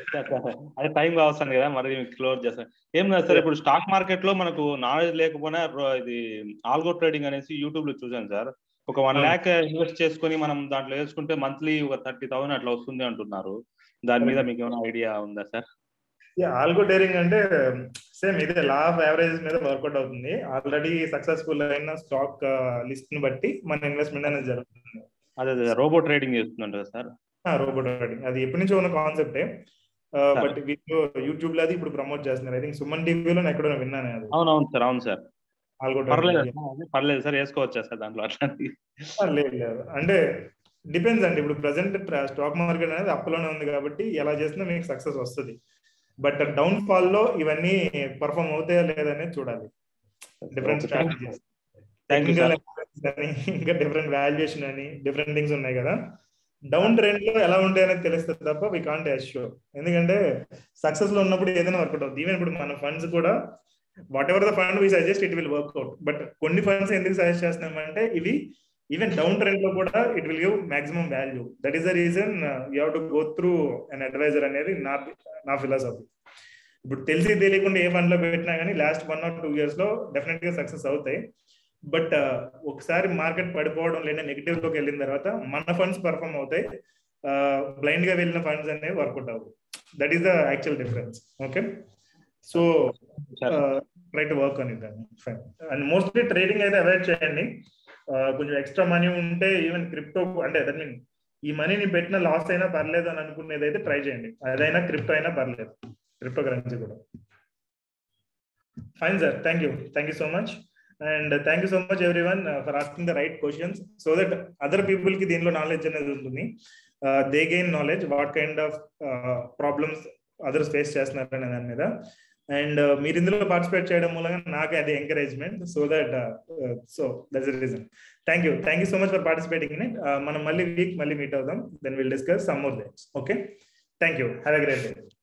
అదే టైం కావస్తుంది కదా మరి క్లోజ్ చేస్తాం ఏం లేదు సార్ ఇప్పుడు స్టాక్ మార్కెట్ లో మనకు నాలెడ్జ్ లేకపోయినా రో- ఇది ఆల్గో ట్రేడింగ్ అనేసి యూట్యూబ్ లో చూసాను సార్ ఒక వన్ అవును. ల్యాక్ ఇన్వెస్ట్ చేసుకొని మనం దాంట్లో వేసుకుంటే మంత్లీ ఒక థర్టీ థౌసండ్ అట్లా వస్తుంది అంటున్నారు దాని మీద మీకు ఏమైనా ఐడియా ఉందా సార్ ఆల్గో డేరింగ్ అంటే సేమ్ ఇదే లా ఆఫ్ యావరేజెస్ మీద వర్కౌట్ అవుతుంది ఆల్రెడీ సక్సెస్ఫుల్ అయిన స్టాక్ లిస్ట్ ని బట్టి మన ఇన్వెస్ట్మెంట్ అనేది జరుగుతుంది అదే అదే రోబో ట్రేడింగ్ చేస్తుందంట కదా సార్ రోబోట్ ట్రేడింగ్ అది ఎప్పటి నుంచో ఉన్న కాన్సెప్టే Sure. బట్ వీళ్ళు యూట్యూబ్ లో అది ఇప్పుడు ప్రమోట్ చేస్తున్నారు ఐ థింక్ సుమన్ టీవీలో ఎక్కడో విన్నాను అది అవునవును సార్ అవును సార్ ఆల్గో పర్లేదు ట్రేడింగ్ పర్లేదు సార్ వేసుకోవచ్చా సార్ దాంట్లో అట్లాంటి లేదు లేదు అంటే డిపెండ్స్ అండి ఇప్పుడు ప్రజెంట్ స్టాక్ మార్కెట్ అనేది అప్లోనే ఉంది కాబట్టి ఎలా చేసినా మీకు సక్సెస్ వస్తుంది బట్ డౌన్ ఫాల్ లో ఇవన్నీ పర్ఫామ్ అవుతాయా లేదనేది చూడాలి different Okay, thank you. Strategies Thank you, technical sir. అని ఇంకా డిఫరెంట్ వాల్యుయేషన్ అని డిఫరెంట్ థింగ్స్ ఉన్నాయి కదా డౌన్ ట్రెండ్ లో ఎలా ఉంటాయి అనేది తెలుస్తుంది తప్ప వి కాంట్ అష్యూర్ ఎందుకంటే సక్సెస్ లో ఉన్నప్పుడు ఏదైనా వర్కౌట్ అవుతుంది ఈవెన్ ఇప్పుడు మన ఫండ్స్ కూడా whatever the fund we suggest it will work out but కొన్ని ఫండ్స్ ఎందుకు సజెస్ట్ చేస్తున్నామంటే ఇవి ఈవెన్ డౌన్ ట్రెండ్ లో కూడా it will give maximum value that is the reason you have to go through an advisor అనేది నా నా philosophy ఇప్పుడు తెలిసి తెలియకుండా ఏ ఫండ్ లో పెట్టినా కానీ last one or two years లో డెఫినెట్ గా సక్సెస్ అవుతాయి బట్ ఒకసారి మార్కెట్ పడిపోవడం లేదా నెగిటివ్ లోకి వెళ్ళిన తర్వాత మన ఫండ్స్ పర్ఫామ్ అవుతాయి బ్లైండ్ గా వెళ్ళిన ఫండ్స్ అనేవి వర్కౌట్ అవ్వవు that is the actual difference okay so try to work అని ఫైన్ అండ్ మోస్ట్లీ ట్రేడింగ్ అయితే అవాయిడ్ చేయండి Uh, కొంచెం ఎక్స్ట్రా మనీ ఉంటే ఈవెన్ క్రిప్టో అంటే దట్ మీన్ ఈ మనీని పెట్టిన లాస్ అయినా పర్లేదు అని అనుకునేది అయితే ట్రై చేయండి అదైనా క్రిప్టో అయినా పర్లేదు క్రిప్టో కరెన్సీ కూడా fine sir thank you thank you so much and thank you so much every one for asking the right questions so that other people కి దీనిలో నాలెడ్జ్ అనేది ఉంటుంది they gain knowledge what kind of problems others face చేస్తున్నారు అనే దాని మీద and మీరు ఇందులో పార్టిసిపేట్ చేయడం మూలంగా నాకు అది encouragement so that so that's reason thank you thank you so much for participating in it మనం మళ్ళీ వీక్ మళ్ళీ మీట్ అవుదాం then will discuss some more things okay thank you have a great day